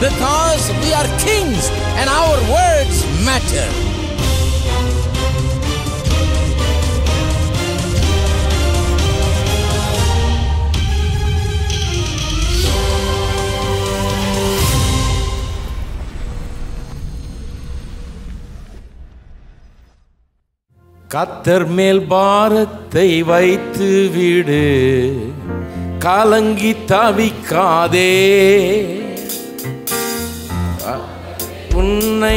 because we are kings and our words matter. கத்தர் மேல் பாரத்தை வைத்து விடு கலங்கி தவிக்காதே உன்னை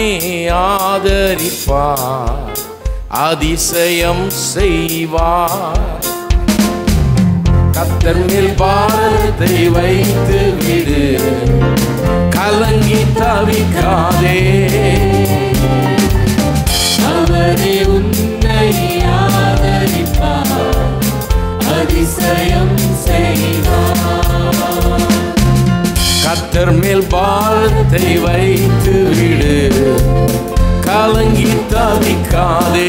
ஆதரிப்பார் அதிசயம் செய்வார் கத்தர் மேல் பாரத்தை வைத்து விடு கலங்கி தவிக்காதே அவரே உன்னை ஆதரிப்பார் அதிசயம் செய்வார் கத்தர் மேல் பாரத்தை வைத்து விடு கலங்கி தவிக்காதே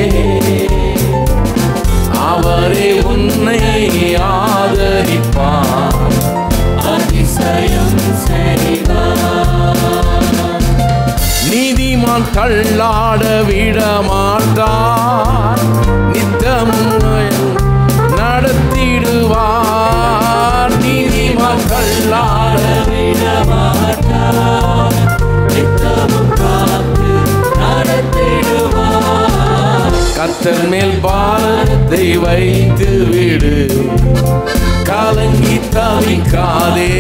அவரே உன்னை ஆதரிப்பார் அதிசயம் செய்வார் நீதிமான் தள்ளாட விட மாட்டார் நித்தமும் நடத்திடுவார் நீதிமான் தள்ளாட விடமாட்டார் நித்தமும் காத்து நடத்திடுவார் கத்தர் மேல் பாரத்தை வைத்து விடு கலங்கி தவிக்காதே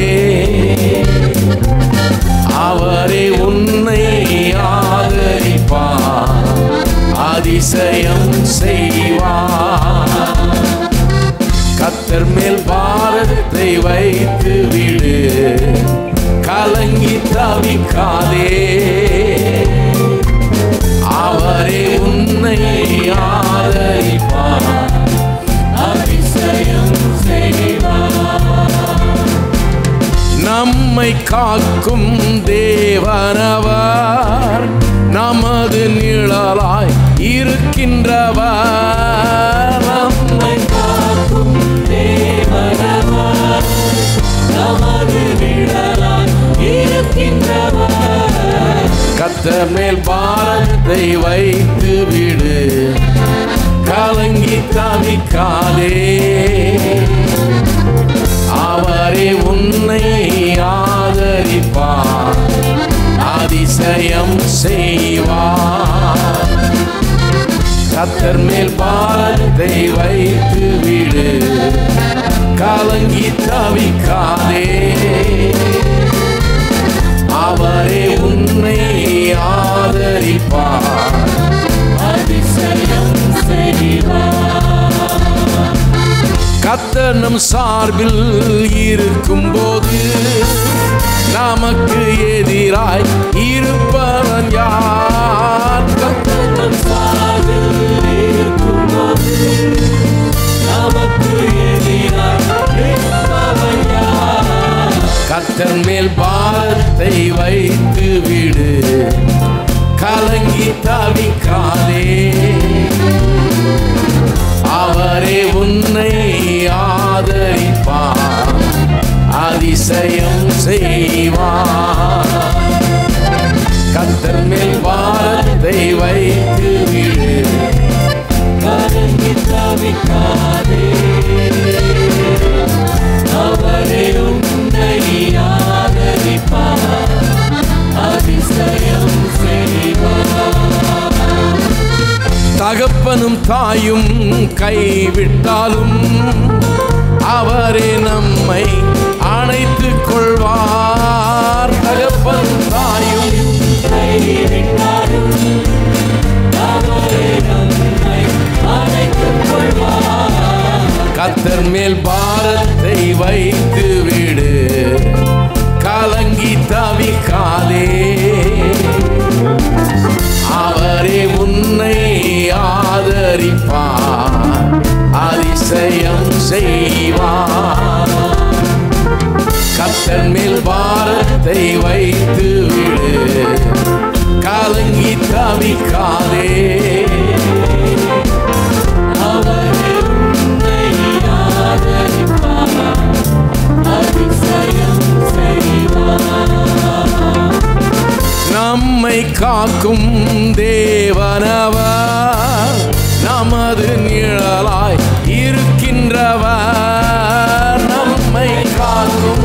அவரே உன்னை ஆதரிப்பார் அதிசயம் செய்வார் கத்தர் மேல் பாரத்தை வைத்து விடு கலங்கி தவிக்காதே அவரே உன்னை ஆதரிப்பார் அதிசயம் செய்வார் நம்மை காக்கும் தேவனவர் நமது நிழலாய் இருக்கின்றவர் நம்மை காக்கும் தேவனவர் நமது நிழலாய் இருக்கின்றவர் கத்தர் மேல் பாரத்தை வைத்து விடு கலங்கி தவிக்காதே அவரே உன்னை ஆதரிப்பார் அதிசயம் செய்வார் கத்தர் மேல் பாரத்தை வைத்து விடு கலங்கி தவிக்காதே அவரே உன்னை ஆதரிப்பார் அதிசயம் செய்வார் கத்தர் நம் சார்பில் இருக்கும்போது நமக்கு எதிராய் இருப்பவன் யார் கத்தர் நம் சார்பில் இருக்கும்போது நமக்கு எதிராக இருப்பவன் யார்? கத்தர் மேல் பாரத்தை வைத்து விடு கலங்கி தவிக்காதே அவரே உன்னை ஆதரிப்பார் அதிசயம் செய்வார் கத்தர் மேல் பாரத்தை வைத்து விடு கலங்கி தவிக்காதே. அவரே உன்னை ஆதரிப்பார் அதிசயம் செய்வார் தகப்பனும் தாயும் கைவிட்டாலும் அவரே நம்மை அணைத்துக் கொள்வார் தகப்பனும் தாயும் கைவிட்டாலும் அவரே நம்மை அழைத்துக் கொள்வார் கத்தர் மேல் பாரத்தை வைத்து விடு கலங்கி தவிக்காதே அவரே உன்னை ஆதரிப்பார் அதிசயம் செய்வார் கத்தர் மேல் பாரத்தை வைத்து விடு கலங்கி தவிக்காதே அவரே உன்னை ஆதரிப்பார் அதிசயம் செய்வார் காக்கும் தேவனவர் நமது நிழலாய் இருக்கின்றவர் நம்மை காக்கும்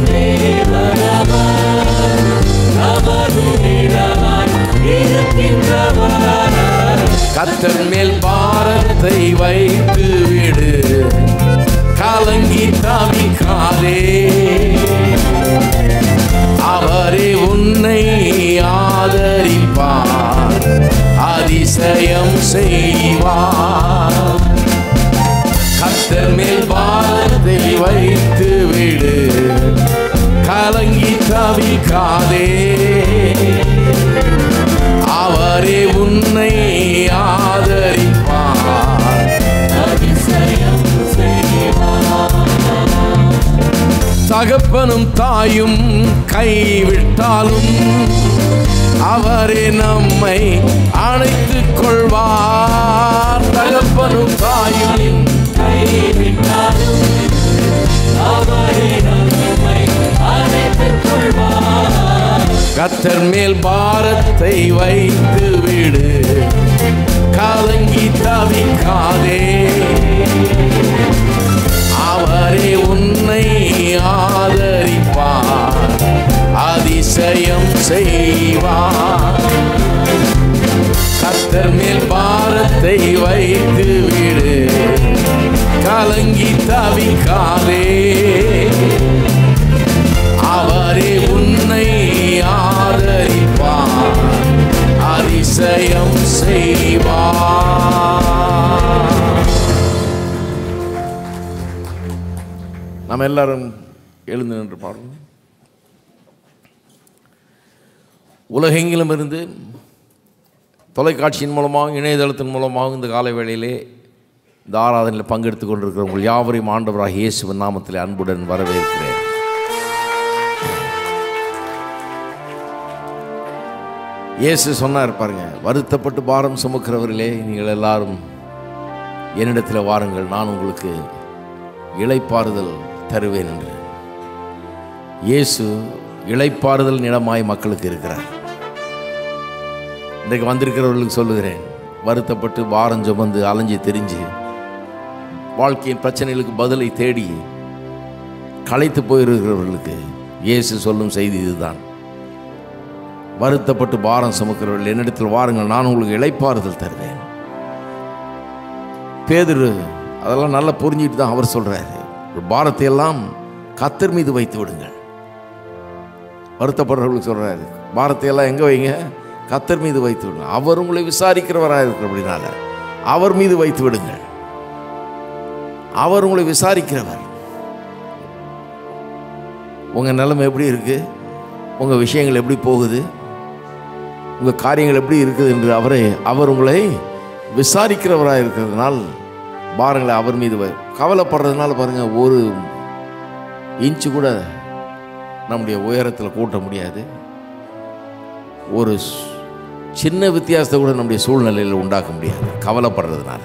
கத்தர் மேல் பாரத்தை வைத்து விடு கலங்கி தவிக்காதே அவரே உன்னை ஆதரிப்பார் அதிசயம் செய்வார் கத்தர் மேல் பாரத்தை வைத்து விடு கலங்கி தவிக்காதே அவரே உன்னை ஆதரிப்பார் அதிசயம் செய்வார் தகப்பனும் தாயும் கைவிட்டாலும் அவரே நம்மை அணைத்துக் கொள்வார் தகப்பனும் தாயும் கைவிட்டாலும் அவரே நம்மை அழைத்துக் கொள்வார் கத்தர் மேல் பாரத்தை வைத்து விடு கலங்கி தவிக்காதே அவரே உன்னை ஆதரிப்பார் அதிசயம் செய்வார் கத்தர் மேல் பாரத்தை வைத்து விடு கலங்கி தவிக்காதே அவரே உன்னை ஆதரிப்பார் அதிசயம் செய்வார் நம்ம எல்லாரும் எழுந்து நின்று பாடுவோம் உலகெங்கிலும் இருந்து தொலைக்காட்சியின் மூலமாக இணையதளத்தின் மூலமாக இந்த காலை வேளையிலே இந்த ஆராதனையில் பங்கெடுத்துக் கொண்டிருக்கிற உங்கள் யாவரையும் ஆண்டவராக இயேசுவின் நாமத்தில் அன்புடன் வரவேற்கிறேன் இயேசு சொன்னார் பாருங்க வருத்தப்பட்டு பாரம் சுமக்கிறவர்களே நீங்கள் எல்லாரும் என்னிடத்தில் வாருங்கள் நான் உங்களுக்கு இளைப்பாறுதல் தருவேன் என்று இயேசு இளைப்பாறுதல் நிலமாய் மக்களுக்கு இருக்கிறார் இன்றைக்கு வந்திருக்கிறவர்களுக்கு சொல்லுகிறேன் வருத்தப்பட்டு பாரம் சுமந்து அலைஞ்சு தெரிஞ்சு வாழ்க்கையின் பிரச்சனைகளுக்கு பதிலை தேடி களைத்து போயிருக்கிறவர்களுக்கு இயேசு சொல்லும் செய்தி இதுதான் வருத்தப்பட்டு பாரம் சுமக்கிறவர்கள் என்னிடத்தில் வாருங்கள் நான் உங்களுக்கு இளைப்பாறுதல் தருவேன் பேதுரு அதெல்லாம் நல்லா புரிஞ்சுட்டு தான் அவர் சொல்றாரு ஒரு பாரத்தை எல்லாம் கத்தர் மீது வைத்து விடுங்கள் வருத்தப்படுறவர்களுக்கு சொல்றாரு பாரத்தை எல்லாம் எங்க வைங்க கத்தர் மீது வைத்து விடுங்க அவர் உங்களை விசாரிக்கிறவராக இருக்கிற அப்படின்னால அவர் மீது வைத்து விடுங்கள் அவர் உங்களை விசாரிக்கிறவர் உங்க நிலைமை எப்படி இருக்கு உங்க விஷயங்கள் எப்படி போகுது உங்க காரியங்கள் எப்படி இருக்குது என்று அவரை அவர் உங்களை விசாரிக்கிறவராக இருக்கிறதுனால் பாருங்களை அவர் மீது வை- கவலைப்படுறதுனால பாருங்க ஒரு இன்ச்சு கூட நம்முடைய உயரத்தில் கூட்ட முடியாது ஒரு ஸ்- சின்ன வித்தியாசத்தை கூட நம்முடைய சூழ்நிலையில் உண்டாக்க முடியாது கவலைப்படுறதுனால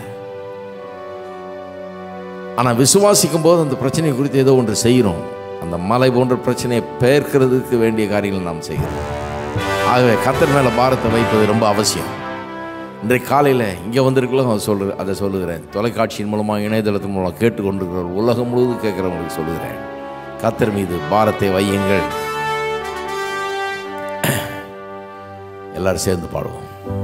ஆனால் விசுவாசிக்கும் போது அந்த பிரச்சனை குறித்து ஏதோ ஒன்று செய்கிறோம் அந்த மலை போன்ற பிரச்சனையை பெயர்க்கிறதுக்கு வேண்டிய காரியங்களை நாம் செய்கிறோம் ஆகவே கத்தர் மேலே பாரத்தை வைப்பது ரொம்ப அவசியம் இன்றைக்கு காலையில் இங்கே வந்திருக்கலாம் அதை சொல்லு அதை சொல்லுகிறேன் தொலைக்காட்சியின் மூலமாக இணையதளத்தின் மூலமாக கேட்டுக்கொண்டிருக்கிற உலகம் முழுவதும் கேட்குறவங்களுக்கு சொல்லுகிறேன் கத்தர் மீது பாரத்தை வையுங்கள் எல்லாரும் சேர்ந்து பாடுவோம்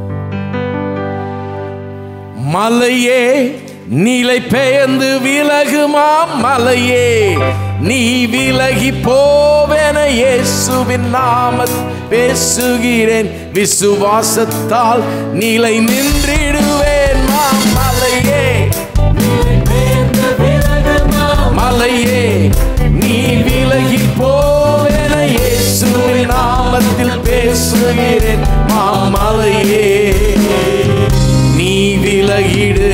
மலையே நீலை பெயர்ந்து விலகுமா மலையே நீ விலகி போவென இயேசுவின் நாமத் பேசுகிறேன் விசுவாசத்தால் நிலை நின்றிடுவேன் மா மலையே பெயர்ந்து விலகுமா மலையே நீ விலகி போவென இயேசுவின் நாமத்தில் பேசுகிறேன் மாமலையே நீ விலகிடு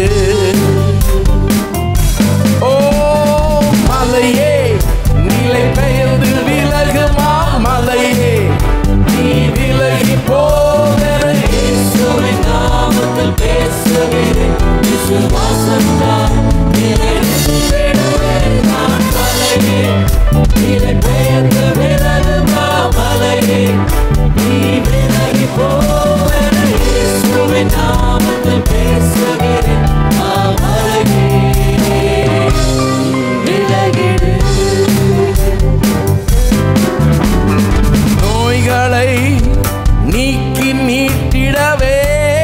ஓ மலையே நிலை பெயர்ந்து விலகுமா மலையே நீ விலகி போவென இயேசுவின் நாமத்தில் பேசுகிறேன் விசுவாசத்தால் நிலை நின்றிடுவேன் நான் மலையே நிலை பெயர்ந்து விலகுமா மலையே நீ விலகி போவே இயேசுவின் நாமத்தில் பேசுகிறேன் மாமலையே விலகிடு நோய்களை நீக்கி மீட்டிடவே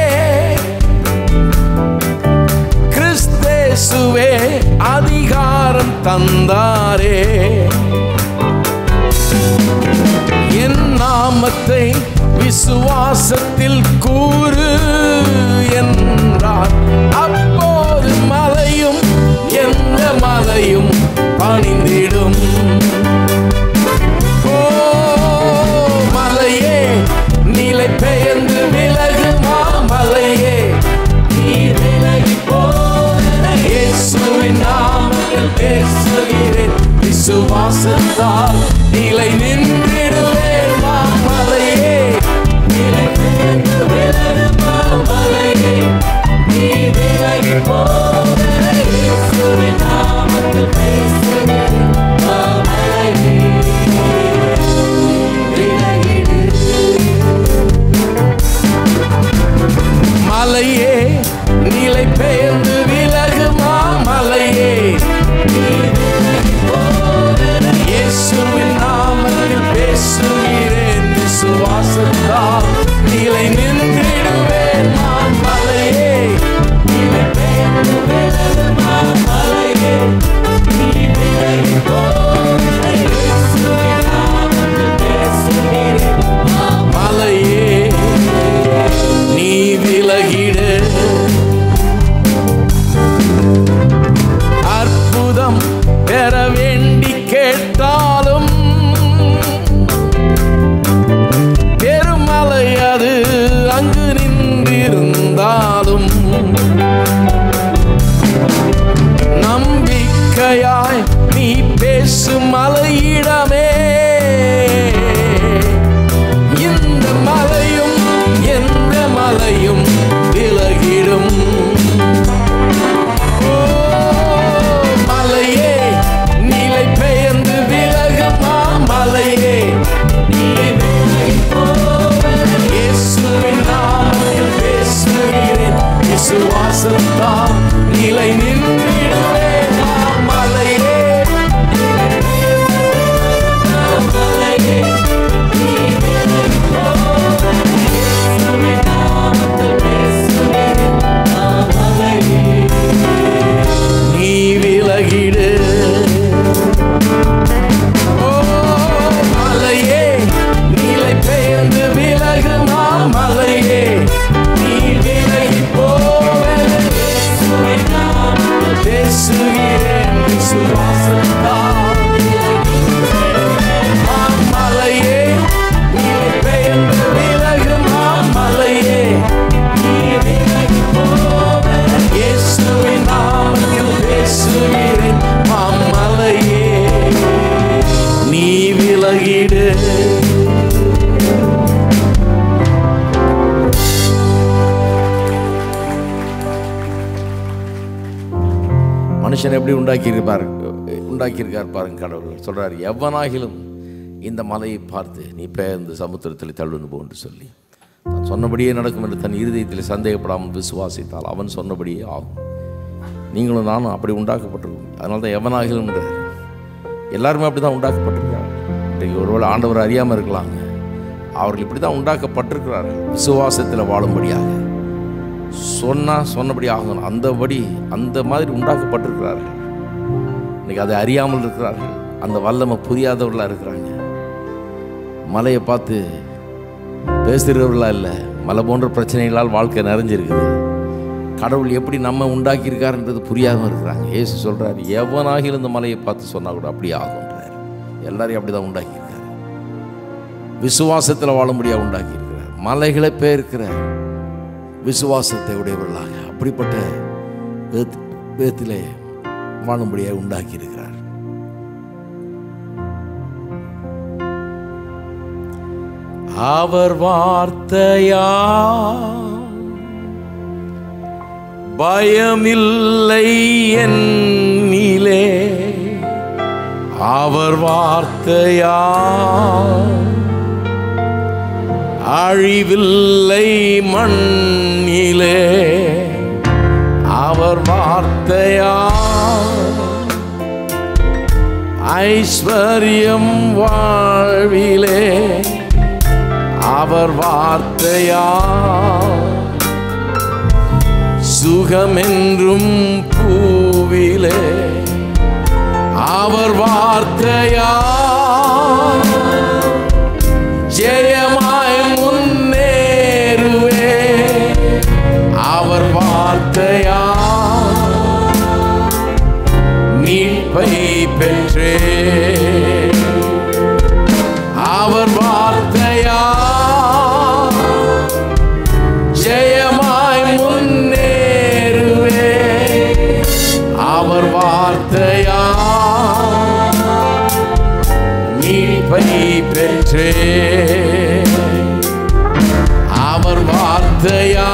கிறிஸ்தேசுவே அதிகாரம் தந்தாரே என் நாமத்தை விசுவாசத்தில் கூறு என்றார் அப்போது மலையும் எந்த மலையும் பணிந்திடும் ஓ மலையே நிலை பெயர்ந்து விலகுமா மலையே நீ விலகி போன இயேசுவின் நாமத்தில் பேசுகிறேன் விசுவாசத்தால் நிலை நின்றிடுவேன் மாமலையே நிலை பெயர்ந்து விலகும் மாமலையே நீ விலகி போன இயேசுவின் நாமத்தில் பேசுகிறேன் மாமலையே விலகிடு மலையே நிலை பெயர்ந்து விலகுமா மலையே இயேசுவின் நாமத்தில் பேசுகிறேன் விசுவாசத்தால் நிலை நின்றிடுவேன் நான் மலையே நிலை பெயர்ந்து விலகும் மாமலையே நீ விலகி போன இயேசுவின் நாமத்தில் பேசுகிறேன் மலையே நீ விலகிடு அற்புதம் பெற வேண்டி கேட்டாலும் பெருமலை அது அங்கு நின்றிருந்தாலும் நம்பிக்கையாய் நீ பேசும் மலையிடமே இந்த மலையும் எந்த மலையும் விலகிடும் ஓ, மலையே நிலை பெயர்ந்து விலகுமா மலையே நீ விலகி போன இயேசுவின் நாமத்தில் பேசுகிறேன் விசுவாசத்தால் நிலை நின்றிடுவேன் நான் மலையே மாமலையே நீ விலகி போன இயேசுவின் நாமத்தில் பேசுகிறேன் மாமலையே நீ விலகிடு ஓ மலையே நிலை பெயர்ந்து விலகுமா மலையே நீ விலகி போவது இயேசுவின் நாமத்தில் பேசுகிறேன் விசுவாசத்தால் மலையே நிலை பெயர்ந்து விலகுமா மலையே நீ விலகி போன இயேசுவின் நாமத்தில் பேசுகிறேன் மாமலையே நீ விலகிடு மனுஷன் எப்படி உண்டாக்கியிருப்பார் உண்டாக்கியிருக்கார் பாருங்க கடவுள் சொல்றார் எவனாகிலும் இந்த மலையை பார்த்து நீ பெயர்ந்து சமுத்திரத்தில் தள்ளுன்னு போ என்று சொல்லி தான் சொன்னபடியே நடக்கும் என்று தன் இருதயத்தில் சந்தேகப்படாமல் விசுவாசித்தால் அவன் சொன்னபடியே ஆகும் நீங்களும் நானும் அப்படி உண்டாக்கப்பட்டிருக்கோம் அதனால தான் எவனாகிலும் எல்லாருமே அப்படி தான் உண்டாக்கப்பட்டிருக்காங்க இன்றைக்கு ஒருவேளை ஆண்டவர் அறியாமல் இருக்கலாங்க அவர்கள் இப்படி தான் உண்டாக்கப்பட்டிருக்கிறார்கள் விசுவாசத்தில் வாழும்படியாக சொன்னால் சொன்னபடி ஆகணும் அந்தபடி அந்த மாதிரி உண்டாக்கப்பட்டிருக்கிறார்கள் இன்னைக்கு அதை அறியாமல் இருக்கிறார்கள் அந்த வல்லமை புரியாதவர்களாக இருக்கிறாங்க மலையை பார்த்து பேசுகிறவர்களா இல்லை மலை போன்ற பிரச்சனைகளால் வாழ்க்கை நிறைஞ்சிருக்குது கடவுள் எப்படி நம்ம உண்டாக்கியிருக்காருன்றது புரியாமல் இருக்கிறாங்க இயேசு சொல்கிறார் எவனாகிலும் இந்த மலையை பார்த்து சொன்னால் கூட அப்படி ஆகுன்றார் எல்லாரையும் அப்படி தான் உண்டாக்கியிருக்காரு விசுவாசத்தில் வாழும்படியாக உண்டாக்கியிருக்கிறார் மலைகளை பேர்க்கிற விசுவாசத்தை உடையவர்களாக அப்படிப்பட்ட வேத்- வேத்திலே வாழும்படியாக உண்டாக்கியிருக்கிறார் அவர் வார்த்தையா பயமில்லை என்னிலே அவர் வார்த்தையா அழிவில்லை மண்ணிலே அவர் வார்த்தையா ஐஸ்வர்யம் வாழ்விலே அவர் வார்த்தையா சுகமென்றும் பூவிலே அவர் வார்த்தையா ஜெயமாய் முன்னேறுவே அவர் வார்த்தையா மீட்பை பெற்றே அவர் வார்த்தையா ஜெயமாய் முன்னேறுவே அவர் வார்த்தையா மீட்பை பெற்றே அவர் வார்த்தையா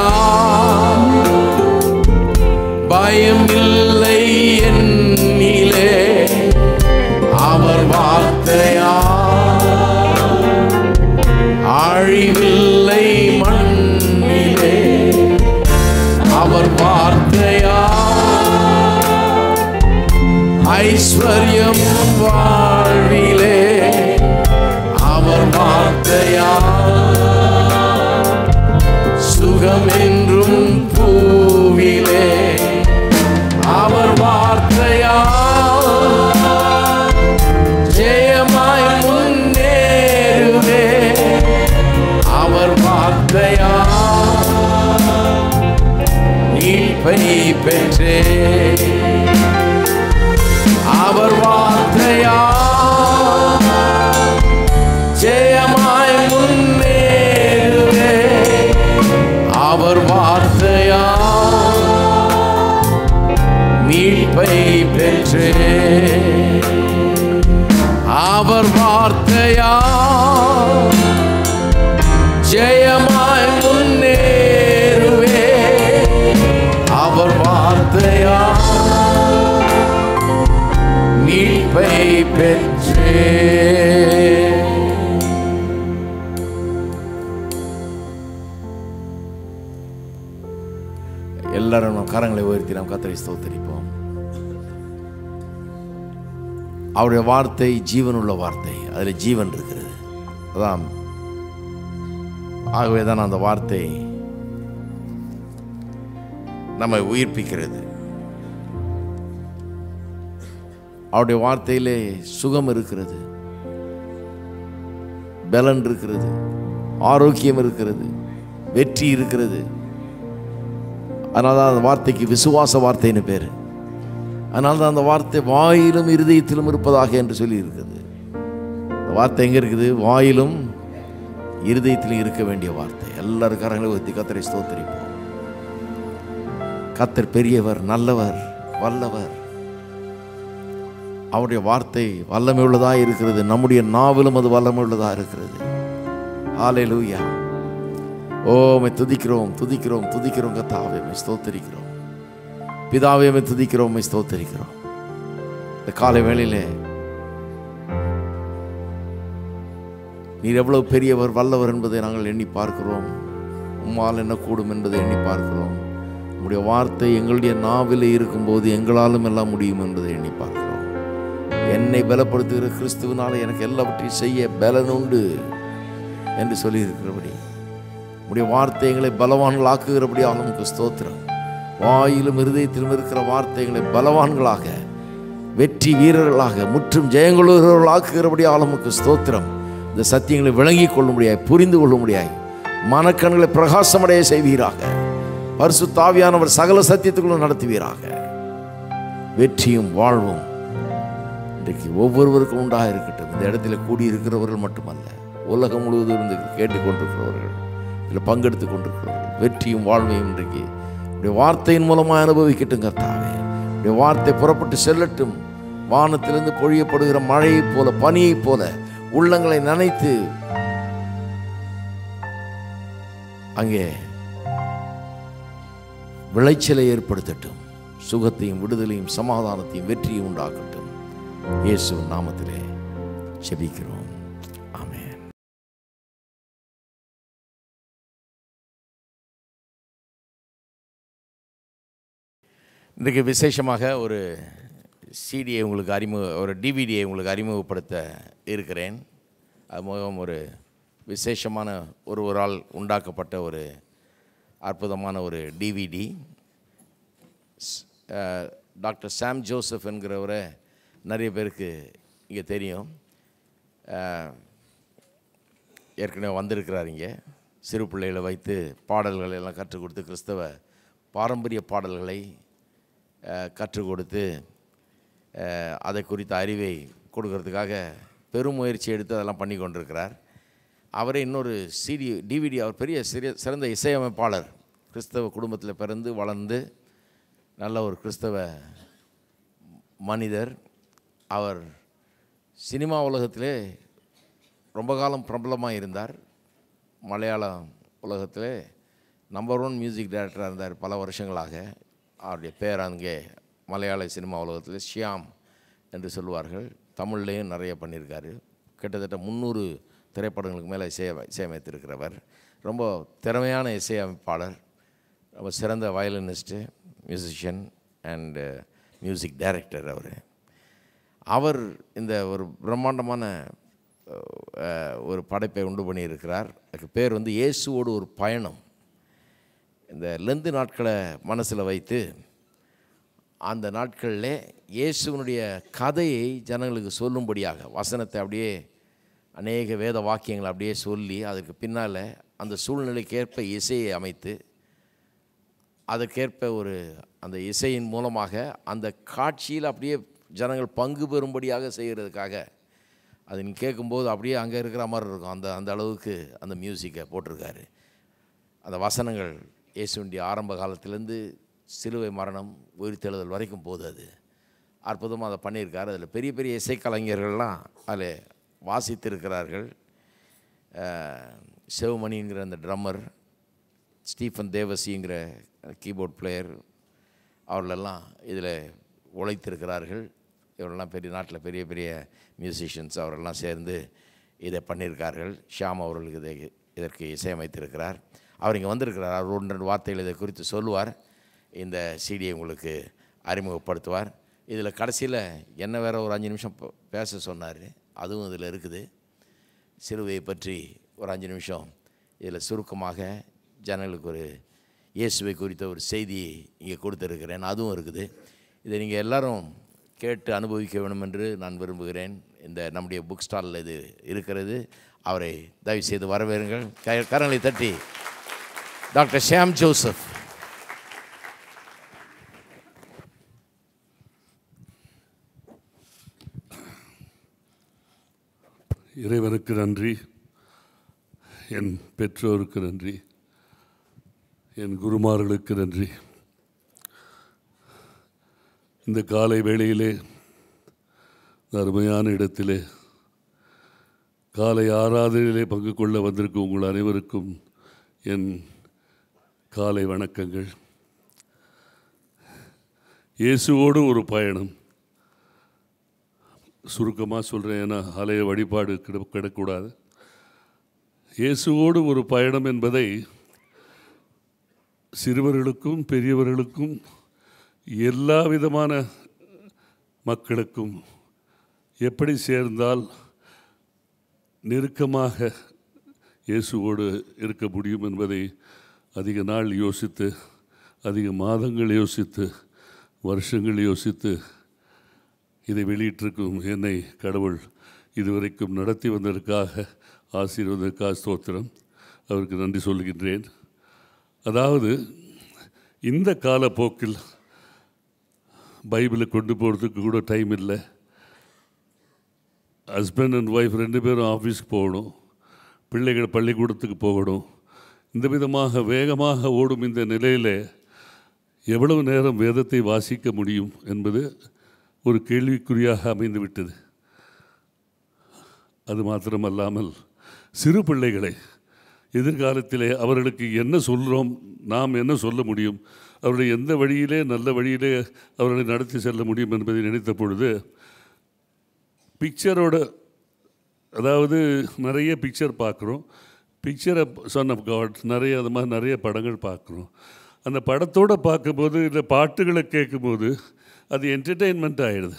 பயம் இல்லை என்னிலே அவர் வார்த்தையா அழிவில்லை மண்ணிலே அவர் வார்த்தையா ஐஸ்வர்யம் வாழ்விலே அவர் வார்த்தையா சுகம் என்றும் பூவிலே அவர் வார்த்தையா ஜெயமாய் முன்னேறுவே அவர் வார்த்தையா மீட்பை பெற்றே அவர் வார்த்தையா ஜெயமாய் முன்னேறுவே அவர் வார்த்தையா மீட்பை பெற்றே அவர் வார்த்தையா ஜெயமாய் முன்னேறுவே அவர் வார்த்தையா மீட்பை பெற்றே எல்லாரும் நம் கரங்களை உயர்த்தி நாம் கத்தரை ஸ்தோத்தரிப்போம் அவருடைய வார்த்தை ஜீவனுள்ள வார்த்தை அதில் ஜீவன் இருக்கிறது அதான் ஆகவே தான் அந்த வார்த்தை நம்மை உயிர்ப்பிக்கிறது அவருடைய வார்த்தையிலே சுகம் இருக்கிறது பலன் இருக்கிறது ஆரோக்கியம் இருக்கிறது வெற்றி இருக்கிறது அதனால தான் அந்த வார்த்தைக்கு விசுவாச வார்த்தைன்னு பேர் அதனால தான் அந்த வார்த்தை வாயிலும் இருதயத்திலும் இருப்பதாக என்று சொல்லி இருக்குது அந்த வார்த்தை எங்கே இருக்குது வாயிலும் இருதயத்திலும் இருக்க வேண்டிய வார்த்தை எல்லாரும் கரங்களை ஒத்தி கத்தரை ஸ்தோத்தரிப்போம் கத்தர் பெரியவர் நல்லவர் வல்லவர் அவருடைய வார்த்தை வல்லமை உள்ளதாக இருக்கிறது நம்முடைய நாவிலும் அது வல்லமை உள்ளதாக இருக்கிறது ஆலை லூயா ஓ மை துதிக்கிறோம் துதிக்கிறோம் துதிக்கிறோம் கத்தாவே மை ஸ்தோத்தரிக்கிறோம் பிதாவே மை துதிக்கிறோம் மை ஸ்தோத்தரிக்கிறோம் இந்த காலை வேளையிலே நீர் எவ்வளவு பெரியவர் வல்லவர் என்பதை நாங்கள் எண்ணி பார்க்கிறோம் உம்மால் என்ன கூடும் என்பதை எண்ணி பார்க்கிறோம் உம்முடைய வார்த்தை எங்களுடைய நாவிலே இருக்கும்போது எங்களாலும் எல்லாம் முடியும் என்பதை எண்ணி பார்க்கிறோம் என்னை பலப்படுத்துகிற கிறிஸ்துவனால எனக்கு எல்லாவற்றையும் செய்ய பலன் உண்டு என்று சொல்லியிருக்கிறபடி உடைய வார்த்தை எங்களை பலவான்களாக்குகிறபடியாக நமக்கு ஸ்தோத்திரம் வாயிலும் இருதயத்திலும் இருக்கிற வார்த்தைகளை பலவான்களாக வெற்றி வீரர்களாக முற்றும் ஜெயங்கொள்ளுகிறவர்களாக்குகிறபடியாக நமக்கு ஸ்தோத்திரம் இந்த சத்தியங்களை விளங்கிக் கொள்ள முடியாய் புரிந்து கொள்ள முடியாய் மனக்கண்களை பிரகாசமடைய செய்வீராக பரிசு தாவியானவர் சகல சத்தியத்துக்குள்ளும் நடத்துவீராக வெற்றியும் வாழ்வும் இன்றைக்கு ஒவ்வொருவருக்கும் உண்டாக இருக்கட்டும் இந்த இடத்துல கூடியிருக்கிறவர்கள் மட்டுமல்ல உலகம் முழுவதும் இருந்து கேட்டுக்கொண்டிருக்கிறவர்கள் இதில் பங்கெடுத்து கொண்டிருக்கிறவர்கள் வெற்றியும் வாழ்வையும் இன்றைக்கு உடைய வார்த்தையின் மூலமாக அனுபவிக்கட்டும் கர்த்தாவே உடைய வார்த்தை புறப்பட்டு செல்லட்டும் வானத்திலிருந்து பொழியப்படுகிற மழையைப் போல பனியைப் போல உள்ளங்களை நனைத்து அங்கே விளைச்சலை ஏற்படுத்தட்டும் சுகத்தையும் விடுதலையும் சமாதானத்தையும் வெற்றியும் உண்டாக்கட்டும் இயேசுவின் நாமத்திலே செபிக்கிறோம் இன்றைக்கு விசேஷமாக ஒரு சிடியை உங்களுக்கு அறிமுக ஒரு டிவிடியை உங்களுக்கு அறிமுகப்படுத்த இருக்கிறேன் அது மூலம் ஒரு விசேஷமான ஒருவரால் உண்டாக்கப்பட்ட ஒரு அற்புதமான ஒரு டிவிடி டாக்டர் சாம் ஜோசப் என்கிறவரை நிறைய பேருக்கு இங்கே தெரியும் அஹ், ஏற்கனவே வந்திருக்கிறார் இங்கே சிறு பிள்ளைகளை வைத்து பாடல்களை எல்லாம் கற்றுக் கொடுத்து கிறிஸ்தவ பாரம்பரிய பாடல்களை அஹ், கற்றுக் கொடுத்து அஹ், அதை குறித்த அறிவை கொடுக்கறதுக்காக பெரும் முயற்சி எடுத்து அதெல்லாம் பண்ணி கொண்டிருக்கிறார் அவரே இன்னொரு சிடி டிவிடி அவர் பெரிய சிறிய சிறந்த இசையமைப்பாளர் கிறிஸ்தவ குடும்பத்தில் பிறந்து வளர்ந்து நல்ல ஒரு கிறிஸ்தவ மனிதர் அவர் சினிமா உலகத்திலே ரொம்ப காலம் பிரபலமாக இருந்தார் மலையாளம் உலகத்திலே நம்பர் ஒன் மியூசிக் டைரக்டராக இருந்தார் பல வருஷங்களாக அவருடைய பேர் அங்கே மலையாள சினிமா உலகத்தில் ஷியாம் என்று சொல்லுவார்கள் தமிழ்லேயும் நிறைய பண்ணியிருக்காரு கிட்டத்தட்ட முந்நூறு திரைப்படங்களுக்கு மேலே இசைய இசையமைத்திருக்கிறவர் ரொம்ப திறமையான இசையமைப்பாளர் ரொம்ப சிறந்த violinist musician and music director அவர் அவர் இந்த ஒரு பிரம்மாண்டமான அஹ், ஒரு படைப்பை உண்டு பண்ணியிருக்கிறார் அதுக்கு பேர் வந்து இயேசுவோடு ஒரு பயணம் இந்த லெந்து நாட்களை மனசில் வைத்து அந்த நாட்களில் இயேசுவனுடைய கதையை ஜனங்களுக்கு சொல்லும்படியாக வசனத்தை அப்படியே அநேக வேத வாக்கியங்களை அப்படியே சொல்லி அதற்கு பின்னால் அந்த சூழ்நிலைக்கேற்ப இசையை அமைத்து அதற்கேற்ப ஒரு அந்த இசையின் மூலமாக அந்த காட்சியில் அப்படியே ஜனங்கள் பங்கு பெறும்படியாக செய்கிறதுக்காக அது நீ கேட்கும்போது அப்படியே அங்கே இருக்கிற மாதிரி இருக்கும் அந்த அந்த அளவுக்கு அந்த மியூசிக்கை போட்டிருக்காரு அந்த வசனங்கள் இயேசுடைய ஆரம்ப காலத்திலேருந்து சிலுவை மரணம் உயிர்த்தெழுதல் வரைக்கும் போகுது அது அற்புதமாக அதை பண்ணியிருக்காரு அதில் பெரிய பெரிய இசைக்கலைஞர்கள்லாம் அதில் வாசித்திருக்கிறார்கள் அஹ், சிவமணிங்கிற அந்த ட்ரம்மர் ஸ்டீஃபன் தேவசிங்கிற கீபோர்ட் பிளேயர் அவர்களெல்லாம் இதில் உழைத்திருக்கிறார்கள் இவரெல்லாம் பெரிய நாட்டில் பெரிய பெரிய மியூசிஷியன்ஸ் அவரெல்லாம் சேர்ந்து இதை பண்ணியிருக்கார்கள் ஷியாம் அவர்களுக்கு இதை இதற்கு இசையமைத்திருக்கிறார் அவர் இங்கே வந்திருக்கிறார் அவர் ஒன்று ரெண்டு வார்த்தைகள் இதை குறித்து சொல்லுவார் இந்த சிடியை உங்களுக்கு அறிமுகப்படுத்துவார் இதில் கடைசியில் என்ன வேற ஒரு அஞ்சு நிமிஷம் ப- பேச சொன்னார் அதுவும் இதில் இருக்குது சிலுவையை பற்றி ஒரு அஞ்சு நிமிஷம் இதில் சுருக்கமாக ஜனங்களுக்கு ஒரு இயேசுவை குறித்த ஒரு செய்தியை இங்கே கொடுத்துருக்கிறேன் அதுவும் இருக்குது இதை நீங்கள் எல்லாரும் கேட்டு அனுபவிக்க வேண்டும் என்று நான் விரும்புகிறேன் இந்த நம்முடைய புக் ஸ்டாலில் இது இருக்கிறது அவரை தயவு செய்து வரவேறுங்கள் க கரங்களை தட்டி டாக்டர் ஷியாம் ஜோசப் இறைவனுக்கு நன்றி என் பெற்றோருக்கு நன்றி என் குருமார்களுக்கு நன்றி இந்த காலை வேளையிலே இந்த அருமையான இடத்திலே காலை ஆராதனையிலே பங்கு கொள்ள வந்திருக்கும் உங்கள் அனைவருக்கும் என் காலை வணக்கங்கள் இயேசுவோடு ஒரு பயணம் சுருக்கமாக சொல்கிறேன் ஏன்னா ஆலய வழிபாடு கிட கிடக்கூடாது இயேசுவோடு ஒரு பயணம் என்பதை சிறுவர்களுக்கும் பெரியவர்களுக்கும் எல்லா விதமான மக்களுக்கும் எப்படி சேர்ந்தால் நெருக்கமாக இயேசுவோடு இருக்க முடியும் என்பதை அதிக நாள் யோசித்து அதிக மாதங்கள் யோசித்து வருஷங்கள் யோசித்து இதை வெளியிட்டிருக்கும் என்னை கடவுள் இதுவரைக்கும் நடத்தி வந்ததற்காக ஆசீர்வதற்காக ஸ்தோத்திரம் அவருக்கு நன்றி சொல்கின்றேன் அதாவது இந்த காலப்போக்கில் பைபிளை கொண்டு போகிறதுக்கு கூட டைம் இல்லை ஹஸ்பண்ட் அண்ட் ஒய்ஃப் ரெண்டு பேரும் ஆஃபீஸ்க்கு போகணும் பிள்ளைகள் பள்ளிக்கூடத்துக்கு போகணும் இந்த விதமாக வேகமாக ஓடும் இந்த நிலையில் எவ்வளவு நேரம் வேதத்தை வாசிக்க முடியும் என்பது ஒரு கேள்விக்குறியாக அமைந்து விட்டது அது மாத்திரமல்லாமல் சிறு பிள்ளைகளை எதிர்காலத்திலே அவர்களுக்கு என்ன சொல்கிறோம் நாம் என்ன சொல்ல முடியும் அவருடைய எந்த வழியிலே நல்ல வழியிலே அவர்களை நடத்தி செல்ல முடியும் என்பதை நினைத்த பொழுது பிக்சரோட அதாவது நிறைய பிக்சர் பார்க்குறோம் பிக்சரை சன் ஆஃப் காட் நிறைய அது மாதிரி நிறைய படங்கள் பார்க்குறோம் அந்த படத்தோடு பார்க்கும்போது இல்லை பாட்டுகளை கேட்கும்போது அது என்டர்டெயின்மெண்ட் ஆகிடுது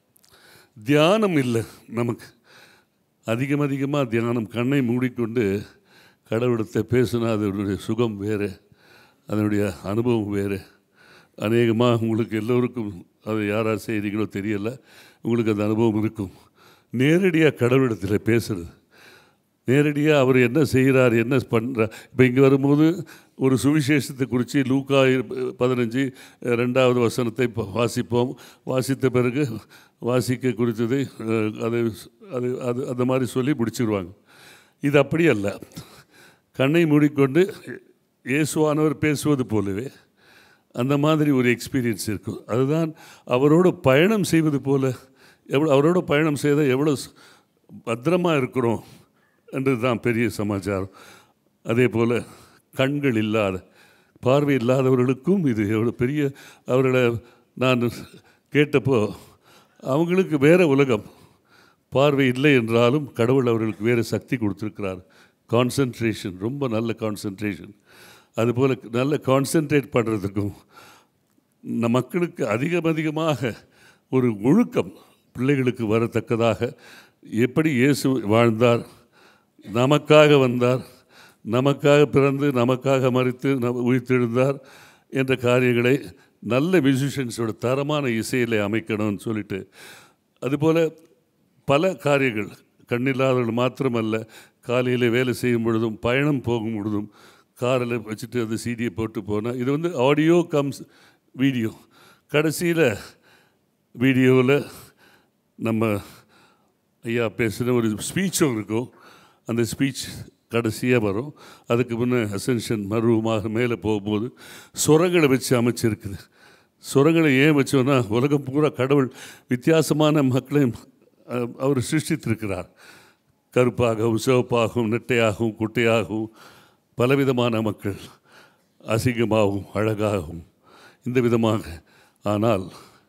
தியானம் இல்லை நமக்கு அதிகம் அதிகமாக தியானம் கண்ணை மூடிக்கொண்டு கடவுளத்தை பேசினா அதனுடைய சுகம் வேறு அதனுடைய அனுபவம் வேறு அநேகமாக உங்களுக்கு எல்லோருக்கும் அதை யாரார் செய்கிறீங்களோ தெரியல உங்களுக்கு அந்த அனுபவம் இருக்கும் நேரடியாக கடவுளிடத்தில் பேசுறது நேரடியாக அவர் என்ன செய்கிறார் என்ன பண்ணுறார் இப்போ இங்கே வரும்போது ஒரு சுவிசேஷத்தை குறித்து லூக்கா இரு- பதினஞ்சு ரெண்டாவது வசனத்தை இப்போ வாசிப்போம் வாசித்த பிறகு வாசிக்க குறித்ததை அஹ், அது அது அது அந்த மாதிரி சொல்லி முடிச்சிருவாங்க இது அப்படி அல்ல கண்ணை மூடிக்கொண்டு இயேசுவானவர் பேசுவது போலவே அந்த மாதிரி ஒரு எக்ஸ்பீரியன்ஸ் இருக்கும் அதுதான் அவரோடு பயணம் செய்வது போல எவ்வளோ அவரோட பயணம் செய்தால் எவ்வளோ பத்திரமாக இருக்கிறோம் என்றது தான் பெரிய சமாச்சாரம் அதே போல் கண்கள் இல்லாத பார்வை இல்லாதவர்களுக்கும் இது எவ்வளோ பெரிய அவர்களை நான் கேட்டப்போ அவங்களுக்கு வேறு உலகம் பார்வை இல்லை என்றாலும் கடவுள் அவர்களுக்கு வேறு சக்தி கொடுத்துருக்கிறார் கான்சன்ட்ரேஷன் ரொம்ப நல்ல கான்சன்ட்ரேஷன் அதுபோல் நல்ல கான்சென்ட்ரேட் பண்ணுறதுக்கும் நம் மக்களுக்கு அதிகம் அதிகமாக ஒரு ஒழுக்கம் பிள்ளைகளுக்கு வரத்தக்கதாக எப்படி இயேசு வாழ்ந்தார் நமக்காக வந்தார் நமக்காக பிறந்து நமக்காக மறித்து நம் உயிர்த்தெழுந்தார் என்ற காரியங்களை நல்ல மியூசிஷியன்ஸோட தரமான இசையில் அமைக்கணும்னு சொல்லிட்டு அதுபோல் பல காரியங்கள் கண்ணில்லாதவர்கள் மாத்திரமல்ல காலையில் வேலை செய்யும் பொழுதும் பயணம் போகும் பொழுதும் காரில் வச்சுட்டு அந்த சீடியை போட்டு போனால் இது வந்து ஆடியோ கம்ஸ் வீடியோ கடைசியில் வீடியோவில் நம்ம ஐயா பேசின ஒரு ஸ்பீச்சும் இருக்கும் அந்த ஸ்பீச் கடைசியாக வரும் அதுக்கு முன்னே அசென்ஷன் மருவமாக மேலே போகும்போது சுரங்களை வச்சு அமைச்சிருக்குது சுரங்களை ஏன் வச்சோன்னா உலகம் பூரா கடவுள் வித்தியாசமான மக்களையும் அஹ், அவர் சிருஷ்டித்திருக்கிறார் கருப்பாகவும் சிவப்பாகவும் நெட்டையாகவும் குட்டையாகவும் பலவிதமான மக்கள் அசிங்கமாகவும் அழகாகவும் இந்த விதமாக ஆனால்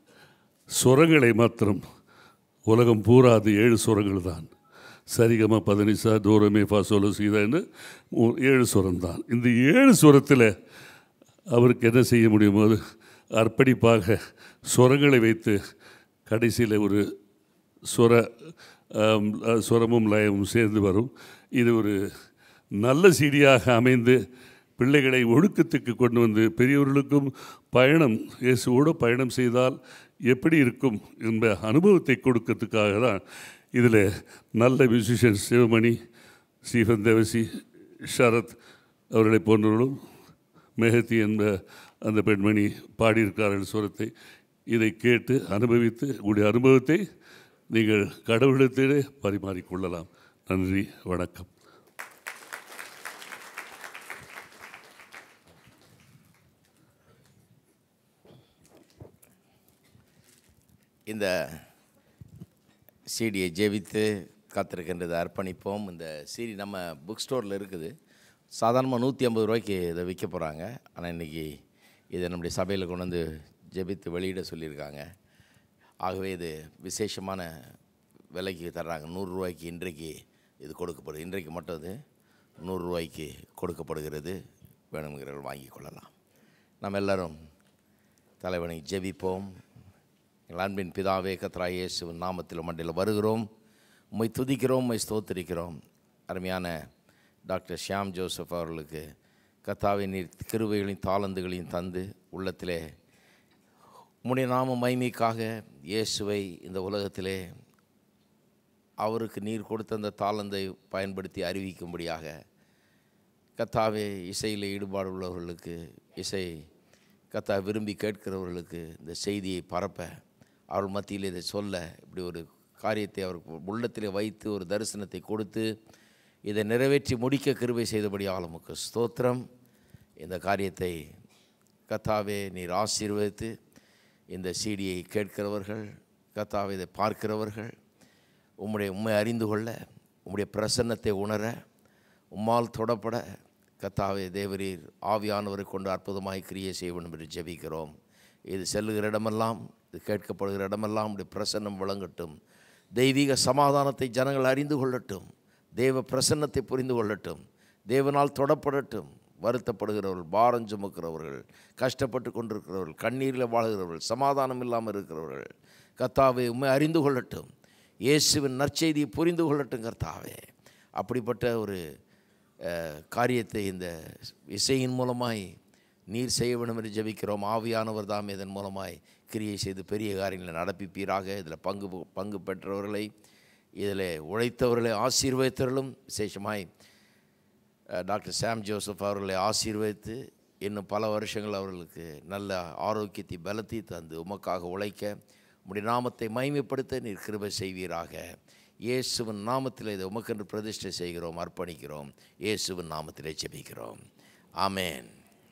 சுரங்களை மாத்திரம் உலகம் பூரா அது ஏழு சுரங்கள் தான் சரிகம பதனிசா தூரமே பாசோல சீதான்னு மூ- ஏழு சுரம் தான் இந்த ஏழு சுரத்தில் அவருக்கு என்ன செய்ய முடியும் போது அர்ப்பணிப்பாக சுரங்களை வைத்து கடைசியில் ஒரு சுர ஆம், அஹ், சுரமும் லயமும் சேர்ந்து வரும் இது ஒரு நல்ல சீடியாக அமைந்து பிள்ளைகளை ஒழுக்கத்துக்கு கொண்டு வந்து பெரியவர்களுக்கும் பயணம் இயேசுவோடு பயணம் செய்தால் எப்படி இருக்கும் என்ற அனுபவத்தை கொடுக்கறதுக்காக தான் இதில் நல்ல மியூசிஷியன் சிவமணி ஸ்டீஃபன் தேவசி ஷரத் அவர்களை போன்றவர்களும் மெஹத்தி என்ற அந்த பெண்மணி பாடியிருக்கிறார்கள் சுரத்தை இதை கேட்டு அனுபவித்து உங்களுடைய அனுபவத்தை நீங்கள் கடவுளிடத்திலே பரிமாறிக்கொள்ளலாம் நன்றி வணக்கம் இந்த சீடியை ஜெபித்து காத்திருக்கின்றதை அர்ப்பணிப்போம் இந்த சீடி நம்ம புக் ஸ்டோரில் இருக்குது சாதாரணமாக நூற்றி ஐம்பது ரூபாய்க்கு இதை விற்க போகிறாங்க ஆனால் இன்றைக்கி இதை நம்முடைய சபையில் கொண்டு வந்து ஜெபித்து வெளியிட சொல்லியிருக்காங்க ஆகவே இது விசேஷமான விலைக்கு தர்றாங்க நூறுரூவாய்க்கு இன்றைக்கு இது கொடுக்கப்படுது இன்றைக்கு மட்டும் அது நூறுரூவாய்க்கு கொடுக்கப்படுகிறது வேணுங்கிறவர்கள் வாங்கிக் கொள்ளலாம் நம்ம எல்லாரும் தலைவனை ஜெபிப்போம் எங்கள் அன்பின் பிதாவே கத்ரா இயேசுவின் நாமத்தில் மண்டியில் வருகிறோம் உம்மை துதிக்கிறோம் உம்மை ஸ்தோத்திரிக்கிறோம் அருமையான டாக்டர் ஷியாம் ஜோசப் அவர்களுக்கு கத்தாவை நீர் கிருபைகளையும் தாளந்துகளையும் தந்து உள்ளத்திலே உம்முடைய நாம மைமைக்காக இயேசுவை இந்த உலகத்திலே அவருக்கு நீர் கொடுத்த அந்த தாளந்தை பயன்படுத்தி அறிவிக்கும்படியாக கத்தாவே இசையில் ஈடுபாடு உள்ளவர்களுக்கு இசை கத்தா விரும்பி கேட்கிறவர்களுக்கு இந்த செய்தியை பரப்ப அவர்கள் மத்தியில் இதை சொல்ல இப்படி ஒரு காரியத்தை அவருக்கு உள்ளத்திலே வைத்து ஒரு தரிசனத்தை கொடுத்து இதை நிறைவேற்றி முடிக்க கிருபை செய்தபடியால் உமக்கு ஸ்தோத்திரம் இந்த காரியத்தை கத்தாவே நீர் ஆசீர்வதித்து இந்த சீடியை கேட்கிறவர்கள் கத்தாவை இதை பார்க்கிறவர்கள் உம்முடைய உண்மை அறிந்து கொள்ள உம்முடைய பிரசன்னத்தை உணர உம்மால் தொடப்பட கத்தாவே தேவரீர் ஆவியானவரை கொண்டு அற்புதமாய் கிரியை செய்ய வேண்டும் என்று ஜெபிக்கிறோம் இது செல்லுகிற இடமெல்லாம் இது கேட்கப்படுகிற இடமெல்லாம் உடைய பிரசன்னம் விளங்கட்டும் தெய்வீக சமாதானத்தை ஜனங்கள் அறிந்து கொள்ளட்டும் தேவ பிரசன்னத்தை புரிந்து கொள்ளட்டும் தேவனால் தொடப்படட்டும் வருத்தப்படுகிறவர்கள் பாரம் சுமக்கிறவர்கள் கஷ்டப்பட்டு கொண்டிருக்கிறவர்கள் கண்ணீரில் வாழ்கிறவர்கள் சமாதானம் இல்லாமல் இருக்கிறவர்கள் கர்த்தாவே உண்மை அறிந்து கொள்ளட்டும் இயேசுவின் நற்செய்தியை புரிந்து கொள்ளட்டும் கர்த்தாவே அப்படிப்பட்ட ஒரு அஹ், காரியத்தை இந்த இசையின் மூலமாய் நீர் செய்ய வேண்டும் என்று ஜெபிக்கிறோம் ஆவியானவர் தாம் இதன் மூலமாய் கிரியை செய்து பெரிய காரியங்களை நடப்பிப்பீராக இதில் பங்கு பங்கு பெற்றவர்களை இதில் உழைத்தவர்களை ஆசீர்வதித்தவர்களும் விசேஷமாய் அஹ், டாக்டர் சாம் ஜோசப் அவர்களை ஆசீர்வதித்து இன்னும் பல வருஷங்கள் அவர்களுக்கு நல்ல ஆரோக்கியத்தை பலத்தை தந்து உமக்காக உழைக்க உம்முடைய நாமத்தை மகிமைப்படுத்த நீர் கிருபை செய்வீராக இயேசுவின் நாமத்தில் இதை உமக்கென்று பிரதிஷ்டை செய்கிறோம் அர்ப்பணிக்கிறோம் இயேசுவின் நாமத்திலே ஜெபிக்கிறோம் ஆமென்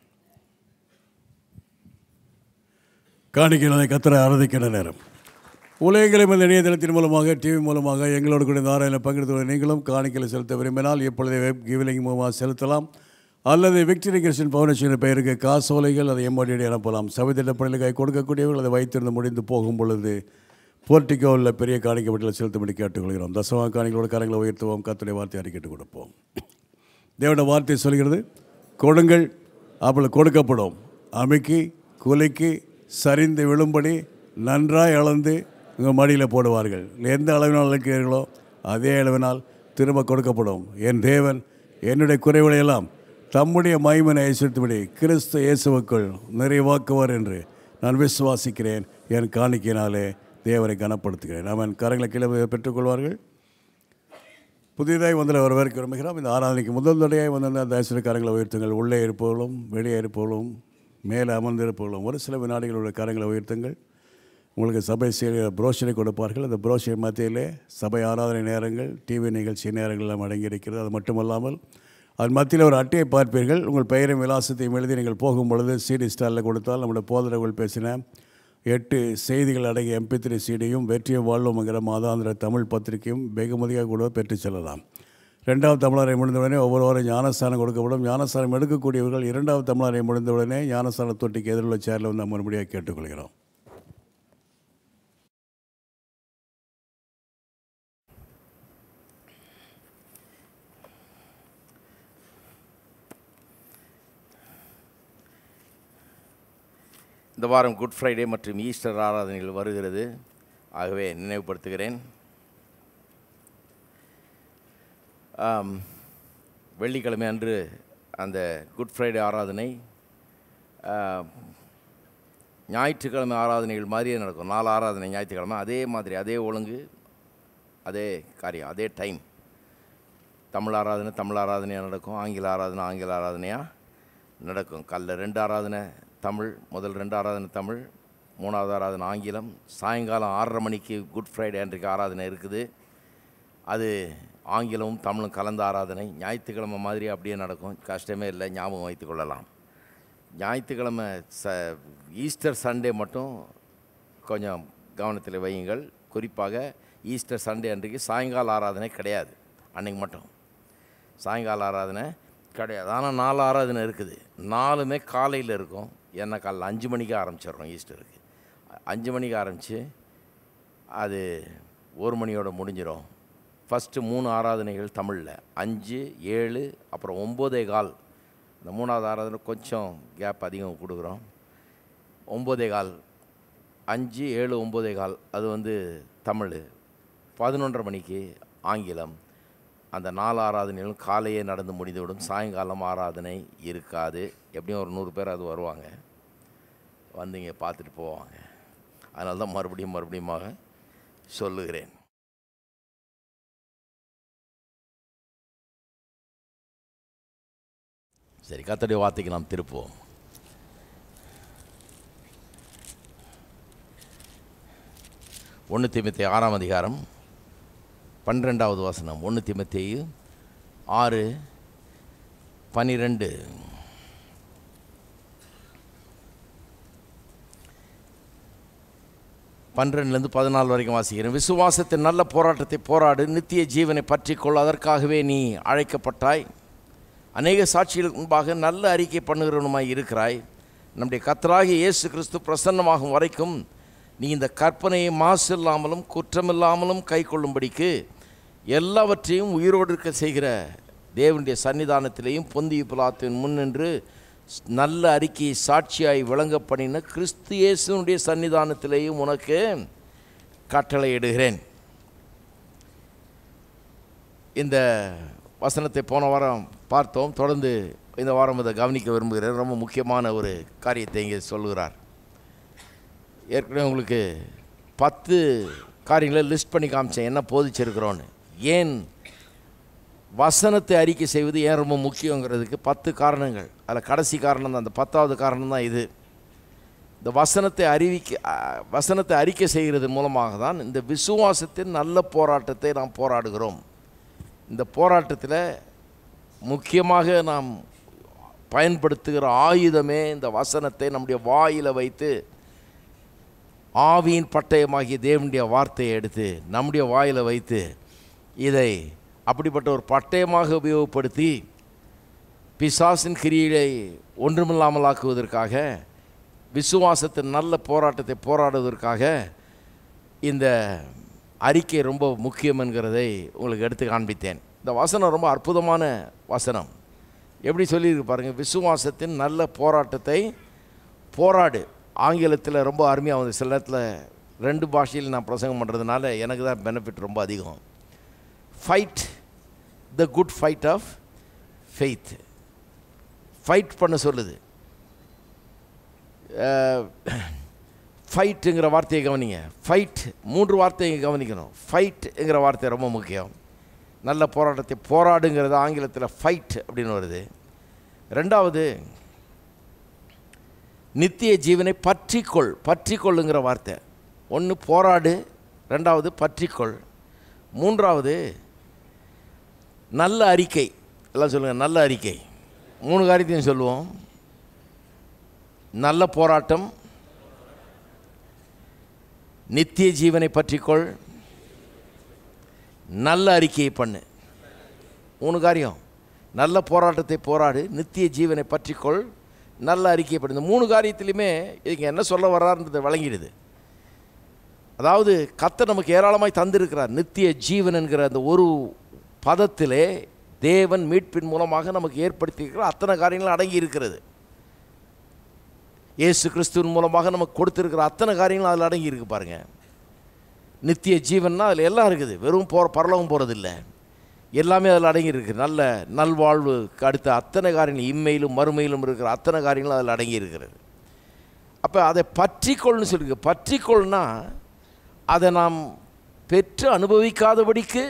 காணிக்கைகளை கத்திர ஆராதிக்கிற நேரம் உலகங்களும் இந்த இணையதளத்தின் மூலமாக டிவி மூலமாக எங்களோடு கூட இந்த ஆராயில் பங்கெடுத்துள்ள நீங்களும் காணிக்கையில் செலுத்த விரும்பினால் இப்பொழுதே வெப் கிவிலிங் மூலமாக செலுத்தலாம் அல்லது விக்டரி கிருஷ்ணன் ஃபவுண்டேஷன் பெயருக்கு காசோலைகள் அதை எம்மாடி அனுப்பலாம் சபை திட்டப்பணிகளுக்காக கொடுக்கக்கூடியவர்கள் அதை வைத்திருந்து முடிந்து போகும் பொழுது போர்ட்டிகோவில் பெரிய காணிக்கப்பட்டில் செலுத்தும்படி கேட்டுக்கொள்கிறோம் தசமா காணிகளோட காரங்களை உயர்த்துவோம் கத்துடைய வார்த்தை அறிக்கிட்டு கொடுப்போம் தேவனுடைய வார்த்தை சொல்கிறது கொடுங்கள் அப்பொழுது கொடுக்கப்படும் அமைக்கி குலுக்கி சரிந்து விழும்படி நன்றாய் அளந்து உங்கள் மடியில் போடுவார்கள் எந்த அளவினால் அளக்கிறீர்களோ அதே அளவினால் திரும்ப கொடுக்கப்படும் என் தேவன் என்னுடைய குறைவுடையெல்லாம் தம்முடைய மகிமனை ஐஸ்வர்த்துபடி கிறிஸ்து இயேசுவுக்குள் நிறைவாக்குவார் என்று நான் விசுவாசிக்கிறேன் என் காணிக்கையினாலே தேவனை கனப்படுத்துகிறேன் அவன் கரங்களை கீழே பெற்றுக்கொள்வார்கள் புதியதாய் வந்த ஒருவருக்கு விரும்புகிறோம் இந்த ஆராதனைக்கு முதல் தடையாய் வந்திருந்த தயசில கரங்களை உயர்த்துங்கள் உள்ளே இருப்பவர்களும் வெளியே இருப்பவர்களும் மேலே அமர்ந்திருப்பவர்களும் ஒரு சில வினாடிகளுடைய கரங்களை உயர்த்துங்கள் உங்களுக்கு சபை செய்ய புரோஷரை கொடுப்பார்கள் அந்த புரோஷர் மத்தியிலே சபை ஆராதனை நேரங்கள் டிவி நிகழ்ச்சி நேரங்கள் எல்லாம் அடங்கியிருக்கிறது அது மட்டுமல்லாமல் அது மத்தியில் ஒரு அட்டையை பார்ப்பீர்கள் உங்கள் பெயரையும் விலாசத்தையும் எழுதி நீங்கள் போகும் பொழுது சிடி ஸ்டாலில் கொடுத்தால் நம்முடைய போதரர்கள் பேசின எட்டு செய்திகள் அடங்கிய எம்பி த்ரீ சீடியும் வெற்றியும் வாழ்வுங்கிற மாதாந்திர தமிழ் பத்திரிகையும் வெகுமதியாக கூட பெற்று செல்லலாம் ரெண்டாவது தமிழரை முடிந்தவுடனே ஒவ்வொரு வாரம் ஞானஸ்தானம் கொடுக்கப்படும் ஞானஸ்தானம் எடுக்கக்கூடியவர்கள் இரண்டாவது தமிழரை முடிந்தவுடனே ஞானஸ்தான தொட்டிக்கு எதிரில் சேரில் வந்து நம்ம மறுபடியாக கேட்டுக்கொள்கிறோம் இந்த வாரம் குட் ஃப்ரைடே மற்றும் ஈஸ்டர் ஆராதனைகள் வருகிறது ஆகவே நினைவுபடுத்துகிறேன் ஆம், வெள்ளிக்கிழமை அன்று அந்த குட் ஃப்ரைடே ஆராதனை ஆம், ஞாயிற்றுக்கிழமை ஆராதனைகள் மாதிரியே நடக்கும் நாலு ஆராதனை ஞாயிற்றுக்கிழமை அதே மாதிரி அதே ஒழுங்கு அதே காரியம் அதே டைம் தமிழ் ஆராதனை தமிழ் ஆராதனையாக நடக்கும் ஆங்கில ஆராதனை ஆங்கில ஆராதனையாக நடக்கும் காலைல ரெண்டு ஆராதனை தமிழ் முதல் ரெண்டு ஆராதனை தமிழ் மூணாவது ஆராதனை ஆங்கிலம் சாயங்காலம் ஆறரை மணிக்கு குட் ஃப்ரைடே அன்றைக்கு ஆராதனை இருக்குது அது ஆங்கிலமும் தமிழும் கலந்த ஆராதனை ஞாயிற்றுக்கிழமை மாதிரி அப்படியே நடக்கும் கஷ்டமே இல்லை ஞாபகம் வைத்துக் கொள்ளலாம் ஞாயிற்றுக்கிழமை ச ஈஸ்டர் சண்டே மட்டும் கொஞ்சம் கவனத்தில் வையுங்கள் குறிப்பாக ஈஸ்டர் சண்டே அன்றைக்கு சாயங்கால ஆராதனை கிடையாது அன்னைக்கு மட்டும் சாயங்கால ஆராதனை கிடையாது ஆனால் நாலு ஆராதனை இருக்குது நாலுமே காலையில் இருக்கும் ஏன்னா காலைல அஞ்சு மணிக்கு ஆரம்பிச்சிடுறோம் ஈஸ்டருக்கு அஞ்சு மணிக்கு ஆரம்பித்து அது ஒரு மணியோட முடிஞ்சிடும் ஃபஸ்ட்டு மூணு ஆராதனைகள் தமிழில் அஞ்சு ஏழு அப்புறம் ஒம்போதே கால் இந்த மூணாவது ஆராதனை கொஞ்சம் கேப் அதிகம் கொடுக்குறோம் ஒம்போதே கால் அஞ்சு ஏழு ஒம்போதே கால் அது வந்து தமிழ் பதினொன்றரை மணிக்கு ஆங்கிலம் அந்த நாலு ஆராதனைகளும் காலையே நடந்து முடிந்துவிடும் சாயங்காலம் ஆராதனை இருக்காது எப்படியும் ஒரு நூறு பேர் அது வருவாங்க வந்து இங்கே பார்த்துட்டு போவாங்க அதனால தான் மறுபடியும் மறுபடியுமாக சொல்லுகிறேன் சரி கத்தடைய வார்த்தைக்கு நாம் திருப்புவோம் ஒன்று திமுத்தி ஆறாம் அதிகாரம் பன்னிரெண்டாவது வசனம் ஒன்று திமுத்தேயு ஆறு பனிரெண்டு பன்னிரெண்டுலேருந்து பதினாலு வரைக்கும் வாசிக்கிறேன் விசுவாசத்தின் நல்ல போராட்டத்தை போராடு நித்திய ஜீவனை பற்றிக்கொள் அதற்காகவே நீ அழைக்கப்பட்டாய் அநேக சாட்சிகளுக்கு முன்பாக நல்ல அறிக்கை பண்ணுகிறவனுமாய் இருக்கிறாய் நம்முடைய கத்தராகிய இயேசு கிறிஸ்து பிரசன்னமாகும் வரைக்கும் நீ இந்த கற்பனையை மாசு இல்லாமலும் குற்றமில்லாமலும் கை கொள்ளும்படிக்கு எல்லாவற்றையும் உயிரோடு இருக்க செய்கிற தேவனுடைய சன்னிதானத்திலேயும் பொந்திய பிலாத்தின் முன்னின்று நல்ல அறிக்கையை சாட்சியாய் விளங்க பண்ணின கிறிஸ்து இயேசுனுடைய சன்னிதானத்திலேயும் உனக்கு கட்டளையிடுகிறேன் இந்த வசனத்தை போன வாரம் பார்த்தோம் தொடர்ந்து இந்த வாரம் இதை கவனிக்க விரும்புகிறேன் ரொம்ப முக்கியமான ஒரு காரியத்தை இங்கே சொல்லுகிறார் ஏற்கனவே உங்களுக்கு பத்து காரியங்களை லிஸ்ட் பண்ணி காமிச்சேன் என்ன போதிச்சிருக்கிறோன்னு ஏன் வசனத்தை அறிக்கை செய்வது ஏன் ரொம்ப முக்கியங்கிறதுக்கு பத்து காரணங்கள் அதில் கடைசி காரணம் தான் அந்த பத்தாவது காரணம் தான் இது இந்த வசனத்தை அறிவிக்க அ, வசனத்தை அறிக்கை செய்கிறது மூலமாக தான் இந்த விசுவாசத்தின் நல்ல போராட்டத்தை நாம் போராடுகிறோம் இந்த போராட்டத்தில் முக்கியமாக நாம் பயன்படுத்துகிற ஆயுதமே இந்த வசனத்தை நம்முடைய வாயில் வைத்து ஆவியின் பட்டயமாகிய தேவனுடைய வார்த்தையை எடுத்து நம்முடைய வாயில் வைத்து இதை அப்படிப்பட்ட ஒரு பட்டயமாக உபயோகப்படுத்தி பிசாசின் கிரியை ஒன்றுமில்லாமலாக்குவதற்காக விசுவாசத்தின் நல்ல போராட்டத்தை போராடுவதற்காக இந்த அறிக்கை ரொம்ப முக்கியம் என்கிறதை உங்களுக்கு எடுத்து காண்பித்தேன் இந்த வசனம் ரொம்ப அற்புதமான வசனம் எப்படி சொல்லியிருக்கு பாருங்கள் விசுவாசத்தின் நல்ல போராட்டத்தை போராடு ஆங்கிலத்தில் ரொம்ப அருமையாக வந்து சில நேரத்தில் ரெண்டு பாஷையில் நான் பிரசங்கம் பண்ணுறதுனால எனக்கு தான் பெனிஃபிட் ரொம்ப அதிகம் fight the good fight of faith fight பண்ண சொல்லுது ஃபைட்டுங்கிற வார்த்தையை கவனிங்க ஃபைட் மூன்று வார்த்தையை கவனிக்கணும் ஃபைட்டுங்கிற வார்த்தை ரொம்ப முக்கியம் நல்ல போராட்டத்தை போராடுங்கிறது ஆங்கிலத்தில் ஃபைட் அப்படின்னு வருது ரெண்டாவது நித்திய ஜீவனை பற்றிக்கொள் பற்றிக்கொள்ளுங்கிற வார்த்தை ஒன்று போராடு ரெண்டாவது பற்றிக்கொள் மூன்றாவது நல்ல அறிக்கை எல்லாம் சொல்லுங்கள் நல்ல அறிக்கை மூணு காரியத்தையும் சொல்லுவோம் நல்ல போராட்டம் நித்திய ஜீவனை பற்றிக்கொள் நல்ல அறிக்கையை பண்ணு மூணு காரியம் நல்ல போராட்டத்தை போராடு நித்திய ஜீவனை பற்றிக்கொள் நல்ல அறிக்கையை பண்ணு இந்த மூணு காரியத்திலையுமே இதுக்கு என்ன சொல்ல வர்றாருன்றது விளங்கிடுது அதாவது கத்த நமக்கு ஏராளமாய் தந்திருக்கிறார் நித்திய ஜீவன் என்கிற அந்த ஒரு பதத்திலே தேவன் மீட்பின் மூலமாக நமக்கு ஏற்படுத்தியிருக்கிற அத்தனை காரியங்களும் அடங்கி இருக்கிறது இயேசு கிறிஸ்துவின் மூலமாக நமக்கு கொடுத்துருக்கிற அத்தனை காரியங்களும் அதில் அடங்கி இருக்கு பாருங்க நித்திய ஜீவன்னா அதில் எல்லாம் இருக்குது வெறும் போகிற பரலவும் போகிறதில்ல எல்லாமே அதில் அடங்கி இருக்கு நல்ல நல்வாழ்வுக்கு அடுத்த அத்தனை காரியங்கள் இம்மையிலும் மறுமையிலும் இருக்கிற அத்தனை காரியங்களும் அதில் அடங்கி இருக்கிறது அப்போ அதை பற்றிக்கொள்னு சொல்லிருக்கு பற்றிக்கொள்னா அதை நாம் பெற்று அனுபவிக்காதபடிக்கு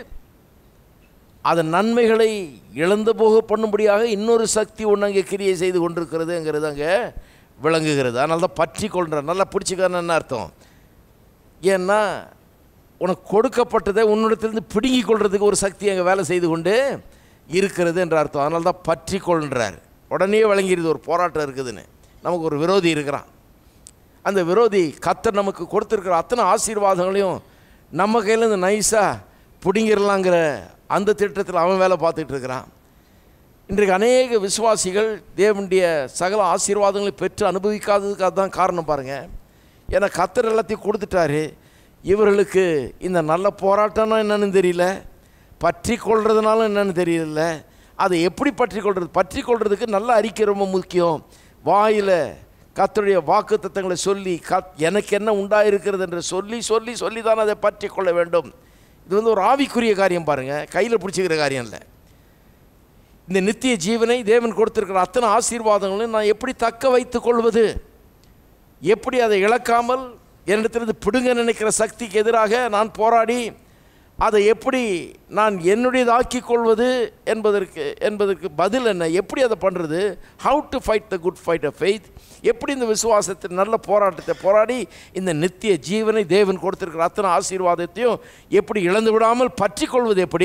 அதன் நன்மைகளை இழந்து போக பண்ணும்படியாக இன்னொரு சக்தி ஒன்று அங்கே கிரியை செய்து கொண்டிருக்கிறதுங்கிறது அங்கே விளங்குகிறது அதனால தான் பற்றி கொள்கிற நல்லா பிடிச்சிக்கன்னு என்ன அர்த்தம் ஏன்னா உனக்கு கொடுக்கப்பட்டதை உன்னிடத்திலிருந்து பிடுங்கி கொள்றதுக்கு ஒரு சக்தி அங்கே வேலை செய்து கொண்டு இருக்கிறது என்ற அர்த்தம் அதனால தான் பற்றி கொள்ன்றார் உடனே விளங்கிடுது ஒரு போராட்டம் இருக்குதுன்னு நமக்கு ஒரு விரோதி இருக்கிறான் அந்த விரோதி கத்தர் நமக்கு கொடுத்துருக்கிற அத்தனை ஆசீர்வாதங்களையும் நம்ம கையிலேருந்து நைஸாக பிடிங்கிடலாங்கிற அந்த திட்டத்தில் அவன் வேலை பார்த்துட்டு இருக்கிறான் இன்றைக்கு அநேக விசுவாசிகள் தேவனுடைய சகல ஆசீர்வாதங்களை பெற்று அனுபவிக்காததுக்கு அதுதான் காரணம் பாருங்கள் ஏன்னா கத்தர் எல்லாத்தையும் கொடுத்துட்டாரு இவர்களுக்கு இந்த நல்ல போராட்டம்னா என்னன்னு தெரியல பற்றி கொள்றதுனாலும் என்னன்னு தெரியல அதை எப்படி பற்றி கொள்வது பற்றி கொள்றதுக்கு நல்ல அறிக்கை ரொம்ப முக்கியம் வாயில் கத்தருடைய வாக்கு தத்தங்களை சொல்லி கத் எனக்கு என்ன உண்டாயிருக்கிறது என்று சொல்லி சொல்லி சொல்லி தான் அதை பற்றி கொள்ள வேண்டும் இது வந்து ஒரு ஆவிக்குரிய காரியம் பாருங்கள் கையில் பிடிச்சிக்கிற காரியம் இல்லை இந்த நித்திய ஜீவனை தேவன் கொடுத்திருக்கிற அத்தனை ஆசீர்வாதங்களையும் நான் எப்படி தக்க வைத்துக் கொள்வது எப்படி அதை இழக்காமல் என்னிடத்திலிருந்து பிடுங்க நினைக்கிற சக்திக்கு எதிராக நான் போராடி அதை எப்படி நான் என்னுடையதாக்கிக் கொள்வது என்பதற்கு என்பதற்கு பதில் என்ன எப்படி அதை பண்ணுறது how to fight the good fight a faith எப்படி இந்த விசுவாசத்தை நல்ல போராட்டத்தை போராடி இந்த நித்திய ஜீவனை தேவன் கொடுத்திருக்கிற அத்தனை ஆசீர்வாதத்தையும் எப்படி இழந்து விடாமல் பற்றி கொள்வது எப்படி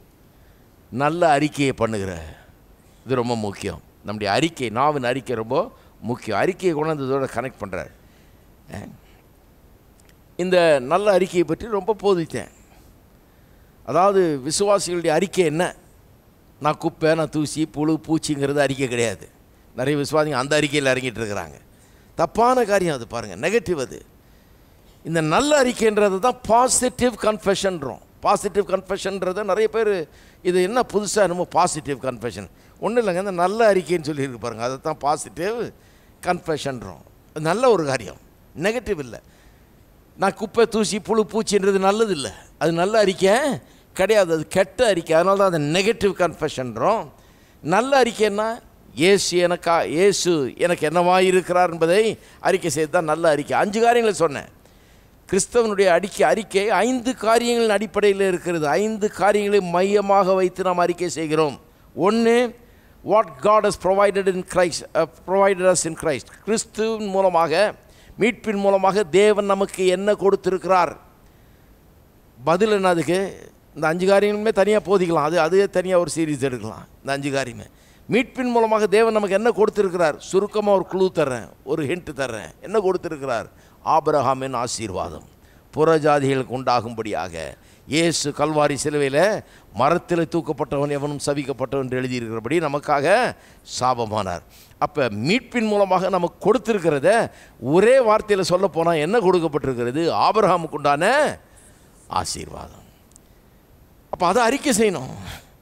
நல்ல அறிக்கையை பண்ணுகிற இது ரொம்ப முக்கியம் நம்முடைய அறிக்கை நாவின் அறிக்கை ரொம்ப முக்கியம் அறிக்கையை கொண்டாந்து இதோட கனெக்ட் பண்ணுறார் இந்த நல்ல அறிக்கையை பற்றி ரொம்ப போதித்தேன் அதாவது விசுவாசிகளுடைய அறிக்கை என்ன நான் குப்பை நான் தூசி புழு பூச்சிங்கிறது அறிக்கை கிடையாது நிறைய விசுவாசிங்க அந்த அறிக்கையில் இறங்கிட்டு இருக்கிறாங்க தப்பான காரியம் அது பாருங்கள் நெகட்டிவ் அது இந்த நல்ல அறிக்கைன்றது தான் பாசிட்டிவ் கன்ஃபெஷன்றோம் பாசிட்டிவ் கன்ஃபெஷன்றதை நிறைய பேர் இது என்ன புதுசாக என்னமோ பாசிட்டிவ் கன்ஃபெஷன் ஒன்றும் இல்லைங்க இந்த நல்ல அறிக்கைன்னு சொல்லியிருக்கு பாருங்கள் அதை தான் பாசிட்டிவ் கன்ஃபெஷன்றோம் அது நல்ல ஒரு காரியம் நெகட்டிவ் இல்லை நான் குப்பை தூசி புழு பூச்சின்றது நல்லது இல்லை அது நல்ல அறிக்கை கிடையாது அது கெட்ட அறிக்கை அதனால தான் அதை நெகட்டிவ் கன்ஃபெஷன்றோம் நல்ல அறிக்கைன்னா இயேசு எனக்கா இயேசு எனக்கு என்னவாக இருக்கிறார் என்பதை அறிக்கை செய்து தான் நல்ல அறிக்கை அஞ்சு காரியங்களை சொன்னேன் கிறிஸ்தவனுடைய அடிக்கை அறிக்கை ஐந்து காரியங்களின் அடிப்படையில் இருக்கிறது ஐந்து காரியங்களை மையமாக வைத்து நாம் அறிக்கை செய்கிறோம் ஒன்று what God has provided in Christ uh, provided us in Christ கிறிஸ்துவின் மூலமாக மீட்பின் மூலமாக தேவன் நமக்கு என்ன கொடுத்திருக்கிறார் பதில் என்ன அதுக்கு இந்த அஞ்சு காரியங்களுமே தனியாக போதிக்கலாம் அது அதுவே தனியாக ஒரு சீரீஸ் எடுக்கலாம் இந்த அஞ்சு காரியமே மீட்பின் மூலமாக தேவன் நமக்கு என்ன கொடுத்திருக்கிறார் சுருக்கமாக ஒரு குழு தர்றேன் ஒரு ஹிண்ட் தர்றேன் என்ன கொடுத்திருக்கிறார் ஆபிரகாமின் ஆசீர்வாதம் புறஜாதிகளுக்கு உண்டாகும்படியாக இயேசு கல்வாரி சிலுவையில் மரத்தில் தூக்கப்பட்டவன் எவனும் சபிக்கப்பட்டவன் என்று எழுதியிருக்கிறபடி நமக்காக சாபமானார் அப்போ மீட்பின் மூலமாக நமக்கு கொடுத்திருக்கிறத ஒரே வார்த்தையில் சொல்ல போனால் என்ன கொடுக்கப்பட்டிருக்கிறது ஆபிரகாமுக்கு உண்டான ஆசீர்வாதம் அப்போ அதை அறிக்கை செய்யணும்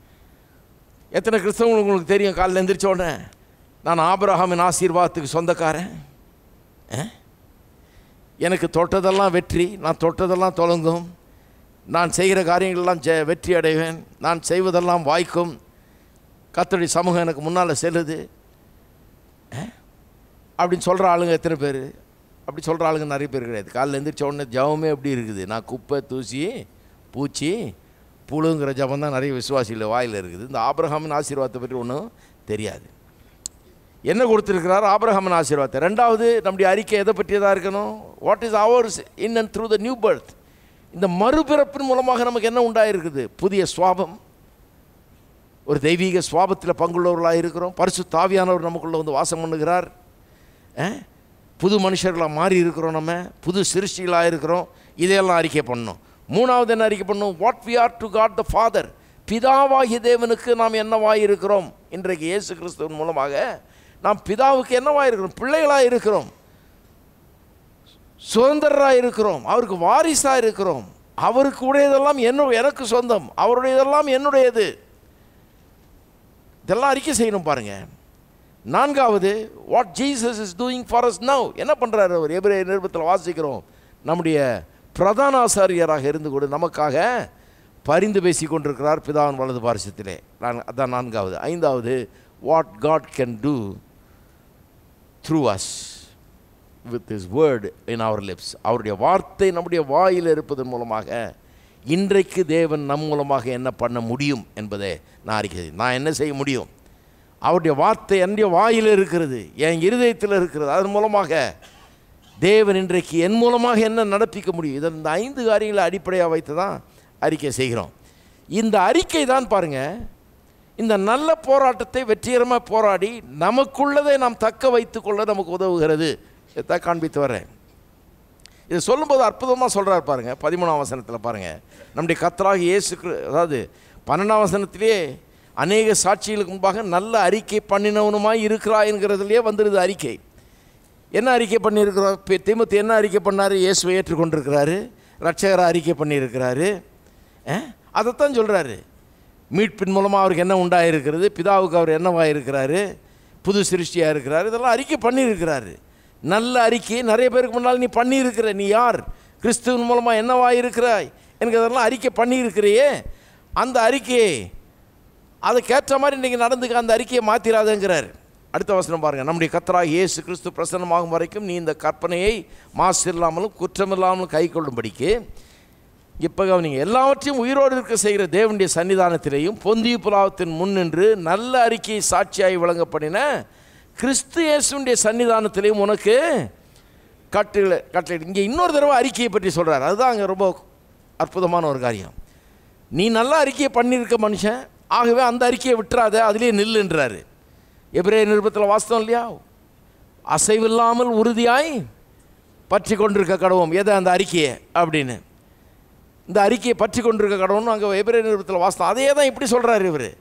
எத்தனை கிறிஸ்தவங்களுக்கு உங்களுக்கு தெரியும் காலையில் எந்திரிச்ச உடனே நான் ஆபிரகாமின் ஆசீர்வாதத்துக்கு சொந்தக்காரன் ஆ? எனக்கு தொட்டதெல்லாம் வெற்றி நான் தொட்டதெல்லாம் தொலங்கும் நான் செய்கிற காரியங்களெல்லாம் ஜெ வெற்றி அடைவேன் நான் செய்வதெல்லாம் வாய்க்கும் கத்தடி சமூகம் எனக்கு முன்னால் செல்லுது ஆ? அப்படின்னு சொல்கிற ஆளுங்க எத்தனை பேர் அப்படி சொல்கிற ஆளுங்க நிறைய பேர் கிடையாது காலைல எந்திரிச்ச உடனே ஜபமே எப்படி இருக்குது நான் குப்பை தூசி பூச்சி புழுங்கிற ஜபம் தான் நிறைய விசுவாசிகள் வாயில் இருக்குது இந்த ஆபிரகாமின் ஆசீர்வாதத்தை பற்றி ஒன்றும் தெரியாது என்ன கொடுத்துருக்கிறார் ஆபிரகாமின் ஆசீர்வாதத்தை ரெண்டாவது நம்முடைய அறிக்கை எதை பற்றியதாக இருக்கணும் what is ours in and through the new birth இந்த மறுபிறப்பின் மூலமாக நமக்கு என்ன உண்டாயிருக்குது புதிய சுவாபம் ஒரு தெய்வீக சுவாபத்தில் பங்குள்ளவர்களாக இருக்கிறோம் பரிசு தாவியானவர் நமக்குள்ளே வந்து வாசம் பண்ணுகிறார் அஹ்? புது மனுஷர்களாக மாறி இருக்கிறோம் நம்ம புது சிருஷ்டிகளாக இருக்கிறோம் இதையெல்லாம் அறிக்கை பண்ணணும் மூணாவது என்ன அறிக்கை பண்ணணும் what we are to God the father பிதாவாகிய தேவனுக்கு நாம் என்னவாய் இருக்கிறோம் இன்றைக்கு இயேசு கிறிஸ்துவின் மூலமாக நாம் பிதாவுக்கு என்னவாய் இருக்கிறோம் பிள்ளைகளாக இருக்கிறோம் சுதந்திரராக இருக்கிறோம் அவருக்கு வாரிசாக இருக்கிறோம் அவருக்கு உடையதெல்லாம் என்ன எனக்கு சொந்தம் அவருடையதெல்லாம் என்னுடையது இதெல்லாம் அறிக்கை செய்யணும் பாருங்க நான்காவது what Jesus is doing for us now என்ன பண்ணுறாரு அவர் எபிரே நிருபத்தில் வாசிக்கிறோம் நம்முடைய பிரதான ஆசாரியராக இருந்து கூட நமக்காக பரிந்து பேசி கொண்டிருக்கிறார் பிதாவின் வலது பாரிசத்திலே நான் அதான் நான்காவது ஐந்தாவது what God can do through us with his word in our lips அவருடைய வார்த்தை நம்முடைய வாயில் இருப்பதன் மூலமாக இன்றைக்கு தேவன் நம் மூலமாக என்ன பண்ண முடியும் என்பதை நான் அறிக்கை நான் என்ன செய்ய முடியும் அவருடைய வார்த்தை என்னுடைய வாயில் இருக்கிறது என் இருதயத்தில் இருக்கிறது அதன் மூலமாக தேவன் இன்றைக்கு என் மூலமாக என்ன நடப்பிக்க முடியும் இதை இந்த ஐந்து காரியங்களை அடிப்படையாக வைத்து தான் அறிக்கை செய்கிறோம் இந்த அறிக்கை தான் பாருங்கள் இந்த நல்ல போராட்டத்தை வெற்றிகரமாக போராடி நமக்குள்ளதை நாம் தக்க வைத்துக்கொள்ள நமக்கு உதவுகிறது இதைத்தான் காண்பித்து வரேன் இதை சொல்லும்போது அற்புதமாக சொல்கிறார் பாருங்க பதிமூணாம் வசனத்தில் பாருங்கள் நம்முடைய கத்தராக இயேசு கிரு- அதாவது பன்னெண்டாம் வசனத்திலே அநேக சாட்சிகளுக்கு முன்பாக நல்ல அறிக்கை பண்ணினவனுமாய் இருக்கிறா என்கிறதுலையே வந்துடுது அறிக்கை என்ன அறிக்கை பண்ணியிருக்கிறோம் இப்போ திமுத்து என்ன அறிக்கை பண்ணார் இயேசுவை ஏற்றுக்கொண்டிருக்கிறாரு ரட்சகரை அறிக்கை பண்ணியிருக்கிறாரு அஹ்? அதைத்தான் சொல்கிறாரு மீட்பின் மூலமாக அவருக்கு என்ன உண்டாயிருக்கிறது பிதாவுக்கு அவர் என்னவாக இருக்கிறாரு புது சிருஷ்டியாக இருக்கிறாரு இதெல்லாம் அறிக்கை பண்ணியிருக்கிறாரு நல்ல அறிக்கை நிறைய பேருக்கு முன்னால் நீ பண்ணியிருக்கிற நீ யார் கிறிஸ்துவின் மூலமாக என்னவாக இருக்கிறாய் எனக்கு அதெல்லாம் அறிக்கை பண்ணியிருக்கிறையே அந்த அறிக்கையை அதுக்கேற்ற மாதிரி இன்றைக்கி நடந்துக்க அந்த அறிக்கையை மாற்றிடாதங்கிறார் அடுத்த வசனம் பாருங்கள் நம்முடைய கத்தராக இயேசு கிறிஸ்து பிரசன்னமாகும் வரைக்கும் நீ இந்த கற்பனையை மாசு இல்லாமலும் குற்றமில்லாமலும் கை கொள்ளும்படிக்கு இப்போ கவனிங்க எல்லாவற்றையும் உயிரோடு இருக்க செய்கிற தேவனுடைய சன்னிதானத்திலேயும் பொந்திய புலாவத்தின் முன் நின்று நல்ல அறிக்கையை சாட்சியாய் விளங்கப்படின கிறிஸ்து இயேசுடைய சன்னிதானத்திலேயும் உனக்கு கட்டளை கட்டளை இங்கே இன்னொரு தடவை அறிக்கையை பற்றி சொல்கிறார் அதுதான் அங்கே ரொம்ப அற்புதமான ஒரு காரியம் நீ நல்ல அறிக்கையை பண்ணியிருக்க மனுஷன் ஆகவே அந்த அறிக்கையை விட்டுறாத அதிலே நில்லுன்றாரு எபிரே நிருபத்தில் வாஸ்தவம் இல்லையா அசைவில்லாமல் உறுதியாய் பற்றி கொண்டிருக்க கடவோம் எதை அந்த அறிக்கையை அப்படின்னு இந்த அறிக்கையை பற்றி கொண்டிருக்க கடவுள்னு அங்கே எபிரே நிருபத்தில் வாஸ்தவம் அதே தான் இப்படி சொல்கிறார் இவர்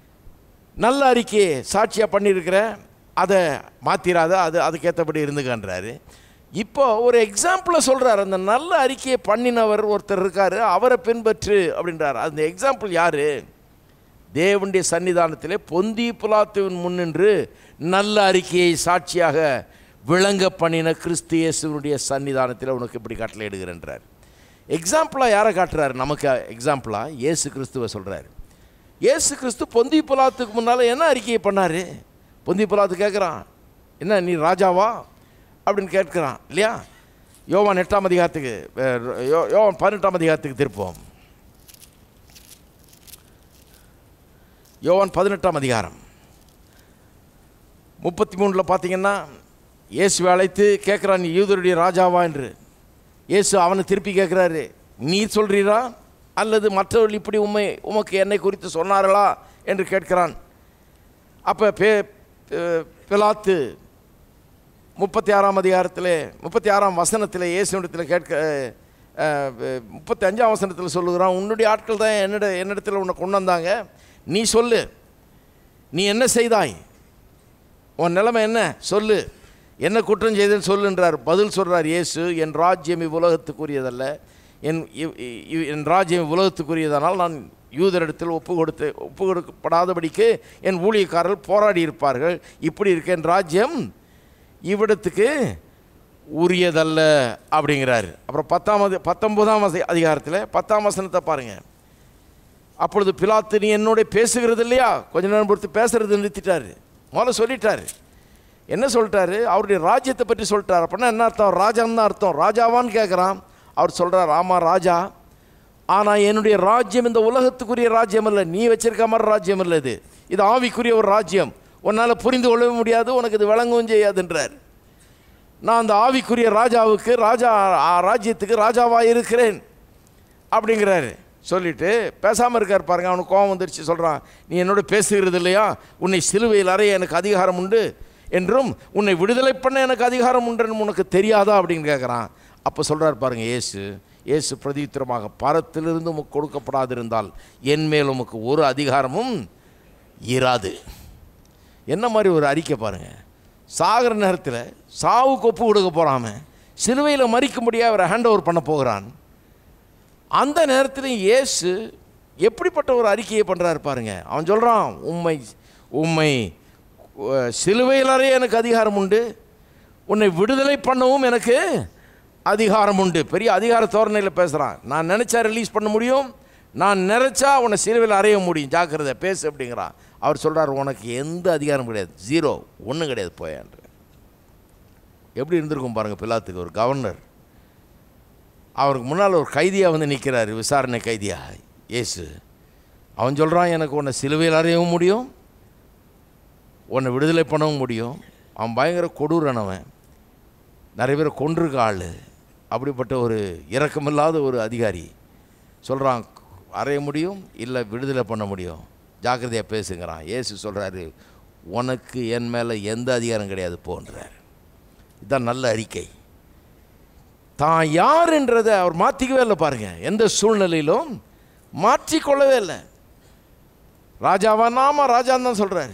நல்ல அறிக்கையை சாட்சியாக பண்ணியிருக்கிற அதை மாற்றிடாத அது அதுக்கேற்றபடி இருந்துக்கன்றாரு இப்போ ஒரு எக்ஸாம்பிளை சொல்கிறார் அந்த நல்ல அறிக்கையை பண்ணினவர் ஒருத்தர் இருக்கார் அவரை பின்பற்று அப்படின்றார் அந்த எக்ஸாம்பிள் யார் தேவனுடைய சன்னிதானத்திலே பொந்தி புலாத்துவின் முன்னின்று நல்ல அறிக்கையை சாட்சியாக விளங்க பண்ணின கிறிஸ்து இயேசுனுடைய சன்னிதானத்தில் உனக்கு இப்படி கட்டளை எடுக்கிறன்றார் எக்ஸாம்பிளாக யாரை காட்டுறாரு நமக்கு எக்ஸாம்பிளாக இயேசு கிறிஸ்துவை சொல்கிறார் இயேசு கிறிஸ்து பொந்தி புலாத்துக்கு முன்னால் என்ன அறிக்கையை பண்ணார் பொந்தி புலாத்து கேட்குறான் என்ன நீ ராஜாவா அப்படின்னு கேட்குறான் இல்லையா யோவான் எட்டாம் அதிகாரத்துக்கு அஹ், யோ- யோவான் பதினெட்டாம் அதிகாரத்துக்கு திருப்போம் யோவான் பதினெட்டாம் அதிகாரம் முப்பத்தி மூணில் பார்த்தீங்கன்னா இயேசுவை அழைத்து கேட்குறான் நீ யூதருடைய ராஜாவா என்று இயேசு அவனை திருப்பி கேட்குறாரு நீ சொல்கிறீரா அல்லது மற்றவர்கள் இப்படி உண்மை உமக்கு என்னை குறித்து சொன்னார்களா என்று கேட்கிறான் அப்போ பே பே- பிலாத்து முப்பத்தி ஆறாம் அதிகாரத்தில் முப்பத்தி ஆறாம் வசனத்தில் இயேசுனிடத்தில் கேட்க அஹ், அஹ், முப்பத்தி அஞ்சாம் வசனத்தில் சொல்லுகிறான் உன்னுடைய ஆட்கள் தான் என்னிட என்னிடத்தில் உன்னை கொண்டு வந்தாங்க நீ சொல்லு நீ என்ன செய்தாய் உன் நிலைமை என்ன சொல்லு என்ன குற்றம் செய்தேன்னு சொல்லுன்றார் பதில் சொல்கிறார் இயேசு என் ராஜ்யம் இவ்வுலகத்துக்குரியதல்ல என் இவ்- இவ்- என் ராஜ்யம் உலகத்துக்குரியதனால் நான் யூதரிடத்தில் ஒப்பு கொடுத்து ஒப்பு கொடுக்கப்படாதபடிக்கு என் ஊழியக்காரர்கள் போராடி இருப்பார்கள் இப்படி இருக்க என் ராஜ்யம் இவ்விடத்துக்கு உரியதல்ல அப்படிங்கிறாரு அப்புறம் பத்தாம் அதி பத்தொன்பதாம் வச அதிகாரத்தில் பத்தாம் வசனத்தை பாருங்கள் அப்பொழுது பிலாத்து நீ என்னோட பேசுகிறது இல்லையா கொஞ்ச நேரம் பொறுத்து பேசுறது நிறுத்திட்டாரு முதல்ல சொல்லிட்டாரு என்ன சொல்லிட்டாரு அவருடைய ராஜ்யத்தை பற்றி சொல்லிட்டார் அப்படின்னா என்ன அர்த்தம் ராஜான்னு தான் அர்த்தம் ராஜாவான்னு கேட்குறான் அவர் சொல்கிறார் ஆமாம் ராஜா ஆனால் என்னுடைய ராஜ்யம் இந்த உலகத்துக்குரிய ராஜ்யம் இல்லை நீ வச்சிருக்க மாதிரி ராஜ்யம் இல்லை இது இது ஆவிக்குரிய ஒரு ராஜ்யம் உன்னால் புரிந்து கொள்ளவே முடியாது உனக்கு இது விளங்கவும் செய்யாதுன்றார் நான் அந்த ஆவிக்குரிய ராஜாவுக்கு ராஜா ஆ, ராஜ்யத்துக்கு ராஜாவாக இருக்கிறேன் அப்படிங்கிறாரு சொல்லிட்டு பேசாமல் இருக்கார் பாருங்க அவனுக்கு கோபம் வந்துருச்சு சொல்கிறான் நீ என்னோட பேசுகிறது இல்லையா உன்னை சிலுவையில் அறைய எனக்கு அதிகாரம் உண்டு என்றும் உன்னை விடுதலை பண்ண எனக்கு அதிகாரம் உண்டுன்னு உனக்கு தெரியாதா அப்படின்னு கேட்குறான் அப்போ சொல்கிறார் பாருங்க இயேசு இயேசு பிரதியுத்தரமாக பரத்திலிருந்து உமக்கு கொடுக்கப்படாதிருந்தால் என் மேல் உமக்கு ஒரு அதிகாரமும் இராது என்ன மாதிரி ஒரு அறிக்கை பாருங்க சாகிற நேரத்தில் சாவுக்கு ஒப்பு கொடுக்க போகிறாம சிலுவையில் மறிக்கும்படியாக அவரை ஹேண்ட் ஓவர் பண்ண போகிறான் அந்த நேரத்தில் இயேசு எப்படிப்பட்ட ஒரு அறிக்கையை பண்ணுறாரு பாருங்க அவன் சொல்கிறான் உண்மை உண்மை அஹ், சிலுவையில் அறைய எனக்கு அதிகாரம் உண்டு உன்னை விடுதலை பண்ணவும் எனக்கு அதிகாரம் உண்டு பெரிய அதிகார தோரணையில் பேசுகிறான் நான் நினச்சா ரிலீஸ் பண்ண முடியும் நான் நினச்சா உன்னை சிலுவையில் அறைய முடியும் ஜாக்கிரதை பேசு அப்படிங்கிறான் அவர் சொல்கிறார் உனக்கு எந்த அதிகாரம் கிடையாது ஜீரோ ஒன்றும் கிடையாது போயான்ற எப்படி இருந்திருக்கும் பாருங்கள் பிலாத்துக்கு ஒரு கவர்னர் அவருக்கு முன்னால் ஒரு கைதியாக வந்து நிற்கிறாரு விசாரணை கைதியாக இயேசு அவன் சொல்கிறான் எனக்கு உன்னை சிலுவையில் அறையவும் முடியும் உன்னை விடுதலை பண்ணவும் முடியும் அவன் பயங்கர கொடூரனவன் நிறைய பேரை கொண்டிருக்க ஆள் அப்படிப்பட்ட ஒரு இரக்கமில்லாத ஒரு அதிகாரி சொல்கிறான் அறைய முடியும் இல்லை விடுதலை பண்ண முடியும் ஜாக்கிரதையாக பேசுங்கிறான் இயேசு சொல்கிறாரு உனக்கு என் மேலே எந்த அதிகாரம் கிடையாது போன்றார் இதுதான் நல்ல அறிக்கை தான் யாருன்றதை அவர் மாற்றிக்கவே இல்லை பாருங்க எந்த சூழ்நிலையிலும் மாற்றிக்கொள்ளவே இல்லை ராஜாவா நாம ராஜான்னு தான் சொல்கிறாரு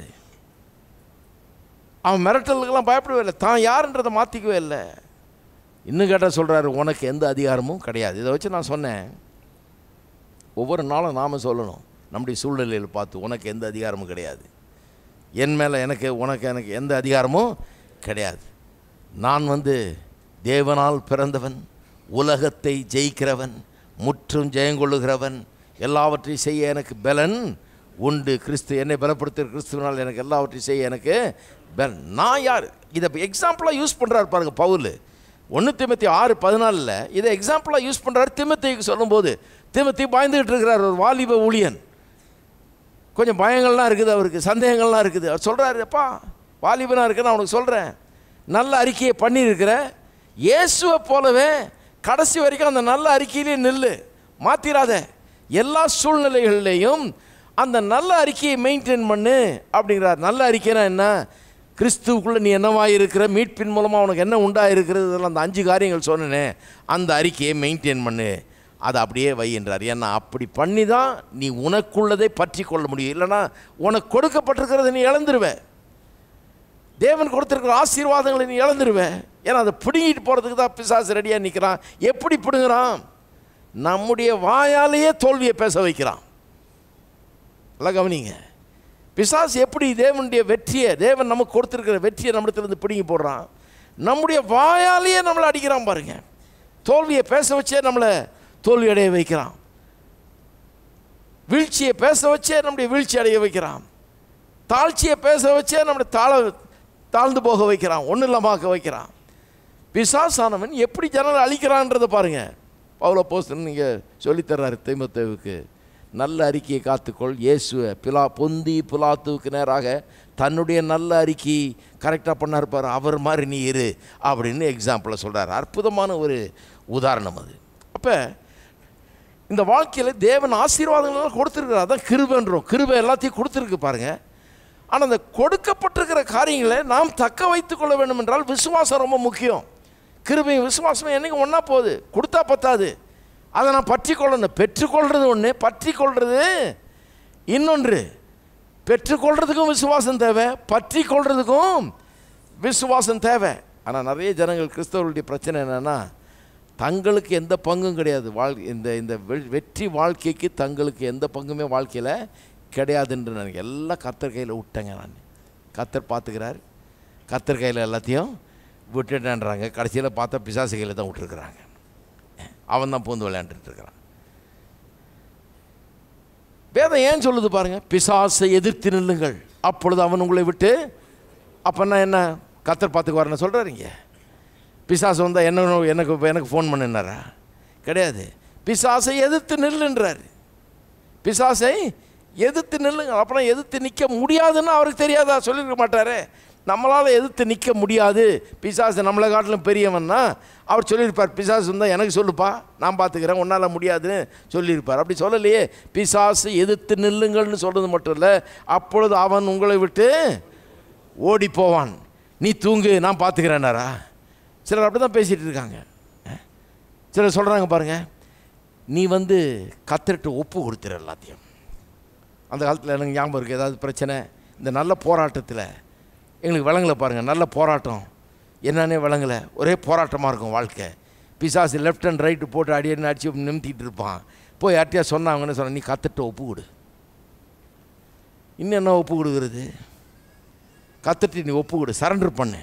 அவன் மிரட்டலுக்கெல்லாம் பயப்படவே இல்லை தான் யாருன்றதை மாற்றிக்கவே இல்லை இன்னும் கேட்டால் சொல்கிறாரு உனக்கு எந்த அதிகாரமும் கிடையாது இதை வச்சு நான் சொன்னேன் ஒவ்வொரு நாளும் நாம் சொல்லணும் நம்முடைய சூழ்நிலையில் பார்த்து உனக்கு எந்த அதிகாரமும் கிடையாது என் மேலே எனக்கு உனக்கு எனக்கு எந்த அதிகாரமும் கிடையாது நான் வந்து தேவனால் பிறந்தவன் உலகத்தை ஜெயிக்கிறவன் முற்றும் ஜெயங்கொள்ளுகிறவன் எல்லாவற்றையும் செய்ய எனக்கு பலன் உண்டு கிறிஸ்து என்னை பலப்படுத்துகிற கிறிஸ்துவனால் எனக்கு எல்லாவற்றையும் செய்ய எனக்கு பலன் நான் யார் இதை எக்ஸாம்பிளாக யூஸ் பண்ணுறாரு பாருங்க பவுல் ஒன்று திமுத்தி ஆறு பதினாலில் இதை எக்ஸாம்பிளாக யூஸ் பண்ணுறாரு திமுத்திக்கு சொல்லும்போது திமுத்தி பயந்துகிட்டு இருக்கிறார் ஒரு வாலிப ஊழியன் கொஞ்சம் பயங்கள்லாம் இருக்குது அவருக்கு சந்தேகங்கள்லாம் இருக்குது அவர் சொல்கிறாரு அப்பா வாலிபனாக இருக்கு நான் உனக்கு சொல்கிறேன் நல்ல அறிக்கையை பண்ணியிருக்கிற இயேசுவை போலவே கடைசி வரைக்கும் அந்த நல்ல அறிக்கையிலே நில்லு மாற்றிடாத எல்லா சூழ்நிலைகள்லேயும் அந்த நல்ல அறிக்கையை மெயின்டைன் பண்ணு அப்படிங்கிறார் நல்ல அறிக்கைனா என்ன கிறிஸ்துவுக்குள்ளே நீ என்னவாக இருக்கிற மீட்பின் மூலமாக உனக்கு என்ன உண்டாக இருக்கிறது இதெல்லாம் அந்த அஞ்சு காரியங்கள் சொன்னேனே அந்த அறிக்கையை மெயின்டைன் பண்ணு அதை அப்படியே வையின்றார் ஏன்னா அப்படி பண்ணி தான் நீ உனக்குள்ளதை பற்றி கொள்ள முடியும் இல்லைன்னா உனக்கு கொடுக்கப்பட்டிருக்கிறத நீ இழந்துருவ தேவன் கொடுத்துருக்கிற ஆசீர்வாதங்களை நீ இழந்துருவ ஏன்னா அதை பிடுங்கிட்டு போகிறதுக்கு தான் பிசாசு ரெடியாக நிற்கிறான் எப்படி பிடுங்குறான் நம்முடைய வாயாலேயே தோல்வியை பேச வைக்கிறான் எல்லாம் கவனிங்க பிசாசு எப்படி தேவனுடைய வெற்றியை தேவன் நமக்கு கொடுத்துருக்கிற வெற்றியை நம்மிடத்துலேருந்து பிடுங்கி போடுறான் நம்முடைய வாயாலேயே நம்மளை அடிக்கிறான் பாருங்க தோல்வியை பேச வச்சே நம்மளை தோல்வி அடைய வைக்கிறான் வீழ்ச்சியை பேச வச்சே நம்முடைய வீழ்ச்சி அடைய வைக்கிறான் தாழ்ச்சியை பேச வச்சே நம்மளை தாழ தாழ்ந்து போக வைக்கிறான் ஒன்றும் இல்லாமாக்க வைக்கிறான் பிசாசானவன் எப்படி ஜனங்களை அழிக்கிறான்றதை பாருங்க பவுல போஸ்டன் நீங்கள் சொல்லித்தர்றாரு தைமத்தேவுக்கு நல்ல அறிக்கையை காத்துக்கொள் இயேசுவை பிலா பொந்தி பிலாத்துவுக்கு நேராக தன்னுடைய நல்ல அறிக்கை கரெக்டாக பண்ணார் பாரு அவர் மாதிரி நீ இரு அப்படின்னு எக்ஸாம்பிளை சொல்கிறார் அற்புதமான ஒரு உதாரணம் அது அப்போ இந்த வாழ்க்கையில் தேவன் ஆசீர்வாதங்கள்லாம் கொடுத்துருக்குறார் அதான் கிருபன்றோம் கிருபை எல்லாத்தையும் கொடுத்துருக்கு பாருங்க ஆனால் அந்த கொடுக்கப்பட்டிருக்கிற காரியங்களை நாம் தக்க வைத்துக் கொள்ள வேண்டும் என்றால் விசுவாசம் ரொம்ப முக்கியம் கிருபையும் விசுவாசமும் என்னைக்கு ஒன்றா போகுது கொடுத்தா பத்தாது அதை நான் பற்றி கொள்ளணும் பெற்றுக்கொள்வது ஒன்று பற்றி கொள்வது இன்னொன்று பெற்றுக்கொள்றதுக்கும் விசுவாசம் தேவை பற்றி கொள்றதுக்கும் விசுவாசம் தேவை ஆனால் நிறைய ஜனங்கள் கிறிஸ்தவர்களுடைய பிரச்சனை என்னென்னா தங்களுக்கு எந்த பங்கும் கிடையாது வாழ் இந்த இந்த வெ- வெற்றி வாழ்க்கைக்கு தங்களுக்கு எந்த பங்குமே வாழ்க்கையில் கிடையாதுன்ற நான் எல்லாம் கத்தர் கையில் விட்டேங்க நான் கத்தர் பார்த்துக்கிறார் கத்தர் கையில் எல்லாத்தையும் விட்டுட்டேன்றாங்க கடைசியில் பார்த்தா பிசாசு கையில் தான் விட்டுருக்குறாங்க அவன் தான் பூந்து விளையாண்டுட்டு இருக்கிறான் வேதம் ஏன் சொல்லுது பாருங்க பிசாசை எதிர்த்து நில்லுங்கள் அப்பொழுது அவன் உங்களை விட்டு அப்போன்னா என்ன கத்தர் பார்த்துக்குவாருன்னு சொல்கிறாருங்க பிசாசு வந்தால் என்ன எனக்கு எனக்கு ஃபோன் பண்ணினாரா கிடையாது பிசாசை எதிர்த்து நில்லுன்றார் பிசாசை எதிர்த்து நில்லுங்க அப்புறம் எதிர்த்து நிற்க முடியாதுன்னு அவருக்கு தெரியாதா சொல்லியிருக்க மாட்டாரே நம்மளால் எதிர்த்து நிற்க முடியாது பிசாசு நம்மளை காட்டிலும் பெரியவன்னா அவர் சொல்லியிருப்பார் பிசாசு வந்தால் எனக்கு சொல்லுப்பா நான் பார்த்துக்கிறேன் உன்னால் முடியாதுன்னு சொல்லியிருப்பார் அப்படி சொல்லலையே பிசாசு எதிர்த்து நில்லுங்கள்னு சொல்கிறது மட்டும் இல்லை அப்பொழுது அவன் உங்களை விட்டு ஓடி போவான் நீ தூங்கு நான் பார்த்துக்கிறேன்னாரா சிலர் அப்படி தான் பேசிகிட்டு இருக்காங்க அஹ். சிலர் சொல்கிறாங்க பாருங்கள் நீ வந்து கத்தரிட்டு ஒப்பு கொடுத்துரு எல்லாத்தையும் அந்த காலத்தில் எனக்கு ஞாபகம் இருக்குது ஏதாவது பிரச்சனை இந்த நல்ல போராட்டத்தில் எங்களுக்கு விளங்கலை பாருங்கள் நல்ல போராட்டம் என்னன்னே விளங்கலை ஒரே போராட்டமாக இருக்கும் வாழ்க்கை பிசாசு லெஃப்ட் அண்ட் ரைட்டு போட்டு அடியடினு அடிச்சு நிமித்திட்டு இருப்பான் போய் யார்ட்டையா சொன்னாங்கன்னு சொன்ன நீ கத்துட்டு ஒப்பு கொடு இன்னும் என்ன ஒப்பு கொடுக்குறது கத்துட்டு நீ ஒப்பு கொடு சரண்டர் பண்ணு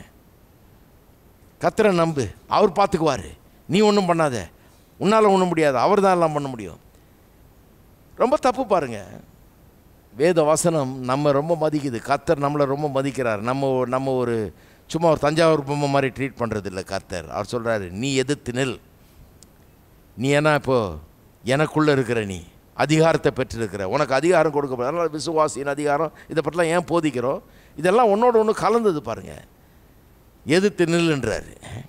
கத்தரை நம்பு அவர் பார்த்துக்குவார் நீ ஒன்றும் பண்ணாத உன்னால் ஒன்றும் முடியாது அவர் தான் எல்லாம் பண்ண முடியும் ரொம்ப தப்பு பாருங்க வேத வசனம் நம்ம ரொம்ப மதிக்குது கத்தர் நம்மளை ரொம்ப மதிக்கிறார் நம்ம ஒரு- நம்ம ஒரு சும்மா ஒரு தஞ்சாவூர் பொம்மை மாதிரி ட்ரீட் பண்ணுறது இல்லை கத்தர் அவர் சொல்கிறாரு நீ எதிர்த்து நில் நீ ஏன்னா இப்போ எனக்குள்ளே இருக்கிற நீ அதிகாரத்தை பெற்றிருக்கிற உனக்கு அதிகாரம் கொடுக்கப்படும் அதனால் விசுவாசியின் அதிகாரம் இதை பற்றிலாம் ஏன் போதிக்கிறோம் இதெல்லாம் ஒன்றோட ஒன்று கலந்தது பாருங்கள் எதிர்த்து நில்லுன்றாரு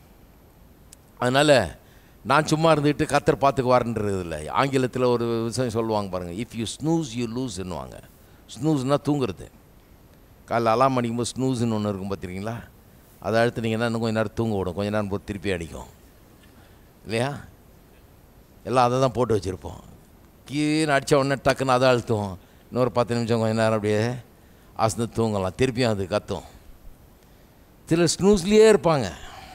அதனால் நான் சும்மா இருந்துக்கிட்டு கத்தர் பார்த்துக்குவாருன்றது இல்லை ஆங்கிலத்தில் ஒரு விஷயம் சொல்லுவாங்க பாருங்கள் இஃப் யூ ஸ்னூஸ் யூ லூஸ்ன்னுவாங்க ஸ்னூஸ்னால் தூங்குறது காலைல அலாம் அடிக்கும்போது ஸ்னூஸ்னு ஒன்று இருக்கும் பார்த்துருக்கீங்களா அதை அழுத்துனீங்கன்னா இன்னும் கொஞ்ச நேரம் தூங்க விடும் கொஞ்ச நேரம் போட்டு திருப்பி அடிக்கும் இல்லையா எல்லாம் அதை தான் போட்டு வச்சுருப்போம் கீழே அடித்த உடனே டக்குன்னு அதை அழுத்தும் இன்னொரு பத்து நிமிஷம் கொஞ்ச நேரம் அப்படியே அசந்து தூங்கலாம் திருப்பியும் அது கத்தும் சிலர் ஸ்னூஸ்லேயே இருப்பாங்க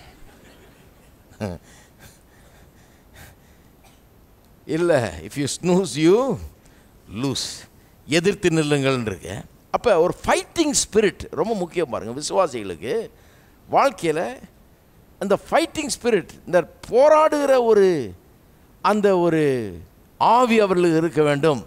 இல்லை if you snooze you lose எதிர்த்து நில்லுங்கள்னு இருக்கு அப்போ ஒரு ஃபைட்டிங் ஸ்பிரிட் ரொம்ப முக்கியம் பாருங்கள் விசுவாசிகளுக்கு வாழ்க்கையில் அந்த ஃபைட்டிங் ஸ்பிரிட் இந்த போராடுகிற ஒரு அந்த ஒரு ஆவி அவர்களுக்கு இருக்க வேண்டும்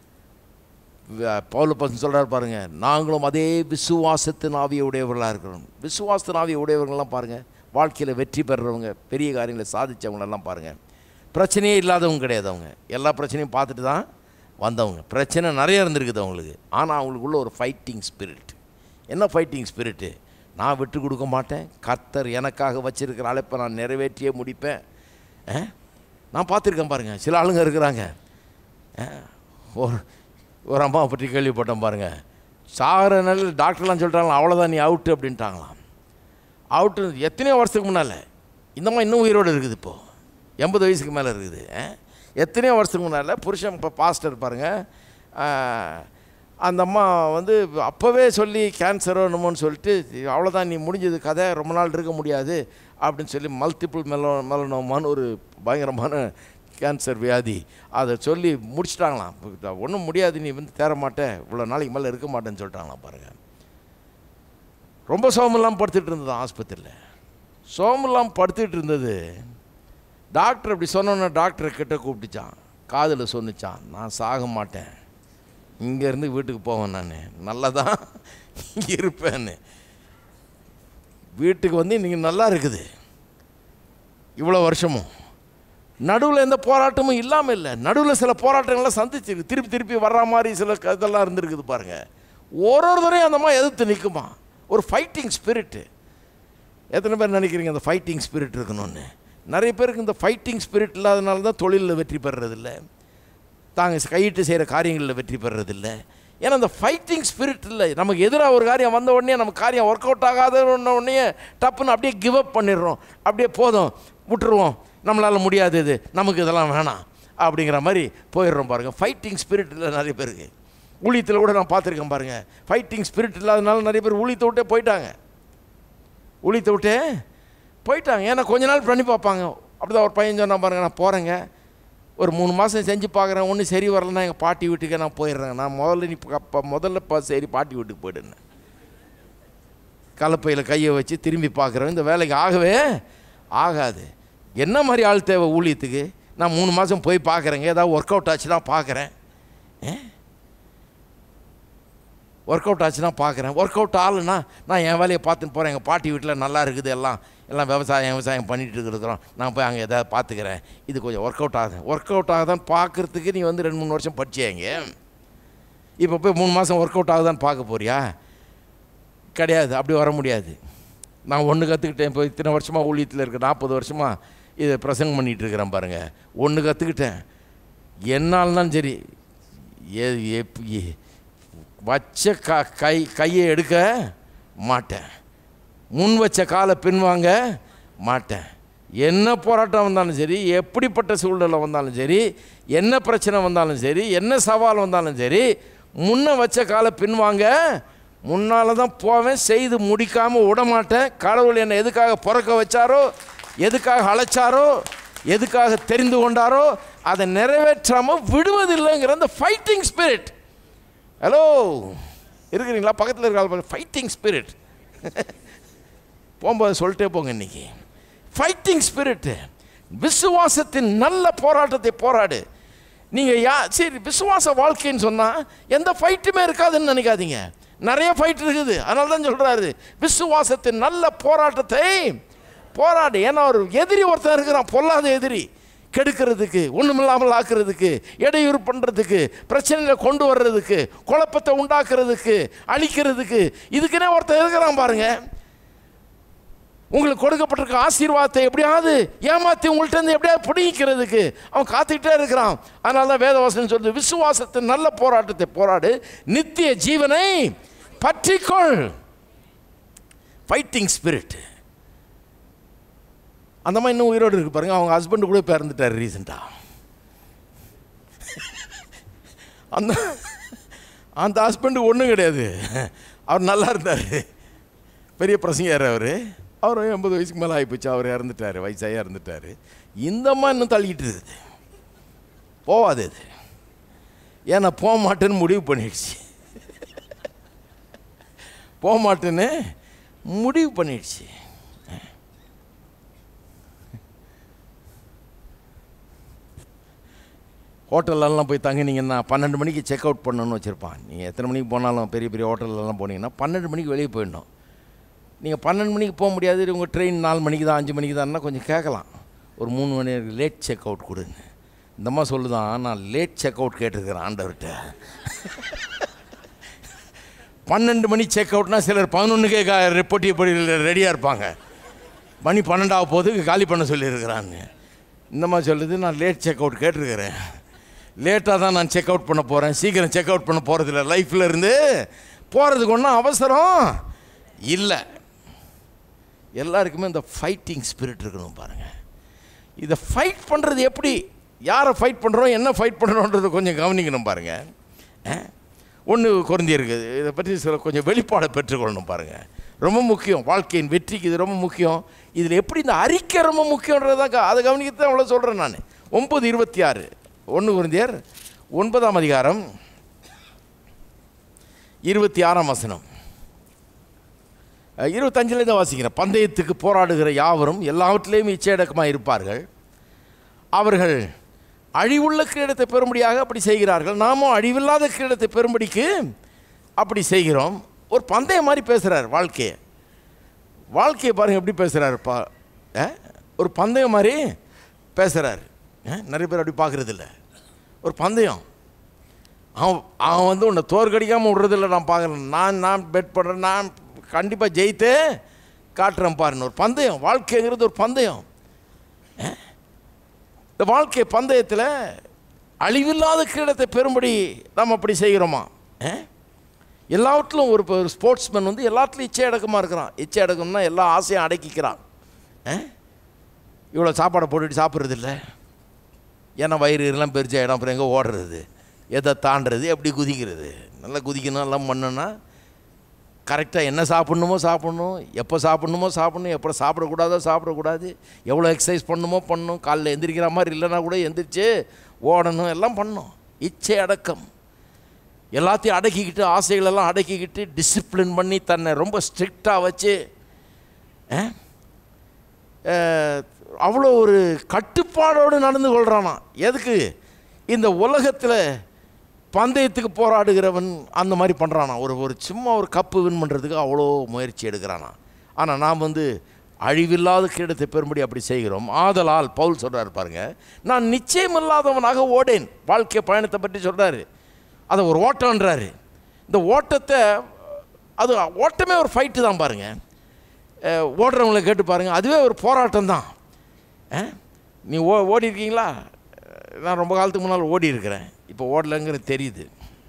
பவுல பசன் சொல்கிறார் பாருங்க நாங்களும் அதே விசுவாசத்தின் ஆவியை உடையவர்களாக இருக்கிறோம் விசுவாசத்தின் ஆவியை உடையவர்கள்லாம் பாருங்கள் வாழ்க்கையில் வெற்றி பெறுறவங்க பெரிய காரியங்களை சாதித்தவங்களெல்லாம் பாருங்கள் பிரச்சனையே இல்லாதவங்க கிடையாது அவங்க எல்லா பிரச்சனையும் பார்த்துட்டு தான் வந்தவங்க பிரச்சனை நிறைய இருந்திருக்குது அவங்களுக்கு ஆனால் அவங்களுக்குள்ள ஒரு ஃபைட்டிங் ஸ்பிரிட் என்ன ஃபைட்டிங் ஸ்பிரிட்டு நான் விட்டு கொடுக்க மாட்டேன் கர்த்தர் எனக்காக வச்சிருக்கிற அழைப்பை நான் நிறைவேற்றியே முடிப்பேன் ஆ? நான் பார்த்துருக்கேன் பாருங்கள் சில ஆளுங்க இருக்கிறாங்க ஆ, ஒரு ஒரு அம்மாவை பற்றி கேள்விப்பட்டேன் பாருங்கள் சாகிற நிலையில் டாக்டர்லாம் சொல்லிட்டாங்களா அவ்வளோதான் நீ அவுட்டு அப்படின்ட்டாங்களாம் அவுட்டு எத்தனையோ வருஷத்துக்கு முன்னால் இந்த மாதிரி இன்னும் உயிரோடு இருக்குது இப்போது எண்பது வயசுக்கு மேலே இருக்குது ஆ? எத்தனையோ வருஷத்துக்கு முன்னால் புருஷன் இப்போ பாஸ்டர் பாருங்கள் அந்த அம்மா வந்து அப்போவே சொல்லி கேன்சரோ என்னமோன்னு சொல்லிட்டு அவ்வளோதான் நீ முடிஞ்சது கதை ரொம்ப நாள் இருக்க முடியாது அப்படின்னு சொல்லி மல்டிபிள் மெலோ மெலனோமான்னு ஒரு பயங்கரமான கேன்சர் வியாதி அதை சொல்லி முடிச்சிட்டாங்களாம் ஒன்றும் முடியாது நீ வந்து தேர மாட்டே இவ்வளோ நாளைக்கு மேலே இருக்க மாட்டேன்னு சொல்லிட்டாங்களாம் பாருங்கள் ரொம்ப சோமெல்லாம் படுத்துட்டு இருந்தது ஆஸ்பத்திரியில் சோமெல்லாம் படுத்துட்டு இருந்தது டாக்டர் அப்படி சொன்னோன்னே டாக்டரை கிட்ட கூப்பிட்டுச்சான் காதில் சொன்னிச்சான் நான் சாக மாட்டேன் இங்கேருந்து வீட்டுக்கு போவேன் நான் நல்லா தான் இருப்பேன்னு வீட்டுக்கு வந்து இன்றைக்கி நல்லா இருக்குது இவ்வளோ வருஷமும் நடுவில் எந்த போராட்டமும் இல்லாமல் இல்லை நடுவில் சில போராட்டங்கள்லாம் சந்திச்சிருக்கு திருப்பி திருப்பி வர்ற மாதிரி சில க- இதெல்லாம் இருந்திருக்குது பாருங்கள் ஒரு ஒரு தடையும் அந்த மாதிரி எதிர்த்து நிற்குமா ஒரு ஃபைட்டிங் ஸ்பிரிட்டு எத்தனை பேர் நினைக்கிறீங்க அந்த ஃபைட்டிங் ஸ்பிரிட் இருக்கணும்னு நிறைய பேருக்கு இந்த ஃபைட்டிங் ஸ்பிரிட் இல்லாதனால தான் தொழிலில் வெற்றி பெறுறதில்ல தாங்க கையிட்டு செய்கிற காரியங்களில் வெற்றி பெறுறதில்ல ஏன்னா அந்த ஃபைட்டிங் ஸ்பிரிட் இல்லை நமக்கு எதிராக ஒரு காரியம் வந்த உடனே நம்ம காரியம் ஒர்க் அவுட் ஆகாத உடனே டப்புன்னு அப்படியே கிவ் அப் பண்ணிடுறோம் அப்படியே போதும் விட்டுருவோம் நம்மளால் முடியாது இது நமக்கு இதெல்லாம் வேணாம் அப்படிங்கிற மாதிரி போயிடுறோம் பாருங்கள் ஃபைட்டிங் ஸ்பிரிட் இல்லை நிறைய பேருக்கு ஊழியத்தில் கூட நான் பார்த்துருக்கேன் பாருங்கள் ஃபைட்டிங் ஸ்பிரிட் இல்லாதனால நிறைய பேர் ஊழியத்தை விட்டே போயிட்டாங்க ஊழியத்தை விட்டு போயிட்டாங்க ஏன்னா கொஞ்ச நாள் பண்ணி பார்ப்பாங்க அப்படிதான் ஒரு பையன் சொன்னா பாருங்க நான் போகிறேங்க ஒரு மூணு மாதம் செஞ்சு பார்க்குறேன் ஒன்றும் சரி வரலன்னா எங்கள் பாட்டி வீட்டுக்கு நான் போயிடுறேன் நான் முதல்ல நீ அப்போ முதல்ல பா சரி பாட்டி வீட்டுக்கு போயிடுனேன் கலப்பையில் கையை வச்சு திரும்பி பார்க்குறேன் இந்த வேலைக்கு ஆகவே ஆகாது என்ன மாதிரி ஆள் தேவை ஊழியத்துக்கு நான் மூணு மாதம் போய் பார்க்குறேங்க ஏதாவது ஒர்க் அவுட் ஆச்சுன்னா பார்க்குறேன் ஒர்க் அவுட் ஆச்சுன்னா பார்க்குறேன் ஒர்க் அவுட் ஆகலைன்னா நான் என் வேலையை பார்த்துன்னு போகிறேன் எங்கள் பாட்டி வீட்டில் நல்லா இருக்குது எல்லாம் எல்லாம் விவசாயம் விவசாயம் பண்ணிட்டு இருக்கிறோம் நான் போய் அங்கே எதாவது பார்த்துக்கிறேன் இது கொஞ்சம் ஒர்க் அவுட் ஆகுது ஒர்க் அவுட் ஆகுதான்னு பார்க்குறதுக்கு நீ வந்து ரெண்டு மூணு வருஷம் படிச்சேங்க இப்போ போய் மூணு மாதம் ஒர்க் அவுட் ஆகுதான்னு பார்க்க போறியா கிடையாது அப்படி வர முடியாது நான் ஒன்று கற்றுக்கிட்டேன் இப்போ இத்தனை வருஷமாக ஊழியத்தில் இருக்க நாற்பது வருஷமாக இதை பிரசங்கம் பண்ணிகிட்டு இருக்கிறேன் பாருங்கள் ஒன்று கற்றுக்கிட்டேன் என்னால்தான் சரி ஏ எப் ஏ- வச்ச க கை கையை எடுக்க மாட்டேன் முன் வச்ச காலை பின்வாங்க மாட்டேன் என்ன போராட்டம் வந்தாலும் சரி எப்படிப்பட்ட சூழ்நிலை வந்தாலும் சரி என்ன பிரச்சனை வந்தாலும் சரி என்ன சவால் வந்தாலும் சரி முன்ன வச்ச காலை பின்வாங்க முன்னால் தான் போவேன் செய்து முடிக்காமல் விட மாட்டேன் கடவுள் என்னை எதுக்காக பிறக்க வச்சாரோ எதுக்காக அழைச்சாரோ எதுக்காக தெரிந்து கொண்டாரோ அதை நிறைவேற்றாமல் விடுவதில்லைங்கிற அந்த ஃபைட்டிங் ஸ்பிரிட் ஹலோ இருக்கிறீங்களா பக்கத்தில் இருக்க ஃபைட்டிங் ஸ்பிரிட் போகும்போது சொல்லிட்டே போங்க இன்னைக்கு ஃபைட்டிங் ஸ்பிரிட்டு விசுவாசத்தின் நல்ல போராட்டத்தை போராடு நீங்கள் யா சரி விசுவாச வாழ்க்கைன்னு சொன்னால் எந்த ஃபைட்டுமே இருக்காதுன்னு நினைக்காதீங்க நிறைய ஃபைட் இருக்குது அதனால தான் சொல்கிறாரு விசுவாசத்தின் நல்ல போராட்டத்தை போராடு ஏன்னா ஒரு எதிரி ஒருத்தன் இருக்கிறான் பொல்லாத எதிரி கெடுக்கிறதுக்கு ஒன்றுமில்லாமல் ஆக்குறதுக்கு இடையூறு பண்ணுறதுக்கு பிரச்சனைகளை கொண்டு வர்றதுக்கு குழப்பத்தை உண்டாக்குறதுக்கு அழிக்கிறதுக்கு இதுக்குன்னே ஒருத்தன் இருக்கிறான் பாருங்கள் உங்களுக்கு கொடுக்கப்பட்டிருக்க ஆசீர்வாதத்தை எப்படியாவது ஏமாற்றி உங்கள்கிட்ட இருந்து எப்படியாவது பிடிக்கிறதுக்கு அவன் காத்துக்கிட்டே இருக்கிறான் அதனால தான் வேதவாசனம் சொல்லுது விசுவாசத்தின் நல்ல போராட்டத்தை போராடு நித்திய ஜீவனை பற்றிக்கொள் ஃபைட்டிங் ஸ்பிரிட் அந்த மாதிரி இன்னும் உயிரோடு இருக்கு பாருங்க அவங்க ஹஸ்பண்டு கூட இப்போ இறந்துட்டார் ரீசெண்டாக அந்த அந்த ஹஸ்பண்டு ஒன்றும் கிடையாது அவர் நல்லா இருந்தார் பெரிய பிரசங்கர் அவர் அவர் எண்பது வயசுக்கு மேலே ஆகிப்போச்சு அவர் இறந்துட்டார் வயசாக இறந்துட்டார் இந்த மாதிரி இன்னும் தள்ளிக்கிட்டு இருக்குது போவாது இது ஏன்னா போக மாட்டேன்னு முடிவு பண்ணிடுச்சு போக மாட்டேன்னு முடிவு பண்ணிடுச்சு ஹோட்டல்லலாம் போய் தங்கினீங்கன்னா பன்னெண்டு மணிக்கு செக் அவுட் பண்ணணும்னு வச்சுருப்பான் நீங்கள் எத்தனை மணிக்கு போனாலும் பெரிய பெரிய ஹோட்டல்லலாம் போனீங்கன்னா பன்னெண்டு மணிக்கு வெளியே போயிடணும் நீங்கள் பன்னெண்டு மணிக்கு போக முடியாது உங்கள் ட்ரெயின் நாலு மணிக்கு தான் அஞ்சு மணிக்கு தான்னா கொஞ்சம் கேட்கலாம் ஒரு மூணு மணி நேரம் லேட் செக் அவுட் கொடுங்க இந்தம்மா சொல்லுதான் நான் லேட் செக் அவுட் கேட்டிருக்கிறேன் ஆண்டவர்கிட்ட பன்னெண்டு மணி செக் அவுட்னா சிலர் பதினொன்றுக்கே கா பொட்டி பொடி ரெடியாக இருப்பாங்க மணி பன்னெண்டாவது போதுக்கு காலி பண்ண சொல்லியிருக்கிறாங்க இந்த மாதிரி சொல்லுது நான் லேட் செக் அவுட் கேட்டிருக்கிறேன் லேட்டாக தான் நான் செக் அவுட் பண்ண போகிறேன் சீக்கிரம் செக் அவுட் பண்ண போகிறதில்ல லைஃப்பில் இருந்து போகிறதுக்கு ஒன்றும் அவசரம் இல்லை எல்லாருக்குமே இந்த ஃபைட்டிங் ஸ்பிரிட் இருக்கணும் பாருங்கள் இதை ஃபைட் பண்ணுறது எப்படி யாரை ஃபைட் பண்ணுறோம் என்ன ஃபைட் பண்ணுறோன்றதை கொஞ்சம் கவனிக்கணும் பாருங்கள் ஒன்று குறைஞ்சிருக்கு இதை பற்றி சில கொஞ்சம் வெளிப்பாடை பெற்றுக்கொள்ளணும் பாருங்கள் ரொம்ப முக்கியம் வாழ்க்கையின் வெற்றிக்கு இது ரொம்ப முக்கியம் இதில் எப்படி இந்த அறிக்கை ரொம்ப முக்கியன்றதான் க- அதை கவனிக்க தான் அவ்வளோ சொல்கிறேன் நான் ஒம்பது இருபத்தி ஆறு ஒன்று குருந்தியர் ஒன்பதாம் அதிகாரம் இருபத்தி ஆறாம் வசனம் அஹ், இருபத்தஞ்சிலேருந்து வாசிக்கிறேன் பந்தயத்துக்கு போராடுகிற யாவரும் எல்லாவற்றிலேயும் இச்சையடக்கமாக இருப்பார்கள் அவர்கள் அழிவுள்ள கிரீடத்தை பெறும்படியாக அப்படி செய்கிறார்கள் நாமும் அழிவில்லாத கிரீடத்தை பெறும்படிக்கு அப்படி செய்கிறோம் ஒரு பந்தயம் மாதிரி பேசுகிறார் வாழ்க்கையை வாழ்க்கையை பாருங்கள் எப்படி பேசுகிறாரு பா அஹ்? ஒரு பந்தயம் மாதிரி பேசுகிறாரு நிறைய பேர் அப்படி பார்க்குறது இல்ல ஒரு பந்தயம் அவன் அவன் வந்து உன்னை தோற்கடிக்காமல் விடுறதில்ல நான் பார்க்குறேன் நான் நான் பெட் பண்ணுறேன் நான் கண்டிப்பாக ஜெயித்தே காட்டுறேன் பாருன்னு ஒரு பந்தயம் வாழ்க்கைங்கிறது ஒரு பந்தயம் அஹ்? இந்த வாழ்க்கை பந்தயத்தில் அழிவில்லாத கிரீடத்தை பெறும்படி நாம் அப்படி செய்கிறோமா அஹ்? எல்லாவற்றிலும் ஒரு ஒரு ஸ்போர்ட்ஸ்மேன் வந்து எல்லாத்துலையும் இச்சை அடக்கமாக இருக்கிறான் இச்சை அடக்கம்னா எல்லா ஆசையும் அடக்கிக்கிறான் அஹ்? இவ்வளோ சாப்பாடை போட்டுட்டு சாப்பிட்றது இல்லை ஏன்னா வயிறு எல்லாம் பெருச்ச இடம் அப்புறம் எங்கே ஓடுறது எதை தாண்டுறது எப்படி குதிக்கிறது நல்லா குதிக்கணும் எல்லாம் பண்ணணும்னா கரெக்டாக என்ன சாப்பிட்ணுமோ சாப்பிட்ணும் எப்போ சாப்பிட்ணுமோ சாப்பிட்ணும் எப்போ சாப்பிடக்கூடாதோ சாப்பிடக்கூடாது எவ்வளோ எக்ஸசைஸ் பண்ணணுமோ பண்ணணும் காலைல எந்திரிக்கிற மாதிரி இல்லைன்னா கூட எந்திரிச்சு ஓடணும் எல்லாம் பண்ணணும் இச்சை அடக்கம் எல்லாத்தையும் அடக்கிக்கிட்டு ஆசைகளெல்லாம் அடக்கிக்கிட்டு டிசிப்ளின் பண்ணி தன்னை ரொம்ப ஸ்ட்ரிக்டாக வச்சு அஹ், அஹ், அவ்வளோ ஒரு கட்டுப்பாடோடு நடந்து கொள்கிறானா எதுக்கு இந்த உலகத்தில் பந்தயத்துக்கு போராடுகிறவன் அந்த மாதிரி பண்ணுறானா ஒரு ஒரு சும்மா ஒரு கப்பு வின் பண்ணுறதுக்கு அவ்வளோ முயற்சி எடுக்கிறானா ஆனால் நாம் வந்து அழிவில்லாத கிரீடத்தை பெறும்படி அப்படி செய்கிறோம் ஆதலால் பவுல் சொல்கிறார் பாருங்க நான் நிச்சயமில்லாதவனாக ஓடேன் வாழ்க்கை பயணத்தை பற்றி சொல்கிறாரு அதை ஒரு ஓட்டம்ன்றாரு இந்த ஓட்டத்தை அது ஓட்டமே ஒரு ஃபைட்டு தான் பாருங்கள் அஹ், ஓடுறவங்களை கேட்டு பாருங்கள் அதுவே ஒரு போராட்டம் தான் நீ ஓ ஓடி இருக்கீங்களா அஹ், நான் ரொம்ப காலத்துக்கு முன்னால் ஓடி இருக்கிறேன் இப்போ ஓடலைங்கிறது தெரியுது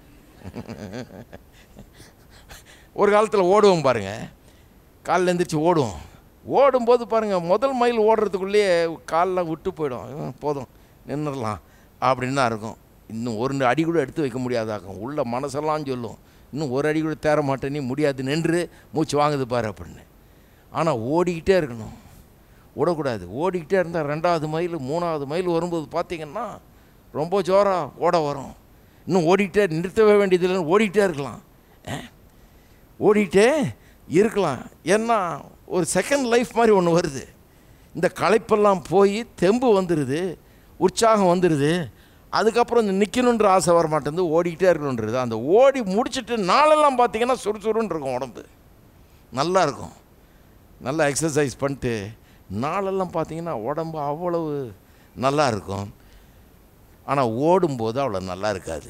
ஒரு காலத்தில் ஓடுவோம் பாருங்கள் காலில் எழுந்திரிச்சு ஓடுவோம் ஓடும்போது பாருங்கள் முதல் மைல் ஓடுறதுக்குள்ளேயே காலில் விட்டு போயிடும் ஹம், போதும் நின்றுடலாம் அப்படின்னு தான் இருக்கும் இன்னும் ஒரு அடி கூட எடுத்து வைக்க முடியாதாக்கும் உள்ள மனசெல்லாம் சொல்லும் இன்னும் ஒரு அடி கூட தேர மாட்டேன் நீ முடியாது நின்று மூச்சு வாங்குது பாரு அப்படின்னு ஆனால் ஓடிக்கிட்டே இருக்கணும் ஓடக்கூடாது ஓடிக்கிட்டே இருந்தால் ரெண்டாவது மைல் மூணாவது மைல் வரும்போது பார்த்தீங்கன்னா ரொம்ப ஜோராக ஓட வரும் இன்னும் ஓடிக்கிட்டே நிறுத்தவே வேண்டியதில்லைன்னு ஓடிக்கிட்டே இருக்கலாம் அஹ்? ஓடிக்கிட்டே இருக்கலாம் ஏன்னா ஒரு செகண்ட் லைஃப் மாதிரி ஒன்று வருது இந்த களைப்பெல்லாம் போய் தெம்பு வந்துடுது உற்சாகம் வந்துடுது அதுக்கப்புறம் இந்த நிற்கணுன்ற ஆசை வர மாட்டேங்குது ஓடிக்கிட்டே இருக்கணுன்றது அந்த ஓடி முடிச்சுட்டு நாளெல்லாம் பார்த்தீங்கன்னா சுறுசுறுன்னு இருக்கும் உடம்பு நல்லா இருக்கும் நல்லா எக்ஸசைஸ் பண்ணிட்டு நாளெல்லாம் பார்த்தீங்கன்னா உடம்பு அவ்வளவு நல்லா இருக்கும் ஆனால் ஓடும்போது அவ்வளோ நல்லா இருக்காது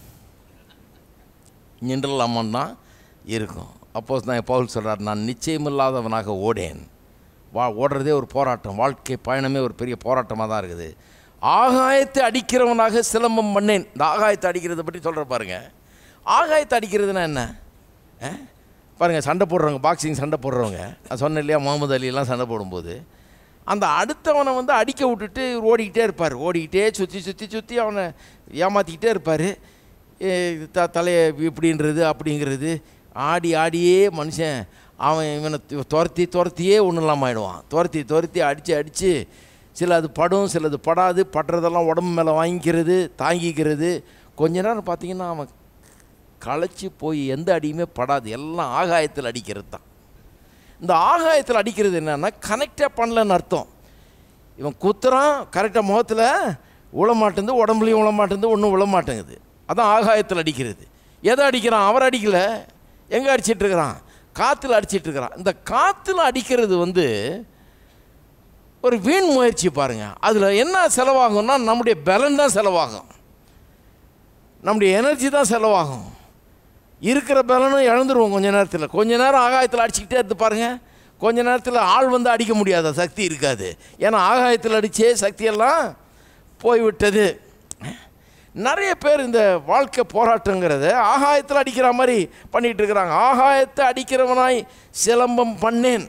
நின்றலாமன் தான் இருக்கும் அப்போ நான் பவுல் சொல்கிறார் நான் நிச்சயமில்லாதவனாக ஓடேன் வா ஓடுறதே ஒரு போராட்டம் வாழ்க்கை பயணமே ஒரு பெரிய போராட்டமாக தான் இருக்குது ஆகாயத்தை அடிக்கிறவனாக சிலம்பம் பண்ணேன் இந்த ஆகாயத்தை அடிக்கிறத பற்றி சொல்கிற பாருங்க ஆகாயத்தை அடிக்கிறதுனா என்ன அஹ்? பாருங்க சண்டை போடுறவங்க பாக்ஸிங் சண்டை போடுறவங்க நான் சொன்னேன் இல்லையா முகமது அலிலாம் சண்டை போடும்போது அந்த அடுத்தவனை வந்து அடிக்க விட்டுட்டு இவர் ஓடிக்கிட்டே இருப்பார் ஓடிக்கிட்டே சுற்றி சுற்றி சுற்றி அவனை ஏமாற்றிக்கிட்டே இருப்பார் த தலையை இப்படின்றது அப்படிங்கிறது ஆடி ஆடியே மனுஷன் அவன் இவனை து- துரத்தி துரத்தியே ஒன்றும் இல்லாமல் ஆயிடுவான் துரத்தி துரத்தி அடித்து அடித்து சில அது படும் சிலது படாது படுறதெல்லாம் உடம்பு மேலே வாங்கிக்கிறது தாங்கிக்கிறது கொஞ்ச நேரம் பார்த்தீங்கன்னா அவன் களைச்சி போய் எந்த அடியுமே படாது எல்லாம் ஆகாயத்தில் அடிக்கிறது தான் இந்த ஆகாயத்தில் அடிக்கிறது என்னன்னா கனெக்டே பண்ணலன்னு அர்த்தம் இவன் குத்துறான் கரெக்டாக முகத்தில் உளமாட்டேங்குது உடம்புலையும் உளமாட்டேங்குது ஒன்றும் உளமாட்டேங்குது அதான் ஆகாயத்தில் அடிக்கிறது எதை அடிக்கிறான் அவர் அடிக்கல எங்கே அடிச்சிட்டு இருக்கிறான் காற்றுல அடிச்சிட்டு இருக்கிறான் இந்த காற்றுல அடிக்கிறது வந்து ஒரு வீண் முயற்சி பாருங்க அதில் என்ன செலவாகும்னா நம்முடைய பலன் தான் செலவாகும் நம்முடைய எனர்ஜி தான் செலவாகும் இருக்கிற பலனும் இழந்துருவோம் கொஞ்ச நேரத்தில் கொஞ்ச நேரம் ஆகாயத்தில் அடிச்சுக்கிட்டே இருந்து பாருங்க கொஞ்ச நேரத்தில் ஆள் வந்து அடிக்க முடியாத சக்தி இருக்காது ஏன்னா ஆகாயத்தில் அடித்தே சக்தியெல்லாம் போய்விட்டது நிறைய பேர் இந்த வாழ்க்கை போராட்டங்கிறத ஆகாயத்தில் அடிக்கிற மாதிரி பண்ணிகிட்டு இருக்கிறாங்க ஆகாயத்தை அடிக்கிறவனாய் சிலம்பம் பண்ணேன்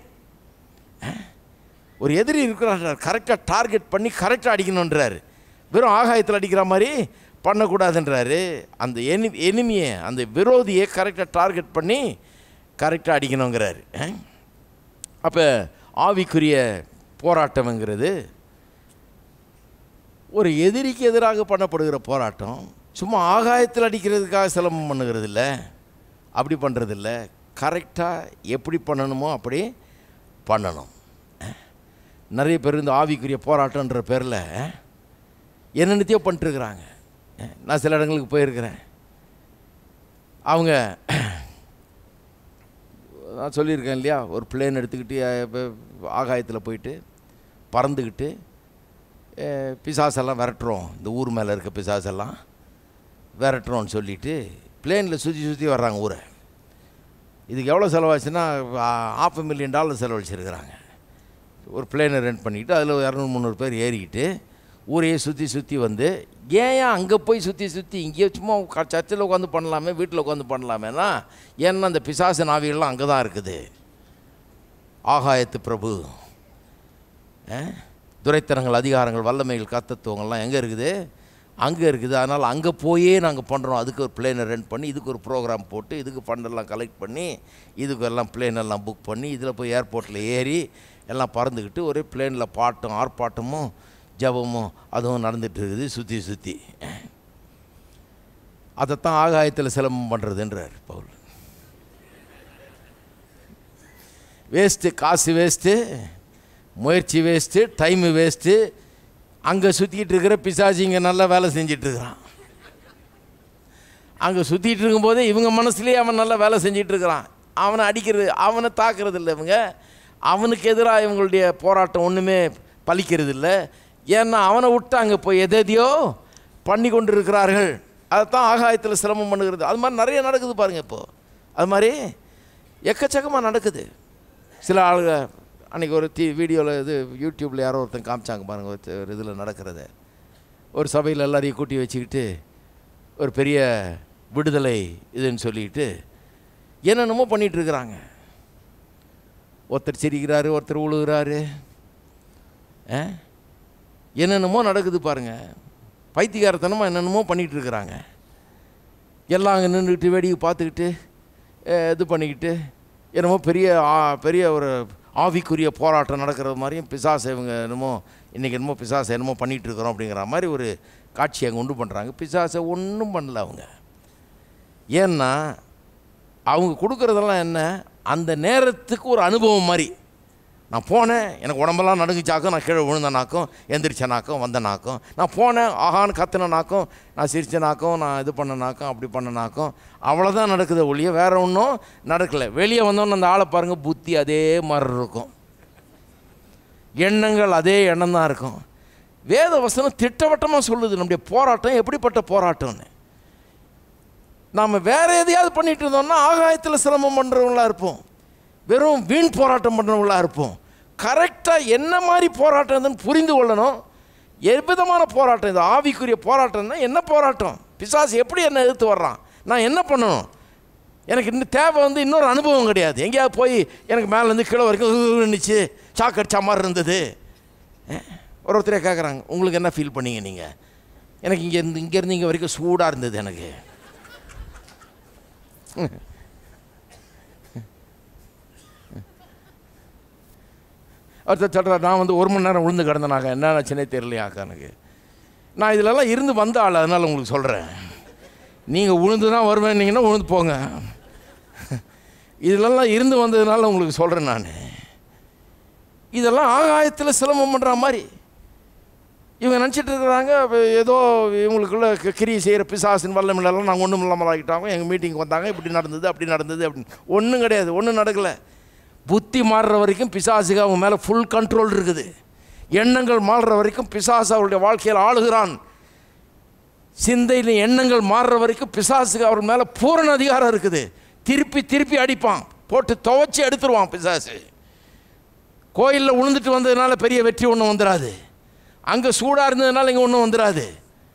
ஒரு எதிரி இருக்கிறார் கரெக்டாக டார்கெட் பண்ணி கரெக்டாக அடிக்கணுன்றாரு வெறும் ஆகாயத்தில் அடிக்கிற மாதிரி பண்ணக்கூடாதுன்றாரு அந்த எனி எனிமியை அந்த விரோதியை கரெக்டாக டார்கெட் பண்ணி கரெக்டாக அடிக்கணுங்கிறாரு அப்போ ஆவிக்குரிய போராட்டம்ங்கிறது ஒரு எதிரிக்கு எதிராக பண்ணப்படுகிற போராட்டம் சும்மா ஆகாயத்தில் அடிக்கிறதுக்காக சிலம்பம் பண்ணுகிறது இல்லை அப்படி பண்ணுறது இல்லை கரெக்டாக எப்படி பண்ணணுமோ அப்படி பண்ணணும் நிறைய பேர் இந்த ஆவிக்குரிய போராட்டன்ற பேரில் என்னென்னத்தையோ பண்ணிட்டுருக்குறாங்க நான் சில இடங்களுக்கு போயிருக்கிறேன் அவங்க நான் சொல்லியிருக்கேன் இல்லையா ஒரு பிளேன் எடுத்துக்கிட்டு ஆகாயத்தில் போயிட்டு பறந்துக்கிட்டு அஹ், பிசாசெல்லாம் விரட்டுறோம் இந்த ஊர் மேலே இருக்க பிசாசெல்லாம் விரட்டுறோம்னு சொல்லிட்டு பிளேனில் சுற்றி சுற்றி வர்றாங்க ஊரை இதுக்கு எவ்வளோ செலவாச்சுன்னா ஆஃப் மில்லியன் டாலர் செலவழிச்சிருக்கிறாங்க ஒரு பிளேனை ரெண்ட் பண்ணிக்கிட்டு அதில் இரநூறு முந்நூறு பேர் ஏறிக்கிட்டு ஊரையே சுற்றி சுற்றி வந்து ஏன் ஏன் அங்கே போய் சுற்றி சுற்றி இங்கேயே சும்மா க- சர்ச்சில் உட்காந்து பண்ணலாமே வீட்டில் உட்காந்து பண்ணலாமேனா ஏன்னா அந்த பிசாசு நாவிகள்லாம் அங்கே தான் இருக்குது ஆகாயத்து பிரபு அஹ், துரைத்தனங்கள் அதிகாரங்கள் வல்லமைகள் கத்தத்துவங்கள்லாம் எங்கே இருக்குது அங்கே இருக்குது அதனால் அங்கே போயே நாங்கள் பண்ணுறோம் அதுக்கு ஒரு பிளேனை ரெண்ட் பண்ணி இதுக்கு ஒரு ப்ரோக்ராம் போட்டு இதுக்கு ஃபண்டெல்லாம் கலெக்ட் பண்ணி இதுக்கு எல்லாம் plane எல்லாம் புக் பண்ணி இதில் போய் ஏர்போர்ட்டில் ஏறி எல்லாம் பறந்துக்கிட்டு ஒரே பிளேனில் பாட்டும் ஆர்ப்பாட்டமும் ஜபமும் அதுவும் நடந்துட்டு இருக்குது சுற்றி சுற்றி அதைத்தான் ஆகாயத்தில் சிலம்பம் பண்ணுறதுன்றார் பவுல் வேஸ்ட்டு காசு வேஸ்ட்டு முயற்சி வேஸ்ட்டு டைமு வேஸ்ட்டு அங்கே சுற்றிக்கிட்டு இருக்கிற பிசாசி இங்கே நல்லா வேலை செஞ்சிட்டு இருக்கிறான் அங்கே சுற்றிட்டு இருக்கும்போதே இவங்க மனசுலேயே அவன் நல்லா வேலை செஞ்சிட்டு இருக்கிறான் அவனை அடிக்கிறது அவனை தாக்குறது இல்லை இவங்க அவனுக்கு எதிராக இவங்களுடைய போராட்டம் ஒன்றுமே பலிக்கிறது இல்லை ஏன்னா அவனை விட்டு அங்கே போய் எதையோ பண்ணி கொண்டு இருக்கிறார்கள் அதைத்தான் ஆகாயத்தில் சிரமம் பண்ணுகிறது அது மாதிரி நிறைய நடக்குது பாருங்கள் இப்போது அது மாதிரி எக்கச்சக்கமாக நடக்குது சில ஆளுங்க அன்றைக்கி ஒரு டி வீடியோவில் இது யூடியூப்பில் யாரோ ஒருத்தன் காமிச்சாங்க பாருங்க ஒரு ஒரு இதில் நடக்கிறத ஒரு சபையில் எல்லாரையும் கூட்டி வச்சுக்கிட்டு ஒரு பெரிய விடுதலை இதுன்னு சொல்லிட்டு என்னென்னமோ பண்ணிகிட்டு இருக்கிறாங்க ஒருத்தர் சிரிக்கிறாரு ஒருத்தர் உழுகிறாரு ஆ? என்னென்னமோ நடக்குது பாருங்க பைத்தியகாரத்தனமாக என்னென்னமோ பண்ணிகிட்டு இருக்கிறாங்க எல்லாம் அங்கே நின்றுக்கிட்டு வேடிக்கை பார்த்துக்கிட்டு அஹ், இது பண்ணிக்கிட்டு என்னமோ பெரிய ஆ- பெரிய ஒரு ஆவிக்குரிய போராட்டம் நடக்கிறது மாதிரியும் பிசாசை இவங்க என்னமோ இன்றைக்கி என்னமோ பிசாசை என்னமோ பண்ணிகிட்டு இருக்கிறோம் அப்படிங்கிற மாதிரி ஒரு காட்சியை அங்கே உண்டு பண்ணுறாங்க பிசாசை ஒன்றும் பண்ணல அவங்க ஏன்னா அவங்க கொடுக்குறதெல்லாம் என்ன அந்த நேரத்துக்கு ஒரு அனுபவம் மாதிரி நான் போனேன் எனக்கு உடம்பெல்லாம் நடுங்குச்சாக்கும் நான் கீழே விழுந்தனாக்கும் எந்திரிச்சனாக்கும் வந்தனாக்கும் நான் போனேன் ஆகான்னு கத்துனனாக்கும் நான் சிரிச்சனாக்கும் நான் இது பண்ணனாக்கும் அப்படி பண்ணனாக்கும் அவ்வளோதான் நடக்குது ஒழிய வேற ஒன்றும் நடக்கலை வெளியே வந்தோன்னு அந்த ஆளை பாருங்கள் புத்தி அதே மாதிரி இருக்கும் எண்ணங்கள் அதே எண்ணம் தான் இருக்கும் வேத வசனம் திட்டவட்டமாக சொல்லுது நம்முடைய போராட்டம் எப்படிப்பட்ட போராட்டம்னு நாம் வேற எதையாவது பண்ணிட்டு இருந்தோம்னா ஆகாயத்தில் சிரமம் பண்ணுறவங்களா இருப்போம் வெறும் வீண் போராட்டம் பண்ணுறவங்களா இருப்போம் கரெக்டாக என்ன மாதிரி போராட்டம் இதுன்னு புரிந்து கொள்ளணும் எவ்விதமான போராட்டம் இது ஆவிக்குரிய போராட்டம்னா என்ன போராட்டம் பிசாசு எப்படி என்ன எதிர்த்து வர்றான் நான் என்ன பண்ணணும் எனக்கு இன்னும் தேவை வந்து இன்னொரு அனுபவம் கிடையாது எங்கேயாவது போய் எனக்கு மேலேருந்து கீழே வரைக்கும் நின்றுச்சு ஷாக் அடிச்ச மாதிரி இருந்தது அஹ், ஒரு ஒருத்தரே கேட்குறாங்க உங்களுக்கு என்ன ஃபீல் பண்ணீங்க நீங்கள் எனக்கு இங்கே இருந்து இங்கேருந்து இங்கே வரைக்கும் சூடாக இருந்தது எனக்கு ஒருத்தர் சொல்கிறார் நான் வந்து ஒரு மணி நேரம் விழுந்து கிடந்தனாக்கா என்ன ஆச்சுன்னே தெரியலையாக்கா எனக்கு நான் இதிலெல்லாம் இருந்து வந்த ஆள் அதனால் உங்களுக்கு சொல்கிறேன் நீங்கள் உழுந்து தான் வருவேன்னீங்கன்னா உழுந்து போங்க இதிலெல்லாம் இருந்து வந்ததுனால உங்களுக்கு சொல்கிறேன் நான் இதெல்லாம் ஆகாயத்தில் சிலம்பம் பண்ணுற மாதிரி இவங்க நினச்சிட்டு இருக்கிறாங்க அப்ப ஏதோ இவங்களுக்குள்ள க- கிரியை செய்கிற பிசாசின் வல்லமில்லாம் நாங்கள் ஒன்றும் இல்லாமல் ஆகிட்டாங்க எங்கள் மீட்டிங்க்கு வந்தாங்க இப்படி நடந்தது அப்படி நடந்தது அப்படின்னு ஒன்றும் கிடையாது ஒன்றும் நடக்கலை புத்தி மாறுற வரைக்கும் பிசாசுக்கு அவங்க மேலே ஃபுல் கண்ட்ரோல் இருக்குது எண்ணங்கள் மாறுற வரைக்கும் பிசாசு அவருடைய வாழ்க்கையில் ஆளுகிறான் சிந்தையில் எண்ணங்கள் மாறுற வரைக்கும் பிசாசுக்கு அவர் மேலே பூரண அதிகாரம் இருக்குது திருப்பி திருப்பி அடிப்பான் போட்டு துவைச்சி எடுத்துருவான் பிசாசு கோயிலில் உழுந்துட்டு வந்ததுனால பெரிய வெற்றி ஒன்றும் வந்துடாது அங்கே சூடாக இருந்ததுனால இங்கே ஒன்றும் வந்துடாது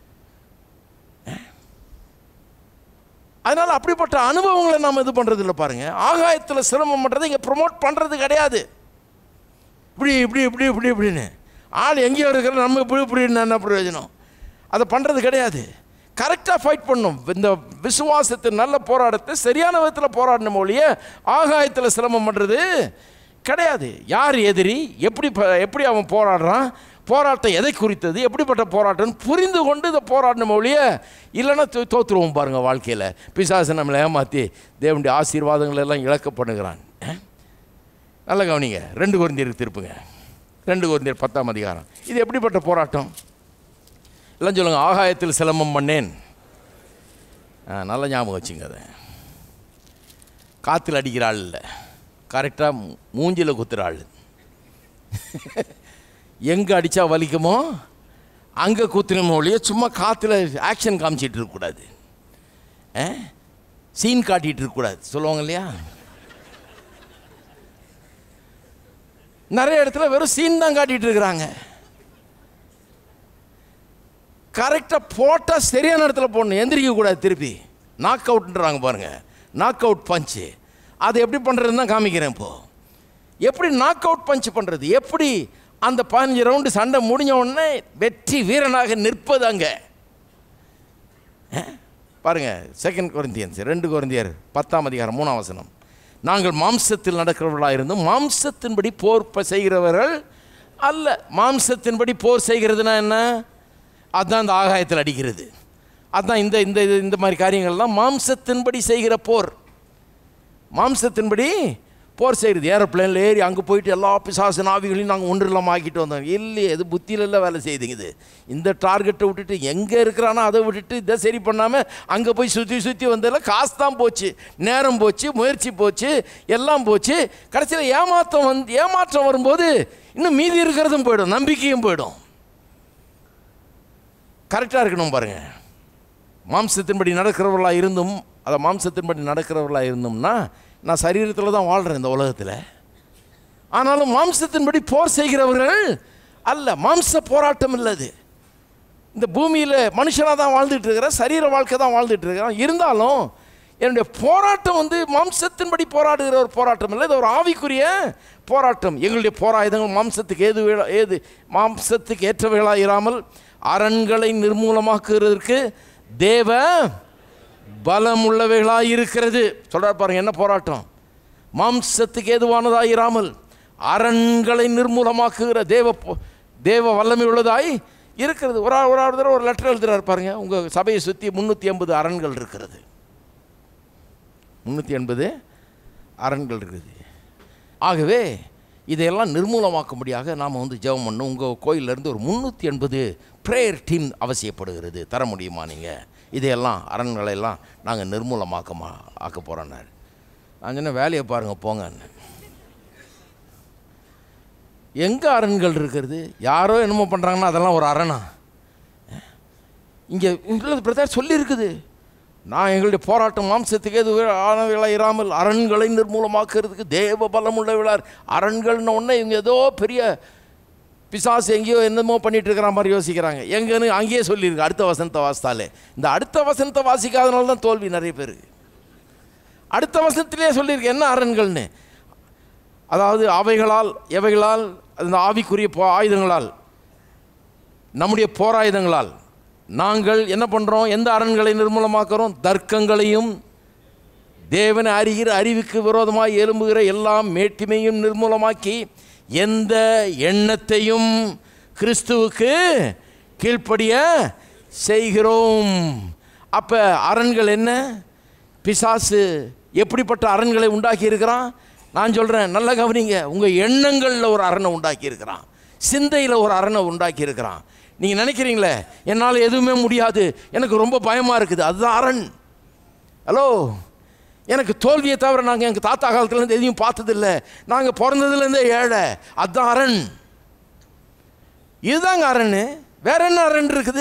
அதனால் அப்படிப்பட்ட அனுபவங்களை நாம் இது பண்ணுறது இல்லை பாருங்கள் ஆகாயத்தில் சிரமம் பண்ணுறது இங்கே ப்ரொமோட் பண்ணுறது கிடையாது இப்படி இப்படி இப்படி இப்படி இப்படின்னு ஆள் எங்கேயோ இருக்கிற நம்ம இப்படி இப்படின்னு என்ன பிரயோஜனம் அதை பண்ணுறது கிடையாது கரெக்டாக ஃபைட் பண்ணும் இந்த விசுவாசத்தின் நல்ல போராட்டத்தை சரியான விதத்தில் போராடணும் ஒழிய ஆகாயத்தில் சிரமம் பண்ணுறது கிடையாது யார் எதிரி எப்படி ப- எப்படி அவன் போராடுறான் போராட்டம் எதை குறித்தது எப்படிப்பட்ட போராட்டம் புரிந்து கொண்டு இதை போராடணும் ஒழிய இல்லைன்னா தோ தோற்றுருவோம் பாருங்கள் வாழ்க்கையில் பிசாசு நம்மளை ஏமாற்றி தேவனுடைய ஆசீர்வாதங்கள் எல்லாம் இழக்க பண்ணுகிறான் அஹ்? நல்ல கவனிங்க ரெண்டு குழந்தையருக்கு திருப்புங்க ரெண்டு குழந்தையர் பத்தாம் அதிகாரம் இது எப்படிப்பட்ட போராட்டம் எல்லாம் சொல்லுங்க ஆகாயத்தில் சிலம்பம் பண்ணேன் ஆ, நல்ல ஞாபகம் வச்சுங்க அதை காற்றுல அடிக்கிற ஆள் இல்லை கரெக்டாக மூஞ்சில குத்துற ஆள் எங்கே அடித்தா வலிக்குமோ அங்கே குத்துணுமோ ஒழிய சும்மா காற்றுல ஆக்ஷன் காமிச்சிட்டு இருக்கக்கூடாது சீன் காட்டிகிட்டு இருக்கக்கூடாது சொல்லுவாங்க இல்லையா நிறைய இடத்துல வெறும் சீன் தான் காட்டிட்டு இருக்கிறாங்க கரெக்டாக போட்டால் சரியான இடத்துல போடணும் எந்திரிக்க கூடாது திருப்பி நாக் அவுட்ன்றாங்க பாருங்க நாக் அவுட் பஞ்சு அது எப்படி பண்ணுறதுன்னு தான் காமிக்கிறேன் இப்போ எப்படி நாக் அவுட் பஞ்ச் பண்ணுறது எப்படி அந்த பதினஞ்சு ரவுண்டு சண்டை முடிஞ்ச உடனே வெற்றி வீரனாக நிற்பது அங்கே பாருங்க செகண்ட் கொரிந்தியன்ஸ் ரெண்டு கொரிந்தியர் பத்தாம் அதிகாரம் மூணாம் வசனம் நாங்கள் மாம்சத்தில் நடக்கிறவர்களாக இருந்தும் மாம்சத்தின்படி போர் ப- செய்கிறவர்கள் அல்ல மாம்சத்தின்படி போர் செய்கிறதுனா என்ன அதுதான் இந்த ஆகாயத்தில் அடிக்கிறது அதுதான் இந்த இந்த இது- இந்த மாதிரி காரியங்கள்லாம் மாம்சத்தின்படி செய்கிற போர் மாம்சத்தின்படி போர் செய்கிறது ஏரோப்ளேனில் ஏறி அங்கே போயிட்டு எல்லா பிசாசு நாவிகளையும் நாங்கள் ஒன்று இல்லாமல் ஆக்கிட்டு வந்தோம் இல்லையே இது புத்தியிலெல்லாம் வேலை செய்யுதுங்க இது இந்த டார்கெட்டை விட்டுட்டு எங்கே இருக்கிறானோ அதை விட்டுட்டு இதை சரி பண்ணாமல் அங்கே போய் சுற்றி சுற்றி வந்ததில் காசு தான் போச்சு நேரம் போச்சு முயற்சி போச்சு எல்லாம் போச்சு கடைசியில் ஏமாற்றம் வந்து ஏமாற்றம் வரும்போது இன்னும் மீதி இருக்கிறதும் போயிடும் நம்பிக்கையும் போயிடும் கரெக்டாக இருக்கணும் பாருங்கள் மாம்சத்தின்படி நடக்கிறவர்களாக இருந்தும் அதை மாம்சத்தின்படி நடக்கிறவர்களாக இருந்தோம்னா நான் சரீரத்தில் தான் வாழ்கிறேன் இந்த உலகத்தில் ஆனாலும் மாம்சத்தின்படி போர் செய்கிறவர்கள் அல்ல மாம்ச போராட்டம் இல்லை அது இந்த பூமியில் மனுஷனாக தான் வாழ்ந்துட்டு இருக்கிறேன் சரீர வாழ்க்கை தான் வாழ்ந்துட்டு இருக்கிறேன் இருந்தாலும் என்னுடைய போராட்டம் வந்து மாம்சத்தின்படி போராடுகிற ஒரு போராட்டம் இல்லை இது ஒரு ஆவிக்குரிய போராட்டம் எங்களுடைய போராயுதங்கள் மாம்சத்துக்கு ஏது வேளா- ஏது மாம்சத்துக்கு ஏற்றவைகளாக இராமல் அரண்களை நிர்மூலமாக்குறதற்கு தேவ பலம் உள்ளவைகளாக இருக்கிறது சொல்கிறார் பாருங்க என்ன போராட்டம் மாம்சத்துக்கு ஏதுவானதாய் இராமல் அரண்களை நிர்மூலமாக்குகிற தேவ போ- தேவ வல்லமை உள்ளதாய் இருக்கிறது ஒரு ஆள் ஒரு ஆள் தடவை ஒரு லெட்டர் எழுதுறாரு பாருங்க உங்கள் சபையை சுற்றி முந்நூற்றி எண்பது அரண்கள் இருக்கிறது முந்நூற்றி எண்பது அரண்கள் இருக்குது ஆகவே இதையெல்லாம் நிர்மூலமாக்கும்படியாக நாம் வந்து ஜெபம் பண்ணணும் உங்கள் கோயிலேருந்து ஒரு முந்நூற்றி எண்பது ப்ரேயர் டீம் அவசியப்படுகிறது தர முடியுமா நீங்கள் இதையெல்லாம் அரண்களை எல்லாம் நாங்கள் நிர்மூலமாக்கமா ஆக்க போகிறோன்னாரு நான் சொன்னேன் வேலையை பாருங்கள் போங்கன்னு எங்கே அரண்கள் இருக்கிறது யாரோ என்னமோ பண்ணுறாங்கன்னா அதெல்லாம் ஒரு அரணா இங்கே இல்லை பிரதர் சொல்லியிருக்குது நான் எங்களுடைய போராட்டம் மாம்சத்துக்கு எது ஆனவைகளாக இராமல் அரண்களை நிர்மூலமாக்குறதுக்கு தேவ பலம் உள்ளவிழார் அரண்கள்னு ஒன்று இவங்க ஏதோ பெரிய பிசாசு எங்கேயோ என்னமோ பண்ணிட்டு இருக்கிற மாதிரி யோசிக்கிறாங்க எங்கன்னு அங்கேயே சொல்லியிருக்கு அடுத்த வசனத்தை வாசித்தாலே இந்த அடுத்த வசனத்தை வாசிக்காதனால தான் தோல்வி நிறைய பேருக்கு அடுத்த வசனத்திலே சொல்லியிருக்கு என்ன அரண்கள்னு அதாவது அவைகளால் எவைகளால் அந்த ஆவிக்குரிய போ ஆயுதங்களால் நம்முடைய போராயுதங்களால் நாங்கள் என்ன பண்ணுறோம் எந்த அரண்களை நிர்மூலமாக்குறோம் தர்க்கங்களையும் தேவனை அறிகிற அறிவுக்கு விரோதமாக எழும்புகிற எல்லாம் மேட்டிமையும் நிர்மூலமாக்கி எந்த எண்ணத்தையும் கிறிஸ்துவுக்கு கீழ்ப்படிய செய்கிறோம் அப்போ அரண்கள் என்ன பிசாசு எப்படிப்பட்ட அரண்களை உண்டாக்கி இருக்கிறான் நான் சொல்கிறேன் நல்ல கவனிங்க உங்கள் எண்ணங்களில் ஒரு அரணை உண்டாக்கி இருக்கிறான் சிந்தையில் ஒரு அரணை உண்டாக்கி இருக்கிறான் நீங்கள் நினைக்கிறீங்களே என்னால் எதுவுமே முடியாது எனக்கு ரொம்ப பயமாக இருக்குது அதுதான் அரண் ஹலோ எனக்கு தோல்வியை தவிர நாங்கள் எங்கள் தாத்தா காலத்துலேருந்து எதையும் பார்த்ததில்ல நாங்கள் பிறந்ததுலேருந்தே ஏழை அதுதான் அரண் இதுதாங்க அரண் வேற என்ன அரண் இருக்குது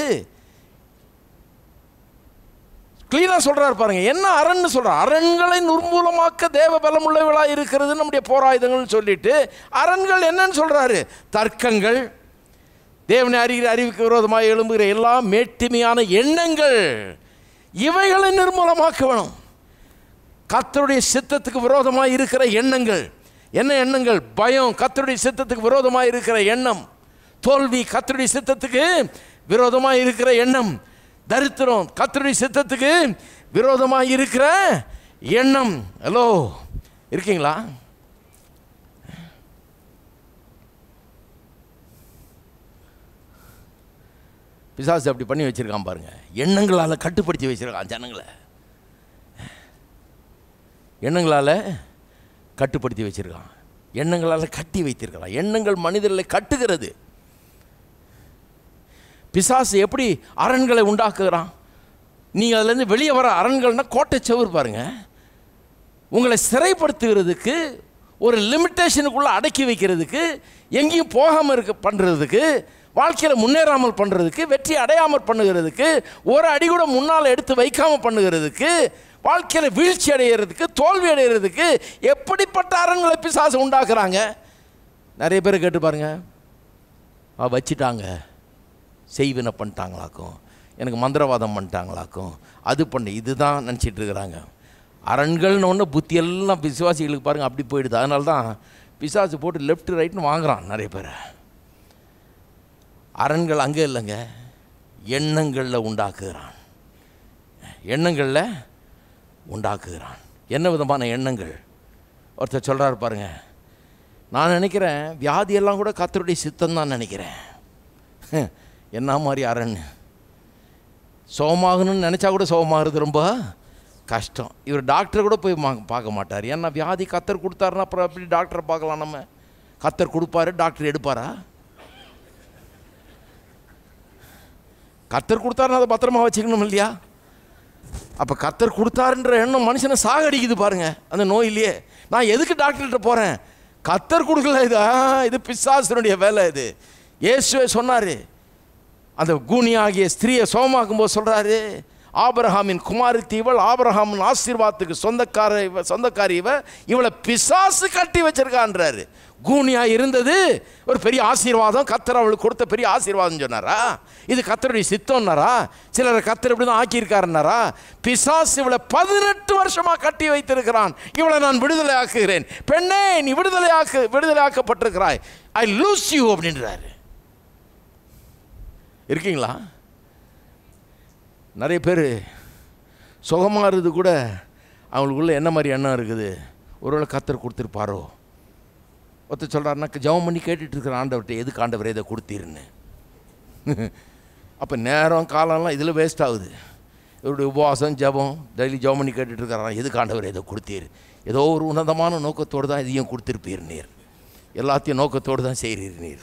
கிளீனாக சொல்கிறார் பாருங்க என்ன அரண்னு சொல்கிறார் அரண்களை நிர்மூலமாக்க தேவ பலமுள்ளவளாக இருக்கிறது நம்முடைய போராயுதங்கள்னு சொல்லிட்டு அரண்கள் என்னன்னு சொல்கிறாரு தர்க்கங்கள் தேவனை அறிகிற அறிவுக்கு விரோதமாக எழும்புகிற எல்லா மேட்டிமையான எண்ணங்கள் இவைகளை நிர்மூலமாக்க வேணும் கர்த்தருடைய சித்தத்துக்கு விரோதமாக இருக்கிற எண்ணங்கள் என்ன எண்ணங்கள் பயம் கர்த்தருடைய சித்தத்துக்கு விரோதமாக இருக்கிற எண்ணம் தோல்வி கர்த்தருடைய சித்தத்துக்கு விரோதமாக இருக்கிற எண்ணம் தரித்திரம் கத்தருடைய சித்தத்துக்கு விரோதமாக இருக்கிற எண்ணம் ஹலோ இருக்கீங்களா பிசாசு அப்படி பண்ணி வச்சிருக்கான் பாருங்க எண்ணங்களால் கட்டுப்படுத்தி வச்சிருக்கான் ஜனங்களை எண்ணங்களால் கட்டுப்படுத்தி வச்சிருக்கான் எண்ணங்களால் கட்டி வைத்திருக்கிறான் எண்ணங்கள் மனிதர்களை கட்டுகிறது பிசாசு எப்படி அரண்களை உண்டாக்குகிறான் நீங்கள் அதுலேருந்து வெளியே வர அரண்கள்னா கோட்டை செவுர் பாருங்க உங்களை சிறைப்படுத்துகிறதுக்கு ஒரு லிமிட்டேஷனுக்குள்ளே அடக்கி வைக்கிறதுக்கு எங்கேயும் போகாமல் இருக்க பண்ணுறதுக்கு வாழ்க்கையில் முன்னேறாமல் பண்ணுறதுக்கு வெற்றி அடையாமல் பண்ணுகிறதுக்கு ஒரு அடி கூட முன்னால் எடுத்து வைக்காமல் பண்ணுகிறதுக்கு வாழ்க்கையில் வீழ்ச்சி அடைகிறதுக்கு தோல்வி அடைகிறதுக்கு எப்படிப்பட்ட அரண்களை பிசாசு உண்டாக்குறாங்க நிறைய பேர் கேட்டு பாருங்க ஆ வச்சிட்டாங்க செய்வினை பண்ணிட்டாங்களாக்கும் எனக்கு மந்திரவாதம் பண்ணிட்டாங்களாக்கும் அது பண்ண இதுதான் நினச்சிட்டு இருக்கிறாங்க அரண்கள்னு ஒன்று புத்தியெல்லாம் விசுவாசிகளுக்கு பாருங்கள் அப்படி போயிடுது அதனால தான் பிசாசு போட்டு லெஃப்ட் ரைட்னு வாங்குறான் நிறைய பேர் அரண்கள் அங்கே இல்லைங்க எண்ணங்களில் உண்டாக்குகிறான் எண்ணங்களில் உண்டாக்குகிறான் என்ன விதமான எண்ணங்கள் ஒருத்தர் சொல்கிறாரு பாருங்க நான் நினைக்கிறேன் வியாதியெல்லாம் கூட கத்தருடைய சித்தம் தான் நினைக்கிறேன் ஹம், என்ன மாதிரி அரண் சோகமாகணும்னு நினச்சா கூட சோகமாகிறது ரொம்ப கஷ்டம் இவர் டாக்டரை கூட போய் மா பார்க்க மாட்டார் ஏன்னா வியாதி கத்தர் கொடுத்தாருன்னா அப்புறம் எப்படி டாக்டரை பார்க்கலாம் நம்ம கத்தர் கொடுப்பாரு டாக்டர் எடுப்பாரா கத்தர் கொடுத்தாருன்னா அதை பத்திரமா வச்சுக்கணும் இல்லையா அப்போ கத்தர் கொடுத்தாருன்ற எண்ணம் மனுஷனை சாகடிக்குது பாருங்க அந்த நோயிலேயே நான் எதுக்கு டாக்டர்கிட்ட போகிறேன் கத்தர் கொடுக்கல இது ஆ, இது பிசாசனுடைய வேலை இது இயேசுவே சொன்னார் அந்த கூனியாகிய ஸ்திரியை சோமாக்கும் போது சொல்கிறாரு ஆபிரஹாமின் குமாரத்தி இவள் ஆபிரஹாமின் ஆசீர்வாதத்துக்கு சொந்தக்கார இவ சொந்தக்காரி இவ இவளை பிசாசு கட்டி வச்சிருக்கான்றாரு கூனியா இருந்தது ஒரு பெரிய ஆசீர்வாதம் கத்தர் அவளுக்கு கொடுத்த பெரிய ஆசீர்வாதம் சொன்னாரா இது கத்தருடைய சித்தம்னாரா சிலரை கத்தர் இப்படி தான் ஆக்கியிருக்காருனாரா பிசாசு இவளை பதினெட்டு வருஷமா கட்டி வைத்திருக்கிறான் இவளை நான் விடுதலை ஆக்குகிறேன் பெண்ணே நீ விடுதலை ஆக்கு விடுதலை ஆக்கப்பட்டிருக்கிறாய் ஐ லூஸ் யூ அப்படின்றாரு இருக்கீங்களா நிறைய பேர் சுகமாகிறது கூட அவங்களுக்குள்ள என்ன மாதிரி எண்ணம் இருக்குது ஒருவேளை கத்தர் கொடுத்துருப்பாரோ ஒருத்தர் சொல்கிறாருன்னா ஜெபம் பண்ணி கேட்டுட்டு இருக்கிற ஆண்டவர்கிட்ட எதுக்கு ஆண்டவரே இதை கொடுத்தீருன்னு அப்போ நேரம் காலம்லாம் இதில் வேஸ்ட் ஆகுது இவருடைய உபவாசம் ஜெபம் டெய்லி ஜெபம் பண்ணி கேட்டுட்டு இருக்கிறான் எதுக்கு ஆண்டவரே இதை கொடுத்தீர் ஏதோ ஒரு உன்னதமான நோக்கத்தோடு தான் இதையும் கொடுத்துருப்பீர் நீர் எல்லாத்தையும் நோக்கத்தோடு தான் செய்கிறீர் நீர்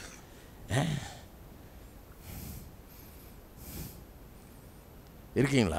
இருக்கீங்களா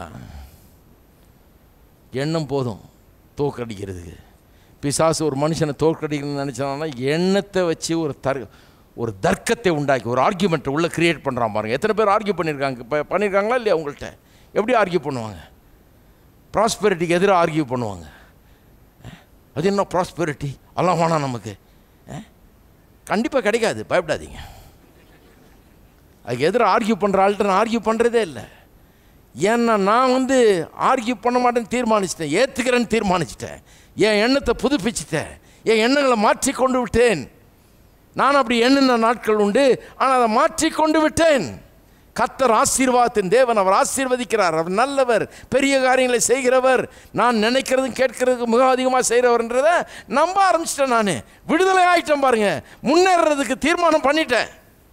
எண்ணம் போதும் தோற்கடிக்கிறதுக்கு பிசாசு ஒரு மனுஷனை தோற்கடிக்கணும்னு நினச்சானா எண்ணத்தை வச்சு ஒரு தர் ஒரு தர்க்கத்தை உண்டாக்கி ஒரு ஆர்கியூமெண்ட்டை உள்ளே கிரியேட் பண்ணுறான் பாருங்க எத்தனை பேர் ஆர்கியூ பண்ணியிருக்காங்க இப்போ பண்ணியிருக்காங்களா இல்லையா உங்கள்கிட்ட எப்படி ஆர்கியூ பண்ணுவாங்க ப்ராஸ்பெரிட்டிக்கு எதிராக ஆர்கியூ பண்ணுவாங்க அஹ், அது என்ன ப்ராஸ்பெரிட்டி அதெல்லாம் வேணாம் நமக்கு கண்டிப்பாக கிடைக்காது பயப்படாதீங்க அதுக்கு எதிராக ஆர்கியூ பண்ணுற ஆள்கிட்ட நான் ஆர்கியூ பண்ணுறதே இல்லை ஏன்னா நான் வந்து ஆர்கியூ பண்ண மாட்டேன்னு தீர்மானிச்சிட்டேன் ஏற்றுக்கிறேன்னு தீர்மானிச்சிட்டேன் என் எண்ணத்தை புதுப்பிச்சிட்டேன் என் எண்ணங்களை மாற்றி கொண்டு விட்டேன் நான் அப்படி எண்ணின நாட்கள் உண்டு ஆனால் அதை மாற்றி கொண்டு விட்டேன் கத்தர் ஆசீர்வாதத்தின் தேவன் அவர் ஆசீர்வதிக்கிறார் அவர் நல்லவர் பெரிய காரியங்களை செய்கிறவர் நான் நினைக்கிறதும் கேட்கறதுக்கு மிக அதிகமாக செய்கிறவர்ன்றதை நம்ப ஆரம்பிச்சிட்டேன் நான் விடுதலை ஆயிட்டேன் பாருங்க முன்னேறதுக்கு தீர்மானம் பண்ணிட்டேன்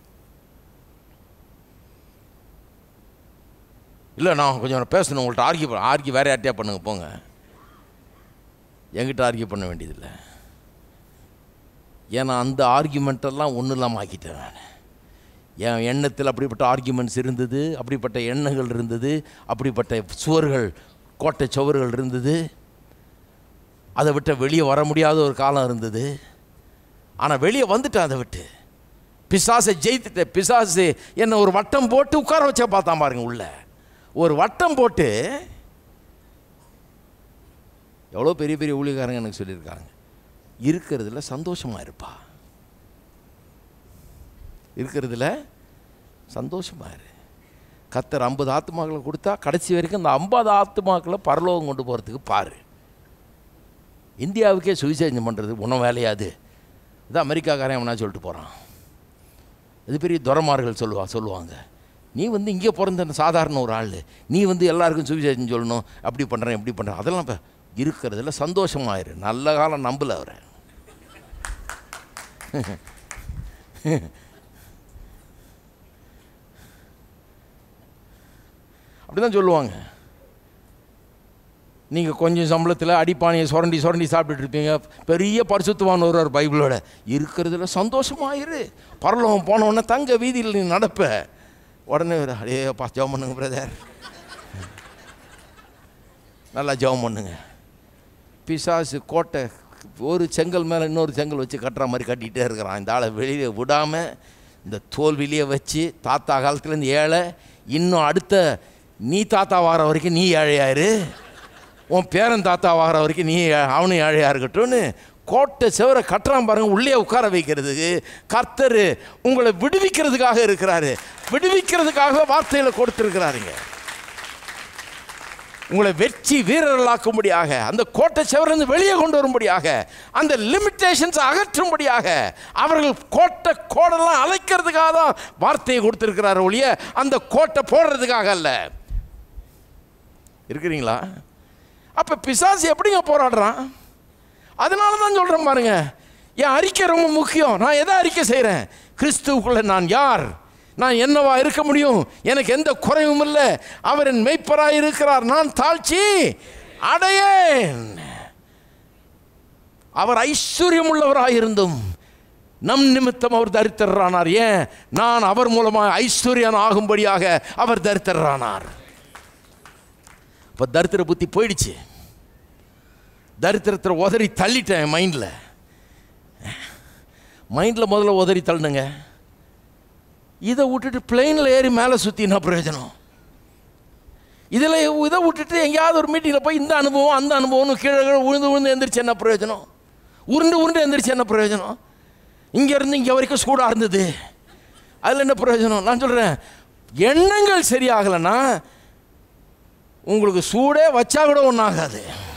இல்லை நான் கொஞ்சம் பேசணும் உங்கள்கிட்ட ஆர்கியூ பண்ண ஆர்கியூ வேறு யார்ட்டையா பண்ணுங்க போங்க என்கிட்ட ஆர்கியூ பண்ண வேண்டியதில்லை ஏன்னா அந்த ஆர்கியூமெண்ட்டெல்லாம் ஒன்றும் இல்லாமல் ஆக்கிட்டேன் நான் என் எண்ணத்தில் அப்படிப்பட்ட ஆர்கியூமெண்ட்ஸ் இருந்தது அப்படிப்பட்ட எண்ணங்கள் இருந்தது அப்படிப்பட்ட சுவர்கள் கோட்டை சுவர்கள் இருந்தது அதை விட்டு வெளியே வர முடியாத ஒரு காலம் இருந்தது ஆனால் வெளியே வந்துட்டேன் அதை விட்டு பிசாசை ஜெயித்துட்டேன் பிசாசு என்னை ஒரு வட்டம் போட்டு உட்கார வச்சா பார்த்தான் பாருங்க உள்ள ஒரு வட்டம் போட்டு எவ்வளோ பெரிய பெரிய ஊழியக்காரங்க எனக்கு சொல்லியிருக்காங்க இருக்கிறதுல சந்தோஷமா இருப்பா இருக்கிறதுல சந்தோஷமா இரு கத்தர் ஐம்பது ஆத்துமாக்களை கொடுத்தா கடைசி வரைக்கும் அந்த ஐம்பது ஆத்துமாக்களை பரலோகம் கொண்டு போகிறதுக்கு பாரு இந்தியாவுக்கே சுவிசேஷம் பண்ணுறது உன்னும் வேலையாது இது அமெரிக்காக்காரன் அவனா சொல்லிட்டு போகிறான் இது பெரிய துரமார்கள் சொல்லுவா சொல்லுவாங்க நீ வந்து இங்கே பிறந்த சாதாரண ஒரு ஆள் நீ வந்து எல்லாருக்கும் சுவிசேஷம் சொல்லணும் அப்படி பண்ணுறேன் இப்படி பண்ணுறேன் அதெல்லாம் இப்போ இருக்கிறதுல சந்தோஷமாயிரு நல்ல காலம் நம்பல அவரை அப்படி தான் சொல்லுவாங்க நீங்கள் கொஞ்சம் சம்பளத்தில் அடிப்பானையை சுரண்டி சுரண்டி சாப்பிட்டுட்டு இருப்பீங்க பெரிய பரிசுத்தவான் வருவார் பைபிளோட இருக்கிறதுல சந்தோஷமாயிரு பரலோகம் போன உடனே தங்க வீதியில் நீ நடப்ப உடனே ஒரு, அடே பா ஜெபம் பண்ணுங்க பிரதர் நல்லா ஜெபம் பண்ணுங்க பிசாசு கோட்டை ஒரு செங்கல் மேலே இன்னொரு செங்கல் வச்சு கட்டுற மாதிரி கட்டிகிட்டே இருக்கிறான் இந்த ஆளை வெளியே விடாமல் இந்த தோல்விலேயே வச்சு தாத்தா காலத்துலேருந்து ஏழை இன்னும் அடுத்த நீ தாத்தா வார வரைக்கும் நீ ஏழையாயிரு உன் பேரன் தாத்தா வார வரைக்கும் நீ ஏ- அவனும் ஏழையா இருக்கட்டும்னு கோட்டை செவரை கட்டுறான் பாருங்க உள்ளே உட்கார வைக்கிறதுக்கு கர்த்தர் உங்களை விடுவிக்கிறதுக்காக இருக்கிறாரு விடுவிக்கிறதுக்காக வார்த்தைகளை கொடுத்துருக்கிறாருங்க உங்களை வெற்றி வீரர்களாக்கும்படியாக அந்த கோட்டை செவரிலிருந்து வெளியே கொண்டு வரும்படியாக அந்த லிமிட்டேஷன்ஸ் அகற்றும்படியாக அவர்கள் கோட்டை கோடெல்லாம் அழைக்கிறதுக்காக தான் வார்த்தையை கொடுத்துருக்கிறார் ஒழிய அந்த கோட்டை போடுறதுக்காக அல்ல இருக்கிறீங்களா அப்போ பிசாசு எப்படிங்க போராடுறான் அதனால தான் சொல்கிறேன் பாருங்க என் அறிக்கை ரொம்ப முக்கியம் நான் எதை அறிக்கை செய்கிறேன் கிறிஸ்துவுக்குள்ள நான் யார் நான் என்னவா இருக்க முடியும் எனக்கு எந்த குறைவும் இல்லை அவர் என் மெய்ப்பராய் இருக்கிறார் நான் தாழ்ச்சி அடையேன் அவர் ஐஸ்வர்யம் உள்ளவராயிருந்தும் நம் நிமித்தம் அவர் தரித்திரரானார் ஏன் நான் அவர் மூலமாக ஐஸ்வர்யன் ஆகும்படியாக அவர் தரித்திரரானார் இப்போ தரித்திர புத்தி போயிடுச்சு தரித்திரத்தை உதறி தள்ளிட்டேன் மைண்டில் மைண்டில் முதல்ல உதறி தள்ளுங்க இதை விட்டுட்டு பிளெயினில் ஏறி மேலே சுற்றினா பிரயோஜனம் இதில் இதை விட்டுட்டு எங்கேயாவது ஒரு மீட்டிங்கில் போய் இந்த அனுபவம் அந்த அனுபவம்னு கீழே கீழே விழுந்து விழுந்து எந்திரிச்சு என்ன பிரயோஜனம் உருண்டு உருண்டு எந்திரிச்சு என்ன பிரயோஜனம் இங்கேருந்து இங்கே வரைக்கும் சூடாக இருந்தது அதில் என்ன பிரயோஜனம் நான் சொல்கிறேன் எண்ணங்கள் சரியாகலைன்னா உங்களுக்கு சூடே வச்சா கூட ஒன்றும் ஆகாது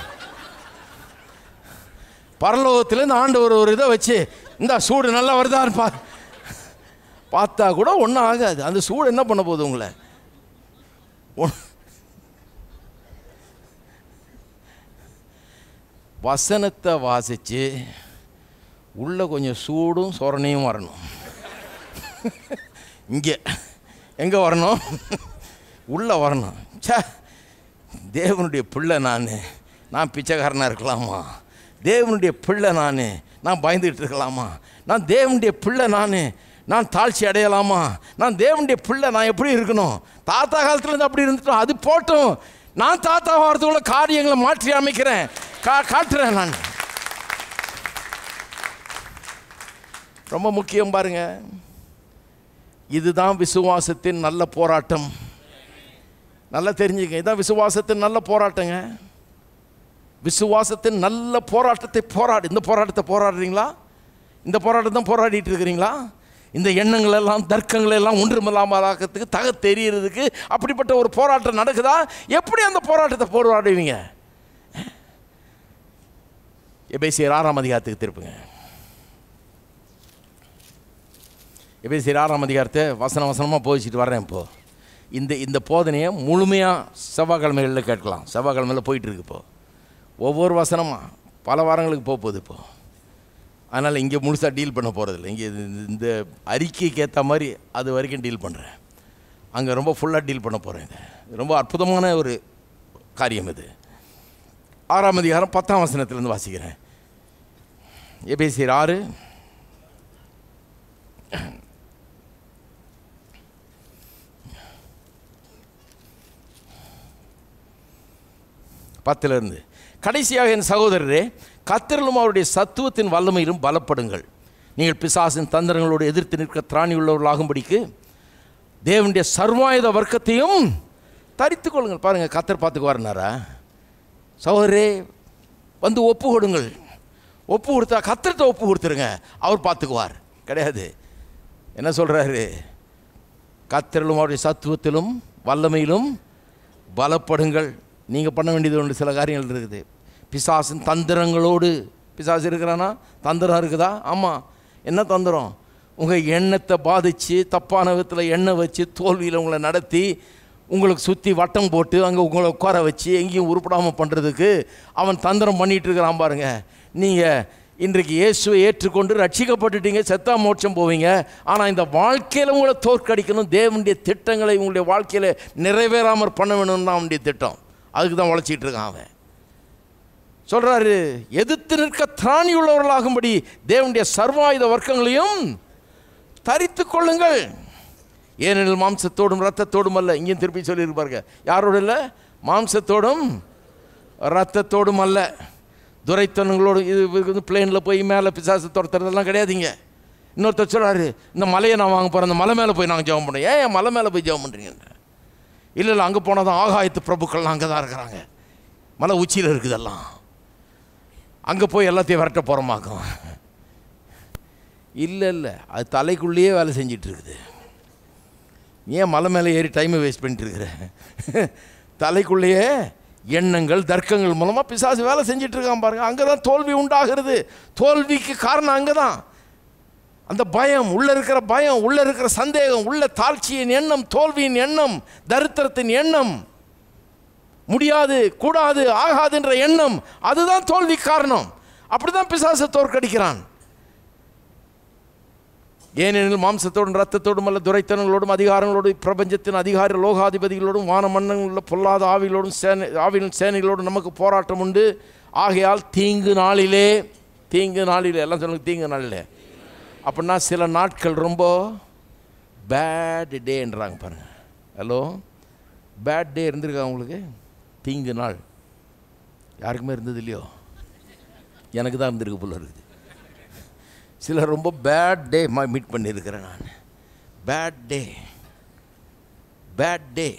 பரலோகத்தில் ஆண்டவர் ஒரு இதை வச்சு இந்த சூடு நல்லா வருதான்னு பா பார்த்தா கூட ஒன்றும் ஆகாது அந்த சூடு என்ன பண்ண போகுது உங்களை ஒண்ணு- வசனத்தை வாசித்து உள்ள கொஞ்சம் சூடும் சொரணையும் வரணும் இங்கே எங்கே வரணும் உள்ளே வரணும் ச்சே தேவனுடைய பிள்ளை நான் நான் பிச்சைக்காரனாக இருக்கலாமா தேவனுடைய பிள்ளை நான் நான் பயந்துகிட்டு இருக்கலாமா நான் தேவனுடைய பிள்ளை நான் நான் தாழ்ச்சி அடையலாமா நான் தேவனுடைய பிள்ளை நான் எப்படி இருக்கணும் தாத்தா காலத்துலேருந்து அப்படி இருந்துட்டோம் அது போட்டும் நான் தாத்தா வாரத்துக்குள்ள காரியங்களை மாற்றி அமைக்கிறேன் கா காட்டுறேன் நான் ரொம்ப முக்கியம் பாருங்க இதுதான் விசுவாசத்தின் நல்ல போராட்டம் நல்லா தெரிஞ்சுக்க இதான் விசுவாசத்தின் நல்ல போராட்டங்க விசுவாசத்தின் நல்ல போராட்டத்தை போராடு இந்த போராட்டத்தை போராடுறீங்களா இந்த போராட்டம் தான் போராடிட்டு இருக்கிறீங்களா இந்த எண்ணங்கள் எல்லாம் தர்க்கங்கள் எல்லாம் ஒன்றுமில்லாமலாக்கிறதுக்கு தக தெரியறதுக்கு அப்படிப்பட்ட ஒரு போராட்டம் நடக்குதா எப்படி அந்த போராட்டத்தை போராடுவீங்க எபேசியர் ஆறாம் அதிகாரத்துக்கு திருப்புங்க எபேசியர் ஆறாம் அதிகாரத்தை வசன வசனமாக போதிச்சுட்டு வர்றேன் இப்போது இந்த இந்த போதனையை முழுமையாக செவ்வாய்க்கிழமைகளில் கேட்கலாம் செவ்வாய்க்கிழமையில் போயிட்டு இருக்கு இப்போ ஒவ்வொரு வசனமாக பல வாரங்களுக்கு போக போகுது இப்போ அதனால் இங்கே முழுசாக டீல் பண்ண போகிறதில்ல இங்கே இது- இந்த அறிக்கைக்கு ஏற்ற மாதிரி அது வரைக்கும் டீல் பண்ணுறேன் அங்கே ரொம்ப ஃபுல்லாக டீல் பண்ண போகிறேன் இது ரொம்ப அற்புதமான ஒரு காரியம் இது ஆறாம் அதிகாரம் பத்தாம் வசனத்திலேருந்து வாசிக்கிறேன் எபேசியர் ஆறு பத்திலிருந்து கடைசியாக என் சகோதரரே கத்திரலும் அவருடைய சத்துவத்தின் வல்லமையிலும் பலப்படுங்கள் நீங்கள் பிசாசின் தந்திரங்களோடு எதிர்த்து நிற்க திராணி உள்ளவர்களாகும்படிக்கு தேவனுடைய சர்வாயுத வர்க்கத்தையும் தரித்து கொள்ளுங்கள் பாருங்கள் கத்தர் பார்த்துக்குவாருனாரா சகோதரே வந்து ஒப்பு கொடுங்கள் ஒப்பு கொடுத்தா கத்திரத்தை ஒப்பு கொடுத்துருங்க அவர் பார்த்துக்குவார் கிடையாது என்ன சொல்கிறாரு கத்திரலும் அவருடைய சத்துவத்திலும் வல்லமையிலும் பலப்படுங்கள் நீங்கள் பண்ண வேண்டியது ஒன்று சில காரியங்கள் இருக்குது பிசாசின் தந்திரங்களோடு பிசாசு இருக்கிறானா தந்திரம் இருக்குதா ஆமாம் என்ன தந்திரம் உங்கள் எண்ணத்தை பாதித்து தப்பான விதத்தில் எண்ணெய் வச்சு தோல்வியில் உங்களை நடத்தி உங்களுக்கு சுற்றி வட்டம் போட்டு அங்கே உங்களை உட்கார வச்சு எங்கேயும் உருப்படாமல் பண்ணுறதுக்கு அவன் தந்திரம் பண்ணிகிட்டு இருக்கிறான் பாருங்க நீங்கள் இன்றைக்கு இயேசுவை ஏற்றுக்கொண்டு ரட்சிக்கப்பட்டுட்டீங்க செத்தா மோட்சம் போவீங்க ஆனால் இந்த வாழ்க்கையில் உங்களை தோற்கடிக்கணும் தேவனுடைய திட்டங்களை உங்களுடைய வாழ்க்கையில் நிறைவேறாமல் பண்ண வேணும்னு தான் அவனுடைய திட்டம் அதுக்கு தான் உழைச்சிட்டு இருக்கான் அவன் சொல்றாரு எதிர்த்து நிற்க திராணி உள்ளவர்களாகும்படி தேவனுடைய சர்வாயுத வர்க்கங்களையும் தரித்து கொள்ளுங்கள் ஏனெனில் மாம்சத்தோடும் ரத்தத்தோடும் அல்ல இங்கேயும் திருப்பி சொல்லியிருப்பாருங்க யாரோடு இல்லை மாம்சத்தோடும் ரத்தத்தோடும் அல்ல துரைத்தனங்களோடு இது வந்து பிளேனில் போய் மேலே பிசாசு துரத்துறதெல்லாம் கிடையாதுங்க இன்னொருத்தர் சொல்றாரு இந்த மலையை நான் வாங்க போகிறேன் அந்த மலை மேலே போய் நாங்கள் ஜெபம் பண்ணோம் ஏன் என் மலை மேலே போய் ஜெபம் பண்ணுறீங்க இல்லை இல்லை அங்கே போனால் தான் ஆகாயத்து பிரபுக்கள்லாம் அங்கே தான் இருக்கிறாங்க மலை உச்சியில் இருக்குதெல்லாம் அங்கே போய் எல்லாத்தையும் விரட்ட போகிறோமாக்கும் இல்லை இல்லை அது தலைக்குள்ளேயே வேலை செஞ்சிட்டு இருக்குது ஏன் மலை மேலே ஏறி டைமை வேஸ்ட் பண்ணிட்டு இருக்கிற தலைக்குள்ளேயே எண்ணங்கள் தர்க்கங்கள் மூலமாக பிசாசு வேலை செஞ்சிட்டு இருக்கான் பாருங்க அங்கே தான் தோல்வி உண்டாகிறது தோல்விக்கு காரணம் அங்கே தான் அந்த பயம் உள்ள இருக்கிற பயம் உள்ள இருக்கிற சந்தேகம் உள்ள தாழ்ச்சியின் எண்ணம் தோல்வியின் எண்ணம் தரித்திரத்தின் எண்ணம் முடியாது கூடாது ஆகாதுன்ற எண்ணம் அதுதான் தோல்வி காரணம் அப்படிதான் பிசாசை தோற்கடிக்கிறான் ஏனெனில் மாம்சத்தோடும் ரத்தத்தோடும் அல்ல துரைத்தனங்களோடும் அதிகாரங்களோடும் பிரபஞ்சத்தின் அதிகார லோகாதிபதிகளோடும் வான மன்னங்களுள்ள பொல்லாத ஆவிகளோடும் சேனை ஆவியின் சேனைகளோடும் நமக்கு போராட்டம் உண்டு ஆகையால் தீங்கு நாளிலே தீங்கு நாளிலே எல்லாம் சொல்லுங்க தீங்கு நாளிலே அப்படின்னா சில நாட்கள் ரொம்ப பேட் டேன்றாங்க பாருங்க ஹலோ பேட் டே இருந்திருக்கா உங்களுக்கு தீங்கு நாள் யாருக்குமே இருந்தது இல்லையோ எனக்கு தான் இருந்திருக்கு போல இருக்குது சில ரொம்ப பேட் டே மீட் பண்ணியிருக்கிறேன் நான் bad day bad day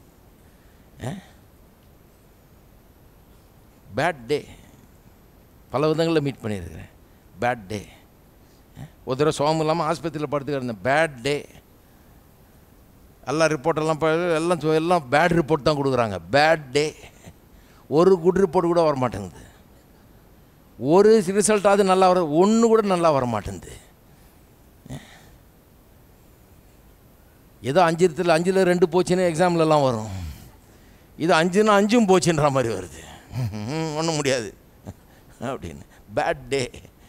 bad day பல விதங்களில் மீட் பண்ணியிருக்கிறேன் பேட் டே ஒரு தடவை சோகம் இல்லாமல் ஆஸ்பத்திரியில் படுத்து கிடந்தேன் பேட் டே எல்லாம் ரிப்போர்ட்டெல்லாம் ப- எல்லாம் சொ- எல்லாம் பேட் ரிப்போர்ட் தான் கொடுக்குறாங்க பேட் டே ஒரு குட் ரிப்போர்ட் கூட வர மாட்டேங்குது ஒரு ரிசல்ட்டாவது நல்லா வர ஒன்று கூட நல்லா வர மாட்டேங்குது ஏதோ அஞ்சிரத்தில் அஞ்சில் ரெண்டு போச்சுன்னு எக்ஸாம்லலாம் வரும் இது அஞ்சுன்னா அஞ்சும் போச்சுன்ற மாதிரி வருது ஒன்றும் முடியாது அப்படின்னு பேட் டே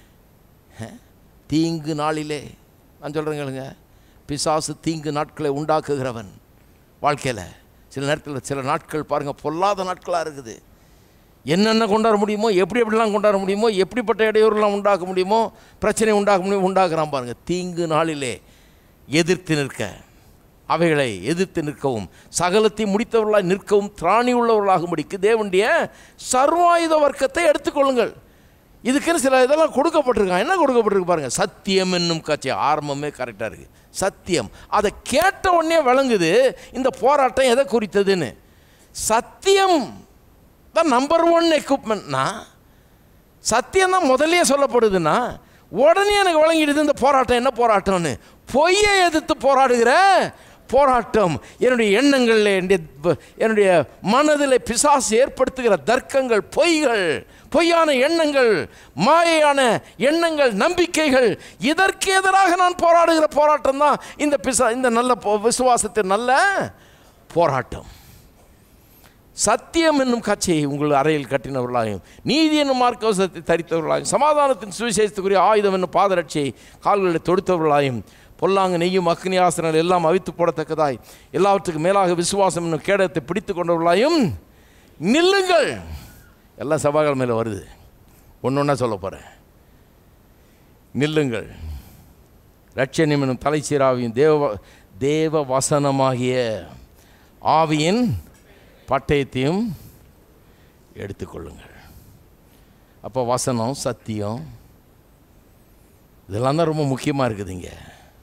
தீங்கு நாளிலே நான் சொல்கிறேங்களுங்க பிசாசு தீங்கு நாட்களை உண்டாக்குகிறவன் வாழ்க்கையில் சில நேரத்தில் சில நாட்கள் பாருங்கள் பொல்லாத நாட்களாக இருக்குது என்னென்ன கொண்டாட முடியுமோ எப்படி எப்படிலாம் கொண்டாட முடியுமோ எப்படிப்பட்ட இடையூறுலாம் உண்டாக்க முடியுமோ பிரச்சனை உண்டாக்க முடியும் உண்டாக்குறான் பாருங்கள் தீங்கு நாளிலே எதிர்த்து நிற்க அவைகளை எதிர்த்து நிற்கவும் சகலத்தை முடித்தவர்களாய் நிற்கவும் திராணி உள்ளவர்களாகும்படிக்கு தேவனுடைய சர்வாயுத வர்க்கத்தை எடுத்துக்கொள்ளுங்கள் இதுக்குன்னு சில இதெல்லாம் கொடுக்கப்பட்டிருக்கான் என்ன கொடுக்கப்பட்டிருக்கு பாருங்கள் சத்தியம் என்னும் காட்சி ஆரம்பமே கரெக்டாக இருக்குது சத்தியம் அதை கேட்ட உடனே விளங்குது இந்த போராட்டம் எதை குறித்ததுன்னு சத்தியம் தான் நம்பர் ஒன் எக்யூப்மெண்ட்னா சத்தியம் தான் முதல்லயே சொல்லப்படுதுன்னா உடனே எனக்கு வழங்கிடுது இந்த போராட்டம் என்ன போராட்டம்னு பொய்யை எதிர்த்து போராடுகிற போராட்டம் என்னுடைய எண்ணங்களில் என்னுடைய ப- என்னுடைய மனதில் பிசாசு ஏற்படுத்துகிற தர்க்கங்கள் பொய்கள் பொய்யான எண்ணங்கள் மாயையான எண்ணங்கள் நம்பிக்கைகள் இதற்கு எதிராக நான் போராடுகிற போராட்டம் தான் இந்த பிசா இந்த நல்ல போ- விசுவாசத்தின் நல்ல போராட்டம் சத்தியம் என்னும் கச்சையை உங்கள் அறையில் கட்டினவர்களாயும் நீதி என்னும் மார்க்கவசத்தை தரித்தவர்களாயும் சமாதானத்தின் சுவிசேஷத்துக்குரிய ஆயுதம் என்னும் பாதரட்சியை கால்களில் தொடுத்தவர்களாயும் பொல்லாங்கு நெய்யும் அக்னி ஆசனங்கள் எல்லாம் அவித்து போடத்தக்கதாய் எல்லாவற்றுக்கும் மேலாக விசுவாசம் என்னும் கேடத்தை பிடித்து கொண்டவர்களாயும் நில்லுங்கள் எல்லாம் சபாக்கள் மேலே வருது ஒன்று ஒன்றா சொல்ல போகிறேன் நில்லுங்கள் ரட்சணியம் என்னும் தலைச்சீராவியும் தேவ தேவ வசனமாகிய ஆவியின் பட்டயத்தையும் எடுத்துக்கொள்ளுங்கள் அப்போ வசனம் சத்தியம் இதெல்லாம் தான் ரொம்ப முக்கியமாக இருக்குதுங்க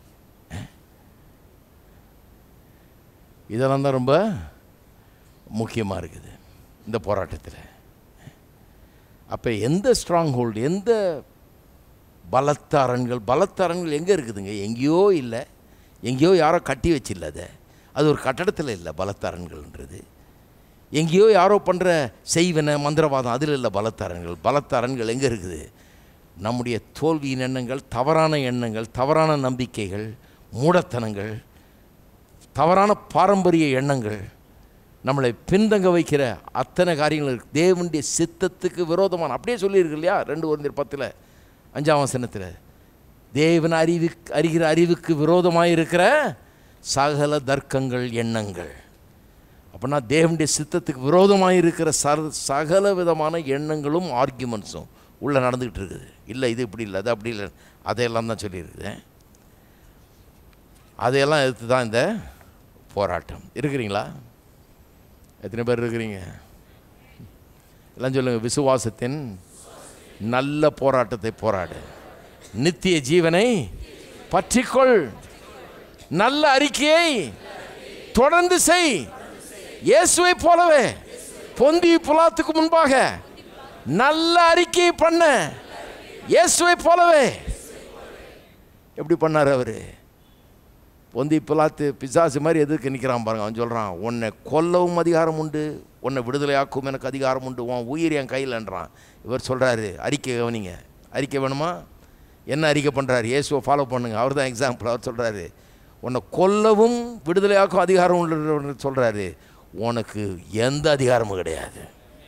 இதெல்லாம் தான் ரொம்ப முக்கியமாக இருக்குது இந்த போராட்டத்தில் அப்போ எந்த ஸ்ட்ராங் ஹோல்டு எந்த பலத்த அரண்கள் பலத்த அரண்கள் எங்கே இருக்குதுங்க எங்கேயோ இல்லை எங்கேயோ யாரோ கட்டி வச்சில்ல அதை அது ஒரு கட்டடத்தில் இல்லை பலத்த அரண்கள்ன்றது எங்கேயோ யாரோ பண்ணுற செய்வன மந்திரவாதம் அதில் இல்லை பலத்த அரண்கள் பலத்த அரண்கள் எங்கே இருக்குது நம்முடைய தோல்வியின் எண்ணங்கள் தவறான எண்ணங்கள் தவறான நம்பிக்கைகள் மூடத்தனங்கள் தவறான பாரம்பரிய எண்ணங்கள் நம்மளை பின்தங்க வைக்கிற அத்தனை காரியங்கள் இருக்கு. தேவனுடைய சித்தத்துக்கு விரோதமான அப்படியே சொல்லியிருக்கு இல்லையா ரெண்டு ஒரு பத்தில் அஞ்சாம் வசனத்தில் தேவன் அறிவு அறிகிற அறிவுக்கு விரோதமாக இருக்கிற சகல தர்க்கங்கள் எண்ணங்கள் அப்படின்னா தேவனுடைய சித்தத்துக்கு விரோதமாக இருக்கிற சர சகல விதமான எண்ணங்களும் ஆர்கியூமெண்ட்ஸும் உள்ளே நடந்துக்கிட்டு இருக்குது இல்லை இது இப்படி இல்லை அது அப்படி இல்லை அதையெல்லாம் தான் சொல்லியிருக்குது அதையெல்லாம் எடுத்து தான் இந்த போராட்டம் இருக்கிறீங்களா எத்தனை பேர் இருக்கிறீங்க எல்லாம் சொல்லுங்கள் விசுவாசத்தின் நல்ல போராட்டத்தை போராடு நித்திய ஜீவனை பற்றிக்கொள் நல்ல அறிக்கையை தொடர்ந்து செய் இயேசுவை போலவே பொந்தி புலாத்துக்கு முன்பாக நல்ல அறிக்கையை பண்ண இயேசுவை போலவே எப்படி பண்ணார் அவர் பொந்தி பிலாத்து பிசாசு மாதிரி எதுக்கு நிற்கிறான் பாருங்க அவன் சொல்கிறான் உன்னை கொல்லவும் அதிகாரம் உண்டு உன்னை விடுதலையாக்கும் எனக்கு அதிகாரம் உண்டு உன் உயிர் என் கையில்ன்றான் இவர் சொல்கிறாரு அறிக்கை கவனிங்க அறிக்கை வேணுமா என்ன அறிக்கை பண்ணுறாரு இயேசுவை ஃபாலோ பண்ணுங்க அவர் தான் எக்ஸாம்பிள் அவர் சொல்கிறாரு உன்னை கொல்லவும் விடுதலையாக்கும் அதிகாரம் உண்டு சொல்கிறாரு உனக்கு எந்த அதிகாரமும் கிடையாது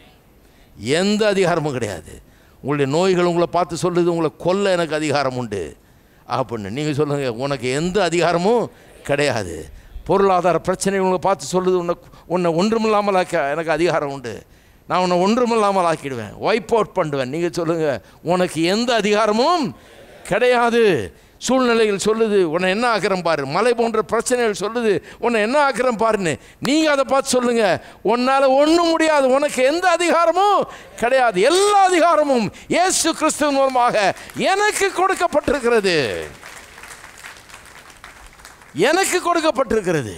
எந்த அதிகாரமும் கிடையாது உங்களுடைய நோய்கள் உங்களை பார்த்து சொல்லுது உங்களை கொல்ல எனக்கு அதிகாரம் உண்டு அப்படின்னு நீங்கள் சொல்லுங்கள் உனக்கு எந்த அதிகாரமும் கிடையாது பொருளாதார பிரச்சனை உங்களை பார்த்து சொல்லுது உன்னை உன்னை ஒன்றுமில்லாமல் ஆக்க எனக்கு அதிகாரம் உண்டு நான் உன்னை ஒன்றுமில்லாமல் ஆக்கிடுவேன் வைப் அவுட் பண்ணுவேன் நீங்கள் சொல்லுங்கள் உனக்கு எந்த அதிகாரமும் கிடையாது சூழ்நிலைகள் சொல்லுது உன்னை என்ன ஆக்கிறேன் பாரு மலை போன்ற பிரச்சனைகள் சொல்லுது உன்னை என்ன ஆக்கிறேன் பாருன்னு நீங்கள் அதை பார்த்து சொல்லுங்கள் உன்னால் ஒன்றும் முடியாது உனக்கு எந்த அதிகாரமும் கிடையாது எல்லா அதிகாரமும் இயேசு கிறிஸ்துவின் மூலமாக எனக்கு கொடுக்கப்பட்டிருக்கிறது எனக்கு கொடுக்கப்பட்டிருக்கிறது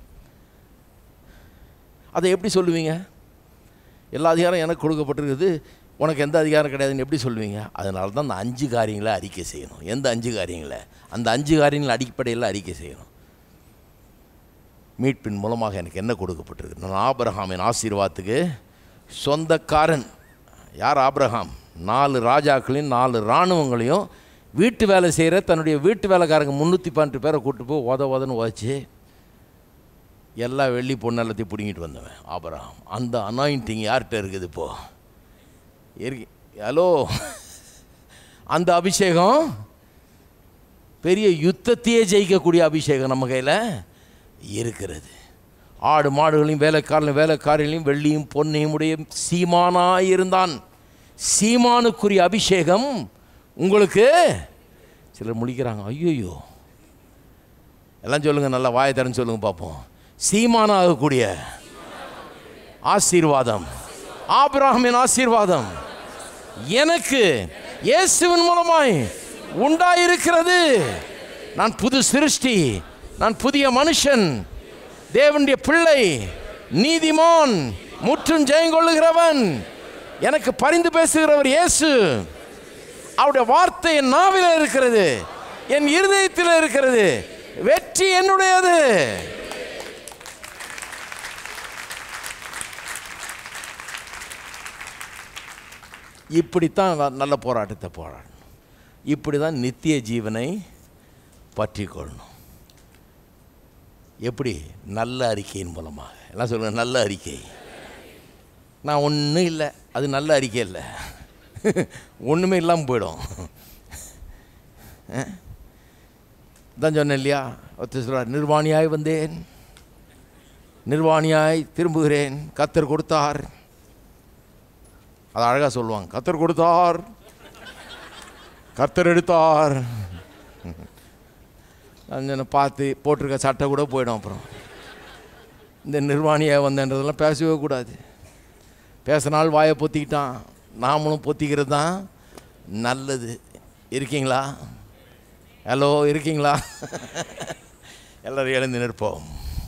அதை எப்படி சொல்லுவீங்க எல்லா அதிகாரம் எனக்கு கொடுக்கப்பட்டிருக்குது உனக்கு எந்த அதிகாரம் கிடையாதுன்னு எப்படி சொல்லுவீங்க அதனால தான் அந்த அஞ்சு காரியங்களை அறிக்கை செய்யணும் எந்த அஞ்சு காரியங்களை அந்த அஞ்சு காரியங்கள் அடிப்படையில் அறிக்கை செய்யணும் மீட்பின் மூலமாக எனக்கு என்ன கொடுக்கப்பட்டிருக்கு நான் ஆபிரகாமின் ஆசீர்வாதத்துக்கு சொந்தக்காரன் யார் ஆபிரகாம் நாலு ராஜாக்களையும் நாலு இராணுவங்களையும் வீட்டு வேலை செய்கிற தன்னுடைய வீட்டு வேலைக்காரங்க முந்நூற்றி பன்னெண்டு பேரை கூப்பிட்டு போய் உத உதன்னு உதச்சி எல்லா வெள்ளி பொண்ணு எல்லாத்தையும் பிடுங்கிட்டு வந்தவன் ஆபரகம் அந்த அனாயிண்டிங் யார்கிட்ட இருக்குது இப்போ இருக்கு ஹலோ அந்த அபிஷேகம் பெரிய யுத்தத்தையே ஜெயிக்கக்கூடிய அபிஷேகம் நம்ம கையில் இருக்கிறது ஆடு மாடுகளையும் வேலைக்காரனையும் வேலைக்காரர்களையும் வெள்ளியும் பொன்னையும் உடைய சீமானாய் இருந்தான் சீமானுக்குரிய அபிஷேகம் உங்களுக்கு சிலர் முடிக்கிறாங்க ஐயோயோ எல்லாம் சொல்லுங்கள் நல்லா வாயை தரன்னு சொல்லுங்கள் பார்ப்போம் சீமானாகக்கூடிய ஆசீர்வாதம் ஆபிரகாமின் ஆசீர்வாதம் எனக்கு இயேசுவின் மூலமாய் உண்டாயிருக்கிறது நான் புது சிருஷ்டி நான் புதிய மனுஷன் தேவனுடைய பிள்ளை நீதிமான் முற்றும் ஜெயங்கொள்ளுகிறவன் எனக்கு பரிந்து பேசுகிறவர் இயேசு அவருடைய வார்த்தை என் நாவில் இருக்கிறது என் இருதயத்தில் இருக்கிறது வெற்றி என்னுடையது இப்படித்தான் ந- நல்ல போராட்டத்தை போராடணும் இப்படி தான் நித்திய ஜீவனை பற்றி கொள்ளணும் எப்படி நல்ல அறிக்கையின் மூலமாக எல்லாம் சொல்லுங்கள் நல்ல அறிக்கை நான் ஒன்றும் இல்லை அது நல்ல அறிக்கை இல்லை ஒன்றுமே இல்லாமல் போயிடும் அஹ்? தான் சொன்னேன் இல்லையா ஒருத்தர் சொல்கிறார் நிர்வாணியாய் வந்தேன் நிர்வாணியாய் திரும்புகிறேன் கத்தர் கொடுத்தார் அது அழகாக சொல்லுவாங்க கத்தர் கொடுத்தார் கத்தர் எடுத்தார் நான் பார்த்து போட்டிருக்க சட்டை கூட போயிடும் அப்புறம் இந்த நிர்வாணியாக வந்தேன்றதெல்லாம் பேசவே கூடாது பேசினால் வாயை பொத்திக்கிட்டான் நாமளும் பொத்திக்கிறது தான் நல்லது இருக்கீங்களா ஹலோ இருக்கீங்களா எல்லோரும் எழுந்து நிற்போம்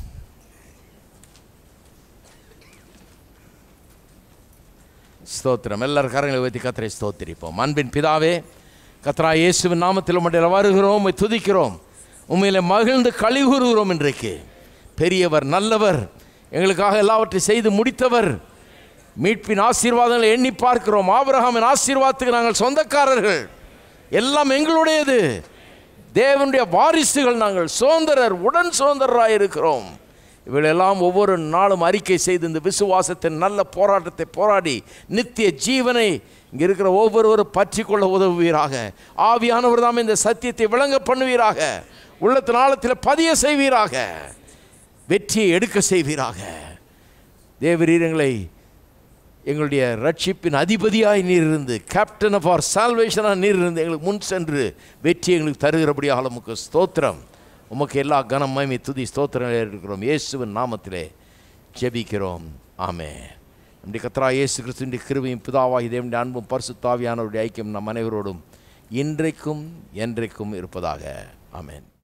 ஸ்தோத்திரம் எல்லாரும் கரங்களை வைத்து கத்தரை ஸ்தோத்திரிப்போம் அன்பின் பிதாவே கத்ரா இயேசுவின் நாமத்தில் உம்முடைய வருகிறோம் உம்மை துதிக்கிறோம் உண்மையில் மகிழ்ந்து கழிவுறுகிறோம் இன்றைக்கு பெரியவர் நல்லவர் எங்களுக்காக எல்லாவற்றையும் செய்து முடித்தவர் மீட்பின் ஆசீர்வாதங்களை எண்ணி பார்க்கிறோம் ஆபிரகாமின் ஆசீர்வாதத்துக்கு நாங்கள் சொந்தக்காரர்கள் எல்லாம் எங்களுடையது தேவனுடைய வாரிசுகள் நாங்கள் சுதந்திரர் உடன் சுதந்திரராக இருக்கிறோம் இவைகளெல்லாம் ஒவ்வொரு நாளும் அறிக்கை செய்து இந்த விசுவாசத்தின் நல்ல போராட்டத்தை போராடி நித்திய ஜீவனை இங்கே இருக்கிற ஒவ்வொருவரும் பற்றி கொள்ள உதவுவீராக ஆவியானவர் தாம் இந்த சத்தியத்தை விளங்க பண்ணுவீராக உள்ளத்தின் ஆழத்தில் பதிய செய்வீராக வெற்றியை எடுக்க செய்வீராக தேவரீரங்களை எங்களுடைய ரட்சிப்பின் அதிபதியாய் நீர் இருந்து கேப்டன் ஆஃப் ஆர் சால்வேஷனாக நீர் இருந்து எங்களுக்கு முன் சென்று வெற்றி எங்களுக்கு தருகிறபடியாக உமக்கு ஸ்தோத்திரம் உமக்கு எல்லா கனம் மகிமை துதி ஸ்தோத்திரம் இருக்கிறோம் இயேசுவின் நாமத்திலே ஜெபிக்கிறோம் ஆமே நம்முடைய கத்ரா இயேசு கிறிஸ்துவின் கிருபையும் பிதாவாகி தேவனுடைய அன்பும் பரிசுத்தாவியானவருடைய ஐக்கியம் நம் அனைவரோடும் இன்றைக்கும் என்றைக்கும் இருப்பதாக ஆமென்